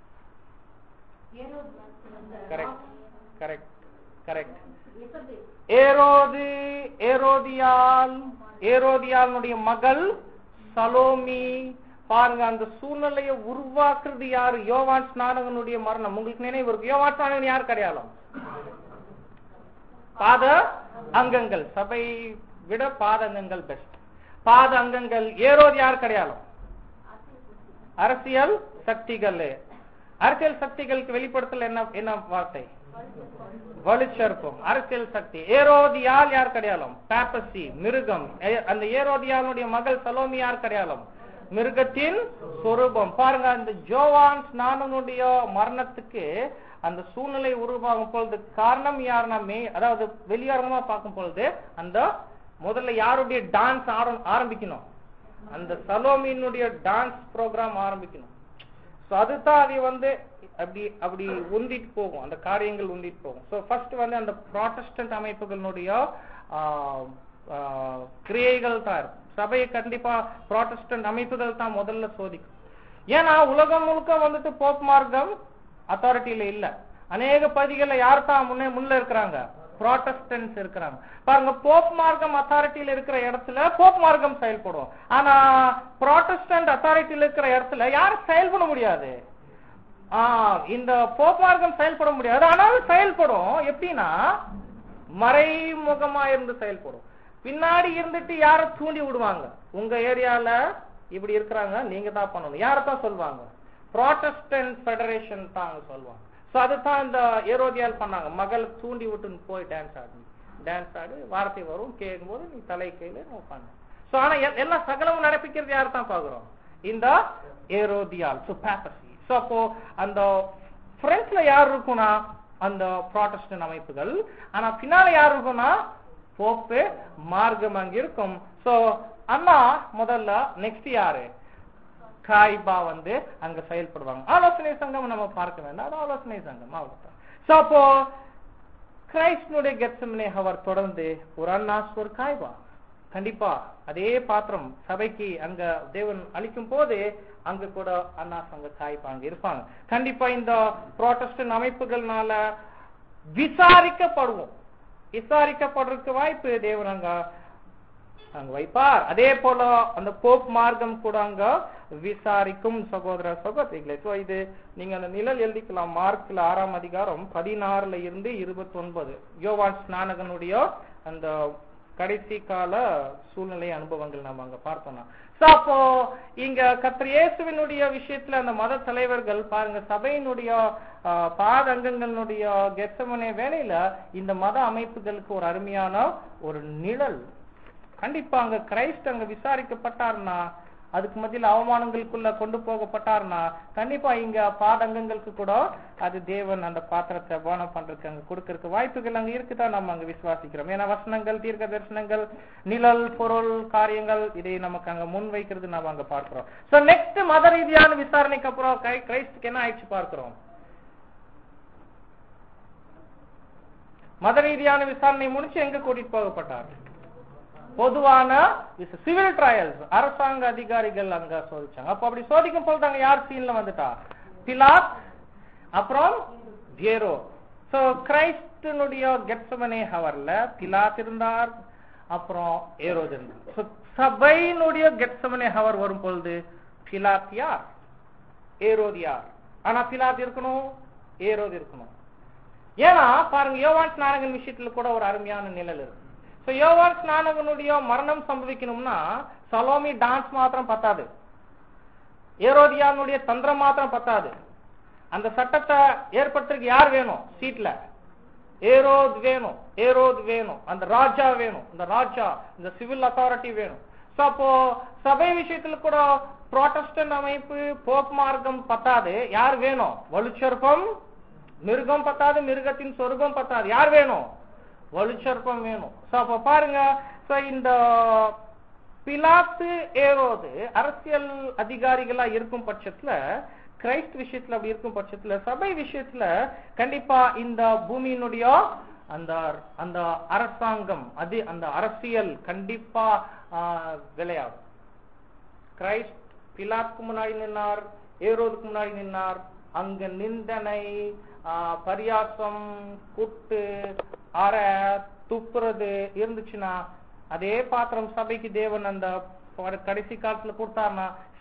கரெக்ட் கரெக்ட் கரெக்ட் ஏரோது ஏரோதியால் ஏரோதியாளுடைய மகள் சலோமி பாருங்க அந்த சூழ்நிலையை உருவாக்குறது யாரு யோவான் ஸ்நானகனுடைய மரணம் உங்களுக்கு நினைவு இருக்கு யோவான் ஸ்நானகன் யார் கிடையாலும் பாத அங்கங்கள் சபை விட பாத அங்கங்கள் பெஸ்ட் பாத அங்கங்கள் ஏரோது யார் கிடையாலும் அரசியல் சக்திகள் அரசியல் சக்திகளுக்கு வெளிப்படுத்தல் என்ன என்ன வார்த்தை வலுச்சற்பம் அரசியல் சக்தி ஏரோதியால் யார் கிடையாலும் பாப்பசி மிருகம் ஏ- அந்த ஏரோதியாலுடைய மகள் சலோமி யார் கிடையாலும் மிருகத்தின் சொரூபம் பாருங்க அந்த ஜோவான் ஸ்நானனுடைய மரணத்துக்கு அந்த சூழ்நிலை உருவாகும் பொழுது காரணம் யாருன்னா மே அதாவது வெளியாரமா பார்க்கும் பொழுது அந்த முதல்ல யாருடைய டான்ஸ் ஆரம்பிக்கணும் அந்த சலோமியினுடைய டான்ஸ் ப்ரோக்ராம் ஆரம்பிக்கணும் சோ அதுதான் அதை வந்து அப்படி அப்படி உந்திட்டு போகும் அந்த காரியங்கள் உந்திட்டு போகும் சோ ஃபர்ஸ்ட் வந்து அந்த ப்ராட்டஸ்டன்ட் அமைப்புகளுடைய ஆ, ஆ, கிரியைகள் தான் இருக்கும் சபையை கண்டிப்பா ப்ராட்டஸ்டன்ட் அமைப்புகள் தான் முதல்ல சோதிக்கும் ஏன்னா உலகம் முழுக்க வந்துட்டு போப் மார்க்கம் அத்தாரிட்டியில இல்ல அநேக பகுதிகள்ல யார் தான் முன்னே முன்ன இருக்கிறாங்க ப்ராட்டஸ்டன்ஸ் இருக்கிறாங்க பாருங்க போப் மார்க்கம் அத்தாரிட்டியில இருக்கிற இடத்துல போப் மார்க்கம் செயல்படும் ஆனா ப்ராட்டஸ்டன்ட் அத்தாரிட்டியில இருக்கிற இடத்துல யாரும் செயல்பட முடியாது ஆ, இந்த போப் மார்க்கம் செயல்பட முடியாது ஆனாலும் செயல்படும் எப்படின்னா மறைமுகமா இருந்து செயல்படும் பின்னாடி இருந்துட்டு யார தூண்டி விடுவாங்க உங்க ஏரியால இப்படி இருக்கிறாங்க நீங்க தான் பண்ணணும் யார தான் சொல்லுவாங்க ப்ராட்டஸ்டன்ட் ஃபெடரேஷன் தான் அங்க சொல்லுவாங்க சோ அதுதான் இந்த ஏரோதியால் பண்ணாங்க மகள் தூண்டி விட்டுன்னு போய் டான்ஸ் ஆடு டான்ஸ் ஆடு வார்த்தை வரும் கேட்கும்போது நீ தலை கையில நீ பண்ணு சோ ஆனா எ- எல்லா சகலமும் நடப்பிக்கிறது யார் தான் பாக்குறோம் இந்த ஏரோதியால் சோ பேப்பசி சோ அப்போ அந்த ஃப்ரண்ட்ல யார் இருக்கும்னா அந்த ப்ராட்டஸ்டன்ட் அமைப்புகள் ஆனா பின்னால யார் இருக்கும்னா போப்பு மார்க்கம் அங்க இருக்கும் சோ அண்ணா முதல்ல நெக்ஸ்ட் யாரு காய்பா வந்து அங்க செயல்படுவாங்க ஆலோசனை சங்கம் நம்ம பார்க்க வேண்டாம் அது ஆலோசனை சங்கம் அவ்வளவுதான் சோ அப்போ கிரைஸ்டனுடைய கெட்சமனே அவர் தொடர்ந்து ஒரு அண்ணாஸ் ஒரு காய்பா கண்டிப்பா அதே பாத்திரம் சபைக்கு அங்க தேவன் அளிக்கும் போது அங்க கூட அண்ணாஸ் அங்க காய்பா அங்க இருப்பாங்க கண்டிப்பா இந்த புரோட்டஸ்டன் அமைப்புகள்னால விசாரிக்கப்படுவோம் விசாரிக்கப்படுறதுக்கு வாய்ப்பு தேவன் அங்க அங்க வைப்பார் அதே போல அந்த போப் மார்க்கம் கூட அங்க விசாரிக்கும் சகோதர சகோதரிகளே சோ இது நீங்க அந்த நிழல் எழுதிக்கலாம் மார்க்ல ஆறாம் அதிகாரம் பதினாறுல இருந்து இருபத்தி ஒன்பது யோவான் ஸ்நானகனுடைய அந்த கடைசி கால சூழ்நிலை அனுபவங்கள் நம்ம அங்க பார்த்தோம்னா சோ அப்போ இங்க கர்த்தர் இயேசுவினுடைய விஷயத்துல அந்த மத தலைவர்கள் பாருங்க சபையினுடைய ஆ, பாதங்கங்களுடைய கெத்தமனே வேலையில இந்த மத அமைப்புகளுக்கு ஒரு அருமையான ஒரு நிழல் கண்டிப்பா அங்க கிரைஸ்ட் அங்க விசாரிக்கப்பட்டார்னா அதுக்கு மத்தியில் அவமானங்களுக்குள்ள கொண்டு போகப்பட்டார்னா கண்டிப்பா இங்க பாதங்கங்களுக்கு கூட அது தேவன் அந்த பாத்திரத்தை பானம் பண்றதுக்கு அங்க கொடுக்கறதுக்கு வாய்ப்புகள் அங்க இருக்குதான் நம்ம அங்க விசுவாசிக்கிறோம் ஏன்னா வசனங்கள் தீர்க்க தரிசனங்கள் நிழல் பொருள் காரியங்கள் இதை நமக்கு அங்க முன் வைக்கிறது நாம அங்க பார்க்கிறோம் சோ நெக்ஸ்ட் மத ரீதியான விசாரணைக்கு அப்புறம் கிரை- கிரைஸ்டுக்கு என்ன ஆயிடுச்சு பார்க்கிறோம் மத ரீதியான விசாரணை முடிச்சு எங்க கூட்டிட்டு போகப்பட்டார் பொதுவான சிவில் ட்ரையல்ஸ் அரசாங்க அதிகாரிகள் அங்க சோதிச்சாங்க அப்ப அப்படி சோதிக்கும் போது அங்க யார் சீன்ல வந்துட்டா பிலாத் அப்புறம் ஜேரோ சோ கிரைஸ்டனுடைய கெட்சமனே ஹவர்ல பிலாத் இருந்தார் அப்புறம் ஏரோது இருந்தார் So, சபையினுடைய கெட்சமனே ஹவர் வரும் பொழுது பிலாத் யார் ஏரோது யார் ஆனா பிலாத் இருக்கணும் ஏரோது இருக்கணும் ஏன்னா பாருங்க யோவான் ஸ்நானகன் விஷயத்துல கூட ஒரு அருமையான நிழல் இருக்கு சோ யோவான் ஸ்நானகனுடைய மரணம் சம்பவிக்கணும்னா சலோமி டான்ஸ் மாத்திரம் பத்தாது ஏரோதியானுடைய தந்திரம் மாத்திரம் பத்தாது அந்த சட்டத்தை ஏற்படுத்துறதுக்கு யார் வேணும் சீட்ல ஏரோத் வேணும் ஏரோத் வேணும் அந்த ராஜா வேணும் இந்த ராஜா இந்த சிவில் அத்தாரிட்டி வேணும் சோ அப்போ சபை விஷயத்துல கூட புரோட்டஸ்டன்ட் அமைப்பு போப் மார்க்கம் பத்தாது யார் வேணும் வலுச்சற்பம் மிருகம் பத்தாது மிருகத்தின் சொர்க்கம் பத்தாது யார் வேணும் வலுச்சற்பம் வேணும் சோ அப்ப பாருங்க சோ இந்த பிலாத்து ஏரோது அரசியல் அதிகாரிகளா இருக்கும் பட்சத்துல கிரைஸ்ட் விஷயத்துல அப்படி இருக்கும் பட்சத்துல சபை விஷயத்துல கண்டிப்பா இந்த பூமியினுடைய அந்த அந்த அரசாங்கம் அது அந்த அரசியல் கண்டிப்பா ஆஹ், விளையாடும் கிரைஸ்ட் பிலாத்துக்கு முன்னாடி நின்னார் ஏரோதுக்கு முன்னாடி நின்னார் அங்க நிந்தனை ஆஹ், பரியாசம் குட்டு அற துப்புறது இருந்துச்சுன்னா அதே பாத்திரம் சபைக்கு தேவன் அந்த ஒரு கடைசி காலத்துல கொடுத்தாருன்னா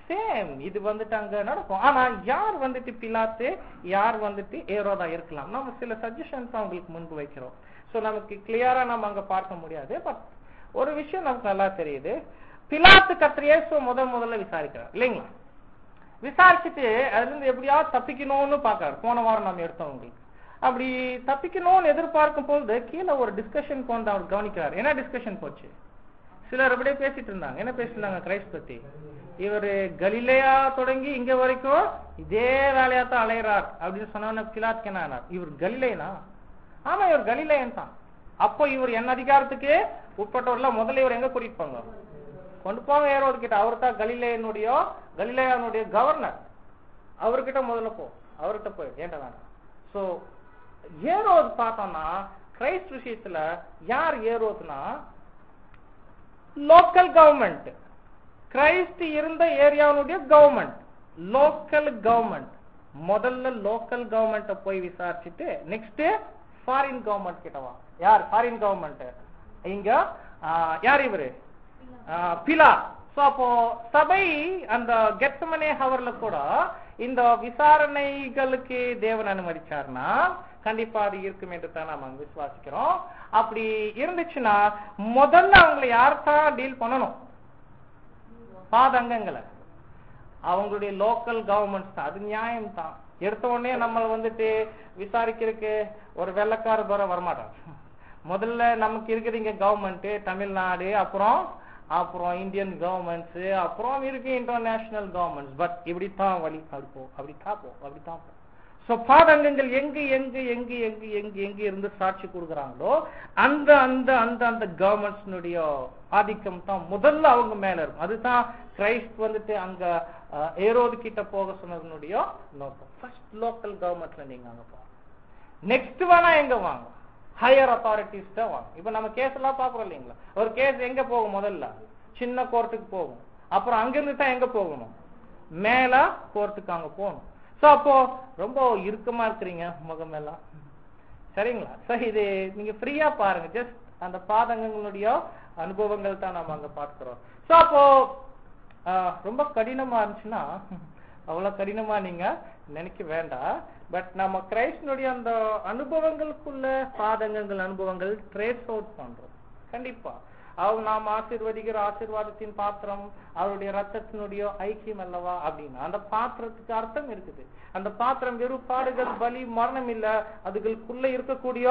சேம் இது வந்துட்டு அங்க நடக்கும் ஆனா யார் வந்துட்டு பிலாத்து யார் வந்துட்டு ஏரோதா இருக்கலாம் நம்ம சில சஜஷன்ஸ் அவங்களுக்கு முன்பு வைக்கிறோம் சோ நமக்கு கிளியரா நம்ம அங்க பார்க்க முடியாது பட் ஒரு விஷயம் நமக்கு நல்லா தெரியுது பிலாத்து கத்திரியேசு முதல் முதல்ல விசாரிக்கிறார் இல்லைங்களா விசாரிச்சுட்டு அதுல இருந்து எப்படியாவது தப்பிக்கணும்னு பாக்குறாரு போன வாரம் நம்ம எடுத்தோம் உங்களுக்கு அப்படி தப்பிக்கணும்னு எதிர்பார்க்கும் பொழுது கீழே ஒரு டிஸ்கஷன் வந்து அவர் கவனிக்கிறார் என்ன டிஸ்கஷன் போச்சு சிலர் அப்படியே பேசிட்டு இருந்தாங்க என்ன பேசிட்டு இருந்தாங்க கிரைஸ்ட் பத்தி இவரு கலிலேயா தொடங்கி இங்க வரைக்கும் இதே வேலையா தான் அலையறார் அப்படின்னு சொன்ன பிலாத்க்கு என்ன ஆனார் இவர் கலிலேனா ஆமா இவர் கலிலேயன் தான் அப்போ இவர் என்ன அதிகாரத்துக்கு உட்பட்டவர்ல முதல்ல இவர் எங்க கூட்டிட்டு போங்க கொண்டு போங்க ஏரோது கிட்ட அவர் தான் கலிலேயனுடைய கலிலேயனுடைய கவர்னர் அவர்கிட்ட முதல்ல போ அவர்கிட்ட போய் ஏன்டா வேண்டாம் சோ ஏரோது பார்த்தோம்னா கிரைஸ்ட் விஷயத்துல யார் ஏரோதுனா லோக்கல் கவர்மெண்ட் கிரைஸ்ட் இருந்த ஏரியாவுடைய கவர்மெண்ட் லோக்கல் கவர்மெண்ட் முதல்ல லோக்கல் கவர்மெண்ட்ட போய் விசாரிச்சுட்டு நெக்ஸ்ட் ஃபாரின் கவர்மெண்ட் கிட்ட வா யார் ஃபாரின் கவர்மெண்ட் இங்க ஆ, யார் இவரு ஆ, பிலா சோ அப்போ சபை அந்த கெத்தமனே ஹவர்ல கூட இந்த விசாரணைகளுக்கு தேவன் அனுமதிச்சார்னா கண்டிப்பா அது இருக்கும் என்று தான் நாம விசுவாசிக்கிறோம் அப்படி இருந்துச்சுன்னா முதல்ல அவங்களை யார்தான் டீல் பண்ணணும் பாதங்கங்களை அவங்களுடைய லோக்கல் கவர்மெண்ட்ஸ் தான் அது நியாயம் தான் எடுத்த உடனே நம்ம வந்துட்டு விசாரிக்கிறதுக்கு ஒரு வெள்ளக்கார தூர வரமாட்டான் முதல்ல நமக்கு இருக்குது இங்க கவர்மெண்ட் தமிழ்நாடு அப்புறம் அப்புறம் இந்தியன் கவர்மெண்ட்ஸ் அப்புறம் இருக்கு இன்டர்நேஷனல் கவர்மெண்ட்ஸ் பட் இப்படித்தான் வழி அப்படி போ அப்படித்தான் போ அப்படித்தான் போ சோ பாதங்கங்கள் எங்கு எங்கு எங்கு எங்கு எங்கு எங்கு இருந்து சாட்சி கொடுக்குறாங்களோ அந்த அந்த அந்த அந்த கவர்மெண்ட்ஸ்னுடைய ஆதிக்கம் தான் முதல்ல அவங்க மேல இருக்கும் அதுதான் கிரைஸ்ட் வந்துட்டு அங்க அஹ், ஏரோது கிட்ட போக சொன்னதனுடைய நோக்கம் ஃபர்ஸ்ட் லோக்கல் கவர்மெண்ட்ல நீங்க அங்க போங்க நெக்ஸ்ட் வேணா எங்க வாங்க ஹையர் அத்தாரிட்டிஸ் தான் வாங்க இப்ப நம்ம கேஸ் எல்லாம் பாக்குறோம் இல்லைங்களா ஒரு கேஸ் எங்க போகும் முதல்ல சின்ன கோர்ட்டுக்கு போகும் அப்புறம் அங்கிருந்து தான் எங்க போகணும் மேல கோர்ட்டுக்கு அங்க போகணும் சோ அப்போ ரொம்ப இறுக்கமா இருக்கிறீங்க முகம் எல்லாம் சரிங்களா சோ இது நீங்க ஃப்ரீயா பாருங்க ஜஸ்ட் அந்த பாதங்களுடைய அனுபவங்கள் தான் நம்ம அங்க பார்க்கிறோம் சோ அப்போ ஆஹ், ரொம்ப கடினமா இருந்துச்சுன்னா அவ்வளவு கடினமா நீங்க நினைக்க வேண்டாம் பட் நம்ம கிரைஸ்டனுடைய அந்த அனுபவங்களுக்குள்ள பாதகங்கள் அனுபவங்கள் ட்ரேஸ் அவுட் பண்றோம் கண்டிப்பா அவர் நாம் ஆசீர்வதிக்கிற ஆசீர்வாதத்தின் பாத்திரம் அவருடைய ரத்தத்தினுடைய ஐக்கியம் அல்லவா அப்படின்னா அந்த பாத்திரத்துக்கு அர்த்தம் இருக்குது அந்த பாத்திரம் வெறும் பாடுகள் பலி மரணம் இல்ல அதுகளுக்குள்ள இருக்கக்கூடிய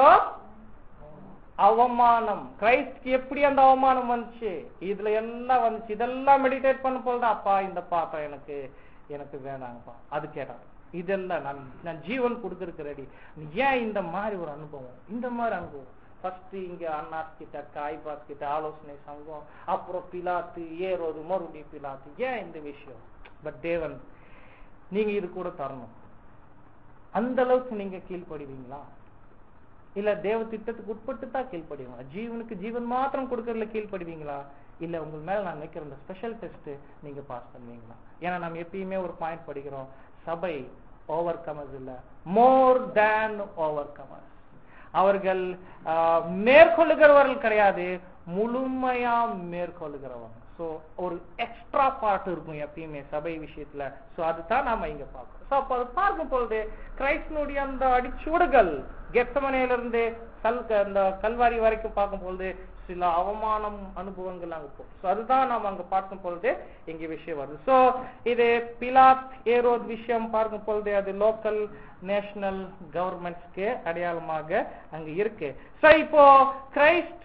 அவமானம் கிரைஸ்ட்க்கு எப்படி அந்த அவமானம் வந்துச்சு இதுல எல்லாம் வந்துச்சு இதெல்லாம் மெடிடேட் பண்ண போல்தான் அப்பா இந்த பாத்திரம் எனக்கு எனக்கு வேணாங்கப்பா அது கேட்டான் இதெல்லாம் நான் நான் ஜீவன் கொடுக்கறதுக்கு ரெடி ஏன் இந்த மாதிரி ஒரு அனுபவம் இந்த மாதிரி அனுபவம் ஃபர்ஸ்ட் இங்க அண்ணாஸ் கிட்ட காய்பாஸ் கிட்ட ஆலோசனை சங்கம் அப்புறம் பிலாத்து ஏரோது மறுபடியும் பிலாத்து ஏன் இந்த விஷயம் பட் தேவன் நீங்க இது கூட தரணும் அந்த அளவுக்கு நீங்க கீழ்ப்படுவீங்களா இல்ல தேவ திட்டத்துக்கு உட்பட்டு தான் கீழ்ப்படுவீங்களா ஜீவனுக்கு ஜீவன் மாத்திரம் கொடுக்கறதுல கீழ்ப்படுவீங்களா இல்ல உங்க மேல நான் வைக்கிற இந்த ஸ்பெஷல் டெஸ்ட் நீங்க பாஸ் பண்ணுவீங்களா ஏன்னா நம்ம எப்பயுமே ஒரு பாயிண்ட் படிக்கிறோம் சபை ஓவர் கமர்ஸ் இல்ல மோர் தேன் ஓவர் கமர்ஸ் அவர்கள் ஆஹ், மேற்கொள்ளுகிறவர்கள் கிடையாது முழுமையா மேற்கொள்ளுகிறவங்க சோ ஒரு எக்ஸ்ட்ரா பார்ட் இருக்கும் எப்பயுமே சபை விஷயத்துல சோ அதுதான் நாம இங்க பார்க்கிறோம் சோ அப்ப அது பார்க்கும் பொழுது கிரைஸ்டனுடைய அந்த அடிச்சுவடுகள் கெத்தமனையில இருந்து கல் அந்த கல்வாரி வரைக்கும் பார்க்கும் பொழுது சில அவமானம் அனுபவங்கள் அங்க போகும் சோ அதுதான் நாம அங்க பார்க்கும் பொழுது இங்க விஷயம் வருது சோ இது பிலாத் ஏரோத் விஷயம் பார்க்கும் பொழுது அது லோக்கல் நேஷனல் கவர்மெண்ட்ஸ்க்கு அடையாளமாக அங்க இருக்கு சோ இப்போ கிரைஸ்ட்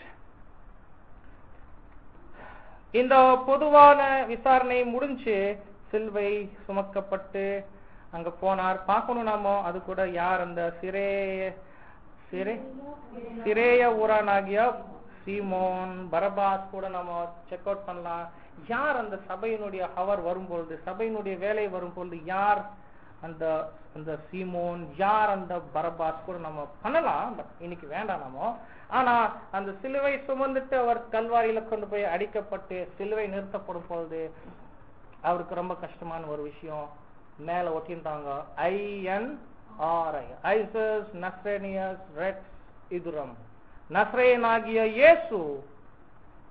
இந்த பொதுவான விசாரணை முடிஞ்சு சிலுவை சுமக்கப்பட்டு அங்க போனார் பார்க்கணும் நாம அது கூட யார் அந்த சிரே சிரே சிரேய ஊரானாகிய சீமோன் பரபாஸ் கூட நம்ம செக் அவுட் பண்ணலாம் யார் அந்த சபையினுடைய ஹவர் வரும்பொழுது சபையினுடைய வேலை வரும்பொழுது யார் அந்த அந்த சீமோன் யார் அந்த பரபாஸ் கூட நம்ம பண்ணலாம் பட் இன்னைக்கு வேண்டாம் நம்ம ஆனா அந்த சிலுவை சுமந்துட்டு அவர் கல்வாரியில கொண்டு போய் அடிக்கப்பட்டு சிலுவை நிறுத்தப்படும் பொழுது அவருக்கு ரொம்ப கஷ்டமான ஒரு விஷயம் மேல ஒட்டியிருந்தாங்க ஐ என் ஆர் ஐ ஐசஸ் நஸ்ரேனியஸ் ரெக்ஸ் இதுரம் நஸ்ரேன் ஆகிய இயேசு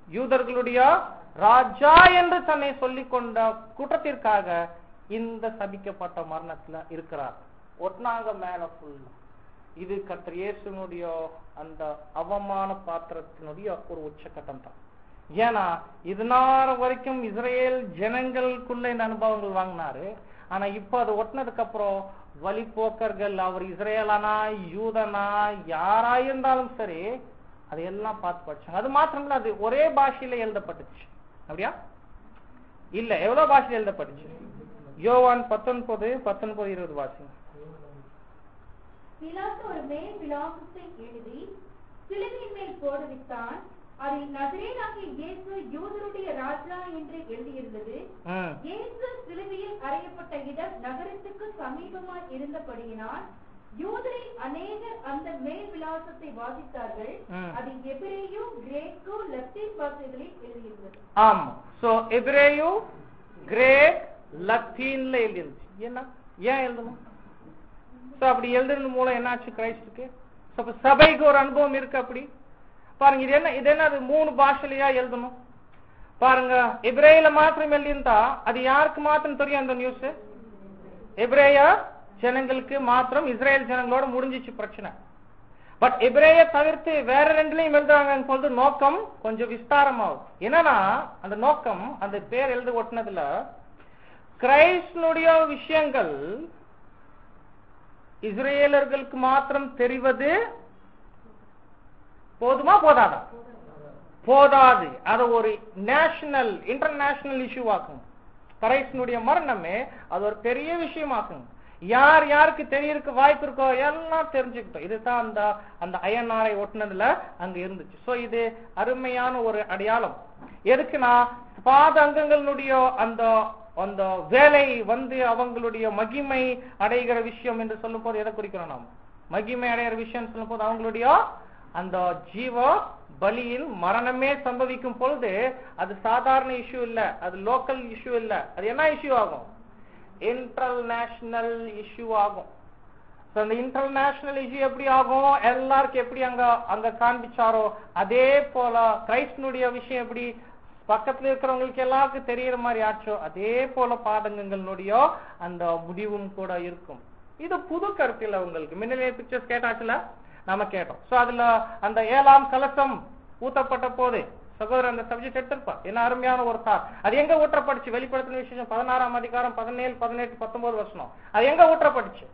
யூதர்களுடைய ராஜா என்று தன்னை சொல்லிக் கொண்ட குற்றத்திற்காக இந்த சபிக்கப்பட்ட மரணத்துல இருக்கிறார் ஒட்னாங்க மேல ஃபுல்லா இது கர்த்தர் இயேசுனுடைய அந்த அவமான பாத்திரத்தினுடைய ஒரு உச்சக்கட்டம் தான் ஏன்னா இது நாள் வரைக்கும் இஸ்ரேல் ஜனங்களுக்குள்ள இந்த அனுபவங்கள் வாங்கினாரு ஆனா இப்போ அது ஒட்டினதுக்கு அப்புறம் வழிபோக்கர்கள் அவர் இஸ்ரேலானா யூதனா யாரா இருந்தாலும் சரி அதையெல்லாம் பார்த்து படிச்சாங்க அது மாத்திரம் இல்ல அது ஒரே பாஷையில எழுதப்பட்டுச்சு அப்படியா இல்ல எவ்வளவு பாஷையில எழுதப்பட்டுச்சு யோவான் பத்தொன்பது பத்தொன்பது இருபது வாசிங்க பிலாத்து ஒரு மேல் விலாசத்தை எழுதி சிலுவையின் மேல் போடுவித்தான் அதில் நசரேனாகிய இயேசு யூதருடைய ராஜா என்று எழுதியிருந்தது ம் இயேசு சிலுவையில் அறையப்பட்ட இடம் நகரத்துக்கு சமீபமாய் இருந்தபடியினால் யூதரில் அநேகர் அந்த மேல் விலாசத்தை வாசித்தார்கள் ம். அது எபிரேயு கிரேக்கு லத்தீன் பாஷைகளில் எழுதியிருந்தது ஆமா சோ எபிரேயு கிரேக் லத்தீன்ல எழுதிருந்துச்சு என்ன ஏன் எழுதணும் சோ அப்படி எழுதுறது மூலம் என்னாச்சு கிரைஸ்டுக்கு So, அப்ப சபைக்கு ஒரு அனுபவம் இருக்கு அப்படி பாருங்க இது என்ன இது என்ன அது மூணு பாஷையிலயா எழுதணும் பாருங்க எபிரேயில மாத்திரம் எழுதியிருந்தா அது யாருக்கு மாத்திரம் தெரியும் அந்த நியூஸ் எபிரேய ஜனங்களுக்கு மாத்திரம் இஸ்ரேல் ஜனங்களோட முடிஞ்சிச்சு பிரச்சனை பட் எபிரேய தவிர்த்து வேற ரெண்டுலயும் எழுதுறாங்கன்னு சொல்லிட்டு நோக்கம் கொஞ்சம் விஸ்தாரமாகும் என்னன்னா அந்த நோக்கம் அந்த பேர் எழுத ஒட்டினதுல கிரைஸ்டனுடைய விஷயங்கள் இஸ்ரேலர்களுக்கு மாத்திரம் தெரிவது போதுமா போதாதா போதாது அதை ஒரு நேஷனல் இன்டர்நேஷனல் இஷ்யூ ஆக்கும் கரைசனுடைய மரணமே அது ஒரு பெரிய விஷயமாக்குங்க யார் யாருக்கு தெரியறதுக்கு வாய்ப்பு இருக்கோ எல்லாம் தெரிஞ்சுக்கிட்டோம் இதுதான் அந்த அந்த அயனாரை ஒட்டினதுல அங்க இருந்துச்சு சோ இது அருமையான ஒரு அடையாளம் எதுக்குன்னா பாத அங்கங்களுடைய அந்த அந்த வேலை வந்து அவங்களுடைய மகிமை அடைகிற விஷயம் என்று சொல்லும் போது எதை குறிக்கிறோம் நாம் மகிமை அடைகிற விஷயம் சொல்லும் போது அவங்களுடைய அந்த ஜீவ பலியில் மரணமே சம்பவிக்கும் பொழுது அது சாதாரண இஷ்யூ இல்ல அது லோக்கல் இஷ்யூ இல்ல அது என்ன இஷ்யூ ஆகும் இன்டர்நேஷனல் இஷ்யூ ஆகும் So, அந்த இன்டர்நேஷனல் இஷ்யூ எப்படி ஆகும் எல்லாருக்கும் எப்படி அங்க அங்க காண்பிச்சாரோ அதே போல கிரைஸ்டனுடைய விஷயம் எப்படி பக்கத்துல இருக்கிறவங்களுக்கு எல்லாருக்கும் தெரியற மாதிரி ஆச்சோ அதே போல பாடங்கங்களுடைய அந்த முடிவும் கூட இருக்கும் இது புது கருத்தில் உங்களுக்கு மின்னலே பிக்சர்ஸ் கேட்டாச்சுல நாம கேட்டோம் சோ அதுல அந்த ஏழாம் கலசம் ஊத்தப்பட்ட போது சகோதரர் அந்த சப்ஜெக்ட் எடுத்திருப்பா என்ன அருமையான ஒரு தார் அது எங்க ஊற்றப்பட்டுச்சு வெளிப்படுத்தின விசேஷம் பதினாறாம் அதிகாரம் பதினேழு பதினெட்டு பத்தொன்பது வருஷம் அது எங்க ஊற்றப்பட்டுச்சு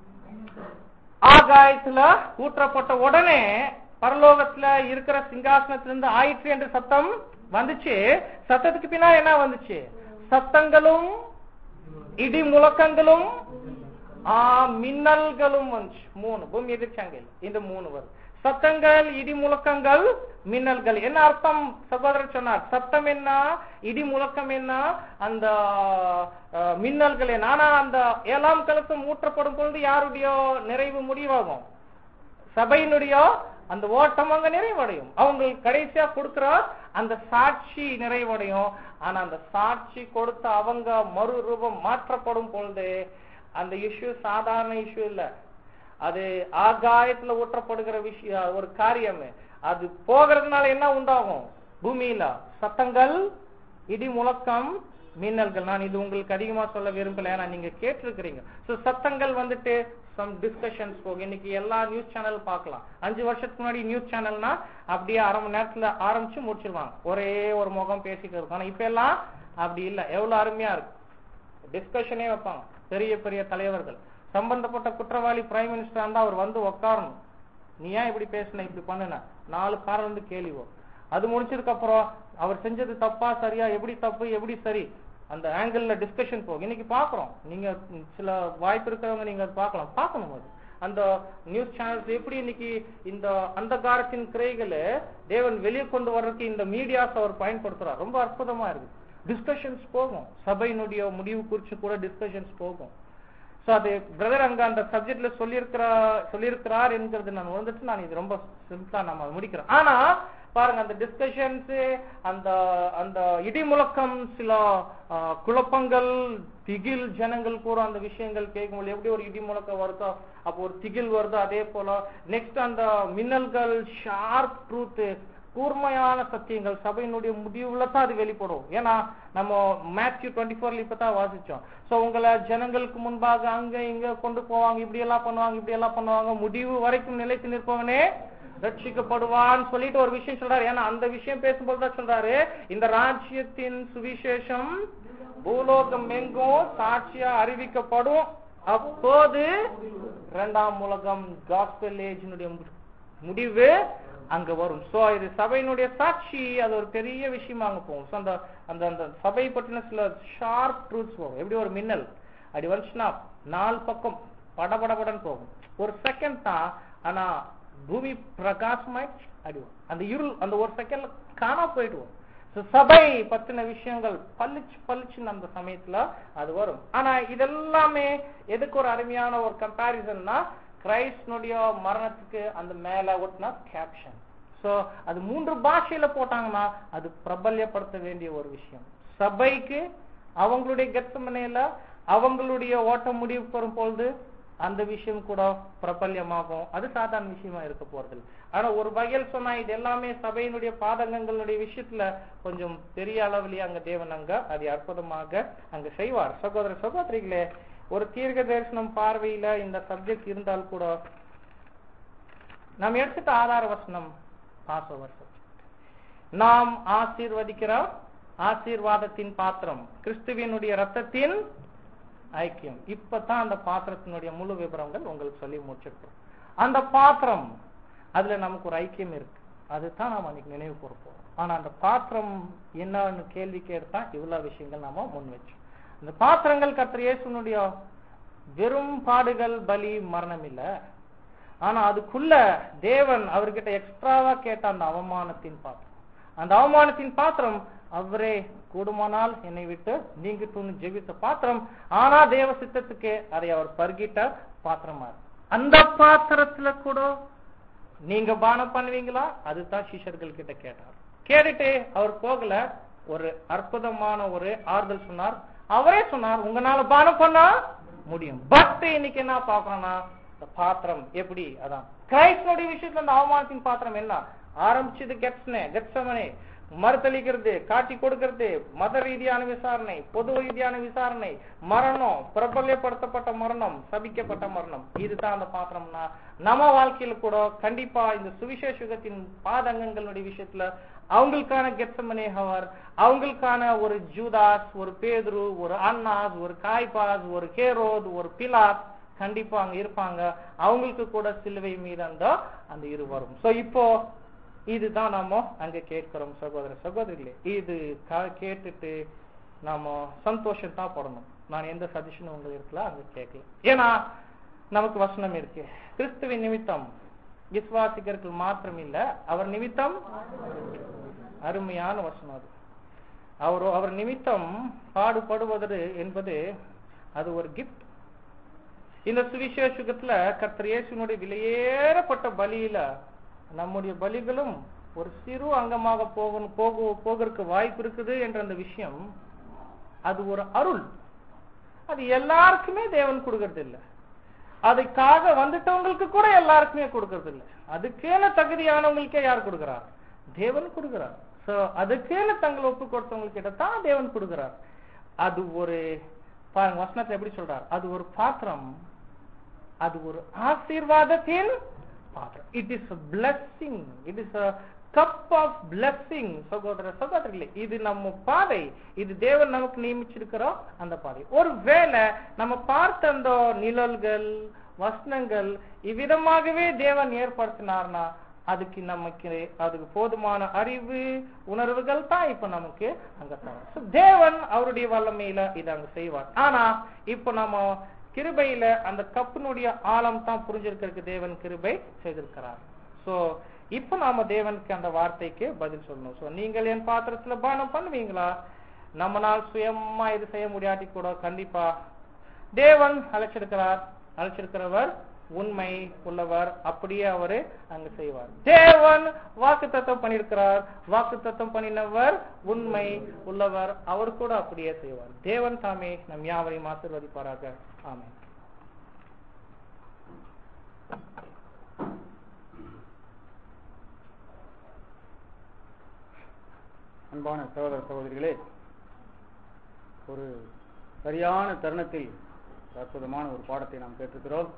ஆகாயத்துல ஊற்றப்பட்ட உடனே பரலோகத்துல இருக்கிற சிங்காசனத்திலிருந்து ஆயிற்று என்று சத்தம் வந்துச்சு சத்தத்துக்கு பின்னாடி என்ன வந்துச்சு சத்தங்களும் இடி முழக்கங்களும் ஆ மின்னல்களும் வந்துச்சு மூணு பூமி எதிர்ச்சாங்க இந்த மூணு வருது சத்தங்கள் இடி முழக்கங்கள் மின்னல்கள் என்ன அர்த்தம் சகோதரர் சொன்னார் சத்தம் என்ன இடி முழக்கம் என்ன அந்த அஹ், மின்னல்கள் என்ன ஆனா அந்த ஏழாம் கலசம் ஊற்றப்படும் பொழுது யாருடைய நிறைவு முடிவாகும் சபையினுடைய அந்த ஓட்டம் அங்க நிறைவடையும் அவங்க கடைசியா கொடுக்கிற அந்த சாட்சி நிறைவடையும் ஆனா அந்த சாட்சி கொடுத்த அவங்க மறு ரூபம் மாற்றப்படும் பொழுது அந்த இஷ்யூ சாதாரண இஷ்யூ இல்ல அது ஆகாயத்துல ஊற்றப்படுகிற விஷயம் ஒரு காரியம் அது போகிறதுனால என்ன உண்டாகும் பூமியில சத்தங்கள் இடி முழக்கம் மின்னல்கள் நான் இது உங்களுக்கு அதிகமா சொல்ல விரும்பல ஏன்னா நீங்க கேட்டிருக்கிறீங்க சோ சத்தங்கள் வந்துட்டு சம் டிஸ்கஷன்ஸ் போகும் இன்னைக்கு எல்லா நியூஸ் சேனல் பார்க்கலாம் அஞ்சு வருஷத்துக்கு முன்னாடி நியூஸ் சேனல்னா அப்படியே அரை மணி நேரத்துல ஆரம்பிச்சு முடிச்சிருவாங்க ஒரே ஒரு முகம் பேசிட்டு இருக்கும் ஆனா இப்ப எல்லாம் அப்படி இல்ல எவ்வளவு அருமையா இருக்கு டிஸ்கஷனே வைப்பாங்க பெரிய பெரிய தலைவர்கள் சம்பந்தப்பட்ட குற்றவாளி பிரைம் மினிஸ்டர் இருந்தா அவர் வந்து உட்காரணும் நீ ஏன் இப்படி பேசுன இப்படி பண்ணுன நாலு காரணம் வந்து கேள்வி வரும் அது முடிச்சதுக்கு அப்புறம் அவர் செஞ்சது தப்பா சரியா எப்படி தப்பு எப்படி சரி அந்த ஆங்கிள் டிஸ்கஷன் போகும் இன்னைக்கு பாக்குறோம் நீங்க ம், சில வாய்ப்பு இருக்கிறவங்க நீங்க அது பார்க்கலாம் பார்க்கணும் அது அந்த நியூஸ் சேனல்ஸ் எப்படி இன்னைக்கு இந்த அந்த காலத்தின் கிரைகளை தேவன் வெளியே கொண்டு வர்றதுக்கு இந்த மீடியாஸ் அவர் பயன்படுத்துறார் ரொம்ப அற்புதமா இருக்கு டிஸ்கஷன்ஸ் போகும் சபையினுடைய முடிவு குறித்து கூட டிஸ்கஷன்ஸ் போகும் சோ அது பிரதர் அங்க அந்த சப்ஜெக்ட்ல சொல்லியிருக்கிற சொல்லியிருக்கிறார் என்கிறது நான் வந்துட்டு நான் இது ரொம்ப சிம்பிளா நம்ம முடிக்கிறேன் ஆனா பாருங்க அந்த டிஸ்கஷன்ஸ் அந்த அந்த இடி முழக்கம் சில ஆ, குழப்பங்கள் திகில் ஜனங்கள் கூட அந்த விஷயங்கள் கேட்கும்போது எப்படி ஒரு இடி முழக்கம் வருதோ அப்போ ஒரு திகில் வருதோ அதே போல நெக்ஸ்ட் அந்த மின்னல்கள் ஷார்ப் ட்ரூத் கூர்மையான சத்தியங்கள் சபையினுடைய முடிவுல தான் அது வெளிப்படும் ஏன்னா நம்ம மேத்யூ டுவெண்ட்டி ஃபோர்ல இப்பதான் வாசிச்சோம் சோ உங்களை ஜனங்களுக்கு முன்பாக அங்க இங்க கொண்டு போவாங்க இப்படி எல்லாம் பண்ணுவாங்க இப்படி எல்லாம் பண்ணுவாங்க முடிவு வரைக்கும் நிலைத்து நிற்பவனே ரட்சிக்கப்படுவான்னு சொல்லிட்டு ஒரு விஷயம் சொல்றாரு ஏன்னா அந்த விஷயம் பேசும்போது தான் சொல்றாரு இந்த ராஜ்யத்தின் சுவிசேஷம் பூலோகம் எங்கும் சாட்சியா அறிவிக்கப்படும் அப்போது இரண்டாம் உலகம் காஸ்பல் ஏஜினுடைய முடிவு அங்க வரும் சோ இது சபையினுடைய சாட்சி அது ஒரு பெரிய விஷயமா அங்க போகும் So, அந்த அந்த அந்த சபை பற்றின சில ஷார்ப் ட்ரூத்ஸ் போகும் எப்படி ஒரு மின்னல் அப்படி வந்துச்சுன்னா நாலு பக்கம் படபடபடன்னு போகும் ஒரு செகண்ட் தான் ஆனா பூமி பிரகாசமாய் அடிவோம் அந்த இருள் அந்த ஒரு செகண்ட்ல காணா போயிடுவோம் So, சபை பத்தின விஷயங்கள் பளிச்சு பளிச்சுன்னு அந்த சமயத்துல அது வரும் ஆனா இதெல்லாமே எதுக்கு ஒரு அருமையான ஒரு கம்பாரிசன்னா கிரைஸ்டனுடைய மரணத்துக்கு அந்த மேல ஒட்டின கேப்ஷன் சோ அது மூன்று பாஷையில போட்டாங்கன்னா அது பிரபல்யப்படுத்த வேண்டிய ஒரு விஷயம் சபைக்கு அவங்களுடைய கெத்தமனையில அவங்களுடைய ஓட்ட முடிவு பெறும் பொழுது அந்த விஷயம் கூட பிரபல்யமாகும் அது சாதாரண விஷயமா இருக்க போறது இல்ல. ஆனா ஒரு வகையில் சொன்னா இது எல்லாமே சபையினுடைய பாதகங்களுடைய விஷயத்துல கொஞ்சம் பெரிய அளவிலேயே அங்க தேவன் அங்க அதை அற்புதமாக அங்க செய்வார் சகோதர சகோதரிகளே ஒரு தீர்க்க தரிசனம் பார்வையில இந்த சப்ஜெக்ட் இருந்தால் கூட நாம் எடுத்துட்ட ஆதார வசனம் பாச வருஷம் நாம் ஆசீர்வதிக்கிற ஆசீர்வாதத்தின் பாத்திரம் கிறிஸ்துவினுடைய ரத்தத்தின் ஐக்கியம் இப்பதான் அந்த பாத்திரத்தினுடைய முழு விவரங்கள் உங்களுக்கு சொல்லி முடிச்சிருக்கோம் அந்த பாத்திரம் அதுல நமக்கு ஒரு ஐக்கியம் இருக்கு அதுதான் நாம அன்னைக்கு நினைவு கூறப்போம் ஆனா அந்த பாத்திரம் என்னன்னு கேள்வி கேட்டா இவ்வளவு விஷயங்கள் நாம முன் வச்சோம் அந்த பாத்திரங்கள் கர்த்தர் இயேசுனுடைய வெறும் பாடுகள் பலி மரணம் இல்ல ஆனா அதுக்குள்ள தேவன் அவர்கிட்ட எக்ஸ்ட்ராவா கேட்ட அந்த அவமானத்தின் பாத்திரம் அந்த அவமானத்தின் பாத்திரம் அவரே கூடுமானால் என்னை விட்டு நீங்கிட்டுன்னு ஜெபித்த பாத்திரம் ஆனா தேவ சித்தத்துக்கு அதை அவர் பருகிட்ட பாத்திரமா இருக்கு. அந்த பாத்திரத்துல கூட நீங்க பானம் பண்ணுவீங்களா அதுதான் சிஷ்யர்கள் கிட்ட கேட்டார் கேட்டுட்டு அவர் போகல ஒரு அற்புதமான ஒரு ஆறுதல் சொன்னார் அவரே சொன்னார் உங்களால பானம் பண்ணா முடியும் பட் இன்னைக்கு என்ன பாக்குறோம்னா இந்த பாத்திரம் எப்படி அதான் கிரைஸ்டனுடைய விஷயத்துல அந்த அவமானத்தின் பாத்திரம் என்ன ஆரம்பிச்சது கெட்ஸ்னே கெட்சமனே மறுதளிக்கிறது காட்டி கொடுக்கிறது மத ரீதியான விசாரணை பொது ரீதியான விசாரணை மரணம் பிரபல்யப்படுத்தப்பட்ட மரணம் சபிக்கப்பட்ட மரணம் இதுதான் அந்த பாத்திரம்னா நம்ம வாழ்க்கையில கூட கண்டிப்பா இந்த சுவிசேஷ யுகத்தின் பாதங்கங்களுடைய விஷயத்துல அவங்களுக்கான கெட்சமனே ஹவர் அவங்களுக்கான ஒரு ஜூதாஸ் ஒரு பேதுரு ஒரு அன்னாஸ் ஒரு காய்பாஸ் ஒரு கேரோத் ஒரு பிலாத் கண்டிப்பா அங்க இருப்பாங்க அவங்களுக்கு கூட சிலுவை மீது அந்த அந்த இரு வரும் சோ இப்போ இதுதான் நாம அங்க கேட்கிறோம் சகோதர சகோதரிகளே இது கா- கேட்டுட்டு நாம சந்தோஷம் தான் படணும் நான் எந்த சஜஷனும் உங்களுக்கு இருக்கல அங்க கேட்கல ஏன்னா நமக்கு வசனம் இருக்கு கிறிஸ்துவின் நிமித்தம் விசுவாசிகர்கள் மாத்திரம் இல்ல அவர் நிமித்தம் அருமையான வசனம் அது அவர் அவர் நிமித்தம் பாடுபடுவது என்பது அது ஒரு கிஃப்ட் இந்த சுவிசேஷகத்துல கர்த்தர் இயேசுனுடைய விலையேறப்பட்ட பலியில நம்முடைய பலிகளும் ஒரு சிறு அங்கமாக போகணும் போக போகிறதுக்கு வாய்ப்பு இருக்குது என்ற அந்த விஷயம் அது ஒரு அருள் அது எல்லாருக்குமே தேவன் கொடுக்கறது இல்ல அதுக்காக வந்துட்டவங்களுக்கு கூட எல்லாருக்குமே கொடுக்கறது இல்ல அதுக்கேன தகுதியானவங்களுக்கே யார் கொடுக்கிறார் தேவன் கொடுக்கிறார் சோ அதுக்கேன தங்களை ஒப்பு கொடுத்தவங்க கிட்ட தான் தேவன் கொடுக்கிறார் அது ஒரு பாருங்க வசனத்துல எப்படி சொல்றார் அது ஒரு பாத்திரம் அது ஒரு ஆசீர்வாதத்தின் பாத்திரம் it is blessing it is cup of blessing சகோதர சகோதரிகளே இது நம்ம பாதை இது தேவன் நமக்கு நியமிச்சிருக்கிற அந்த பாதை ஒருவேளை நம்ம பார்த்த அந்த நிழல்கள் வசனங்கள் இவ்விதமாகவே தேவன் ஏற்படுத்தினார்னா அதுக்கு நமக்கு அதுக்கு போதுமான அறிவு உணர்வுகள் தான் இப்ப நமக்கு அங்க தரும் So, தேவன் அவருடைய வல்லமையில இதை அங்க செய்வார் ஆனா இப்ப நம்ம கிருபையில அந்த கப்பினுடைய ஆழம் தான் புரிஞ்சிருக்கிறதுக்கு தேவன் கிருபை செய்திருக்கிறார் சோ இப்ப நாம தேவனுக்கு அந்த வார்த்தைக்கு பதில் சொல்லணும் சோ நீங்கள் என் பாத்திரத்துல பானம் பண்ணுவீங்களா நம்மனால் சுயமா இது செய்ய முடியாட்டி கூட கண்டிப்பா தேவன் அழைச்சிருக்கிறார் அழைச்சிருக்கிறவர் உண்மை உள்ளவர் அப்படியே அவரு அங்க செய்வார் தேவன் வாக்கு தத்தம் பண்ணிருக்கிறார் வாக்கு தத்தம் பண்ணினவர் உண்மை உள்ளவர் அவர் கூட அப்படியே செய்வார் தேவன் தாமே நம் யாவரையும் ஆசீர்வதிப்பாராக ஆமென் அன்பான சகோதர சகோதரிகளே ஒரு சரியான தருணத்தில் ஒரு அற்புதமான ஒரு பாடத்தை நாம் கேட்டிருக்கிறோம்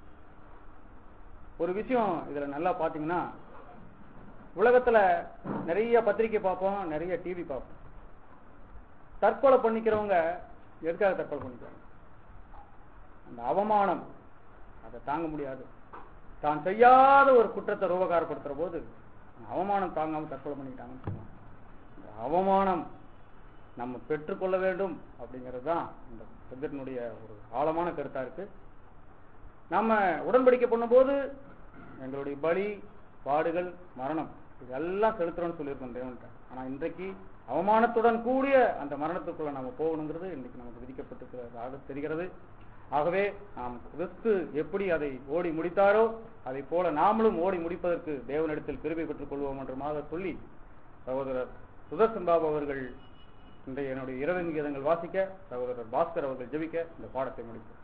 ஒரு விஷயம் இதுல நல்லா பாத்தீங்கன்னா உலகத்துல நிறைய பத்திரிக்கை பார்ப்போம் நிறைய டிவி பார்ப்போம் தற்கொலை பண்ணிக்கிறவங்க எதுக்காக தற்கொலை பண்ணிக்கிறாங்க அந்த அவமானம் அதை தாங்க முடியாது தான் செய்யாத ஒரு குற்றத்தை ரூபகாரப்படுத்துற போது அவமானம் தாங்காம தற்கொலை பண்ணிக்கிட்டாங்கன்னு சொல்லுவாங்க இந்த அவமானம் நம்ம பெற்றுக்கொள்ள வேண்டும் அப்படிங்கிறது தான் இந்த சப்ஜெக்டினுடைய ஒரு ஆழமான கருத்தா இருக்கு நம்ம உடன்படிக்கை பண்ணும்போது எங்களுடைய பலி பாடுகள் மரணம் இதெல்லாம் செலுத்துறோம்னு சொல்லியிருக்கோம் தேவன்கிட்ட ஆனா இன்றைக்கு அவமானத்துடன் கூடிய அந்த மரணத்துக்குள்ள நம்ம போகணுங்கிறது இன்னைக்கு நமக்கு விதிக்கப்பட்டிருக்கிறதாக தெரிகிறது ஆகவே நாம் கிறிஸ்து எப்படி அதை ஓடி முடித்தாரோ அதை போல நாமளும் ஓடி முடிப்பதற்கு தேவனிடத்தில் கிருபை பெற்றுக் கொள்வோம் என்றுமாக சொல்லி சகோதரர் சுதர்சன் பாபு அவர்கள் இன்றைய என்னுடைய இரவு கீதங்கள் வாசிக்க சகோதரர் பாஸ்கர் அவர்கள் ஜெபிக்க இந்த பாடத்தை முடிப்போம்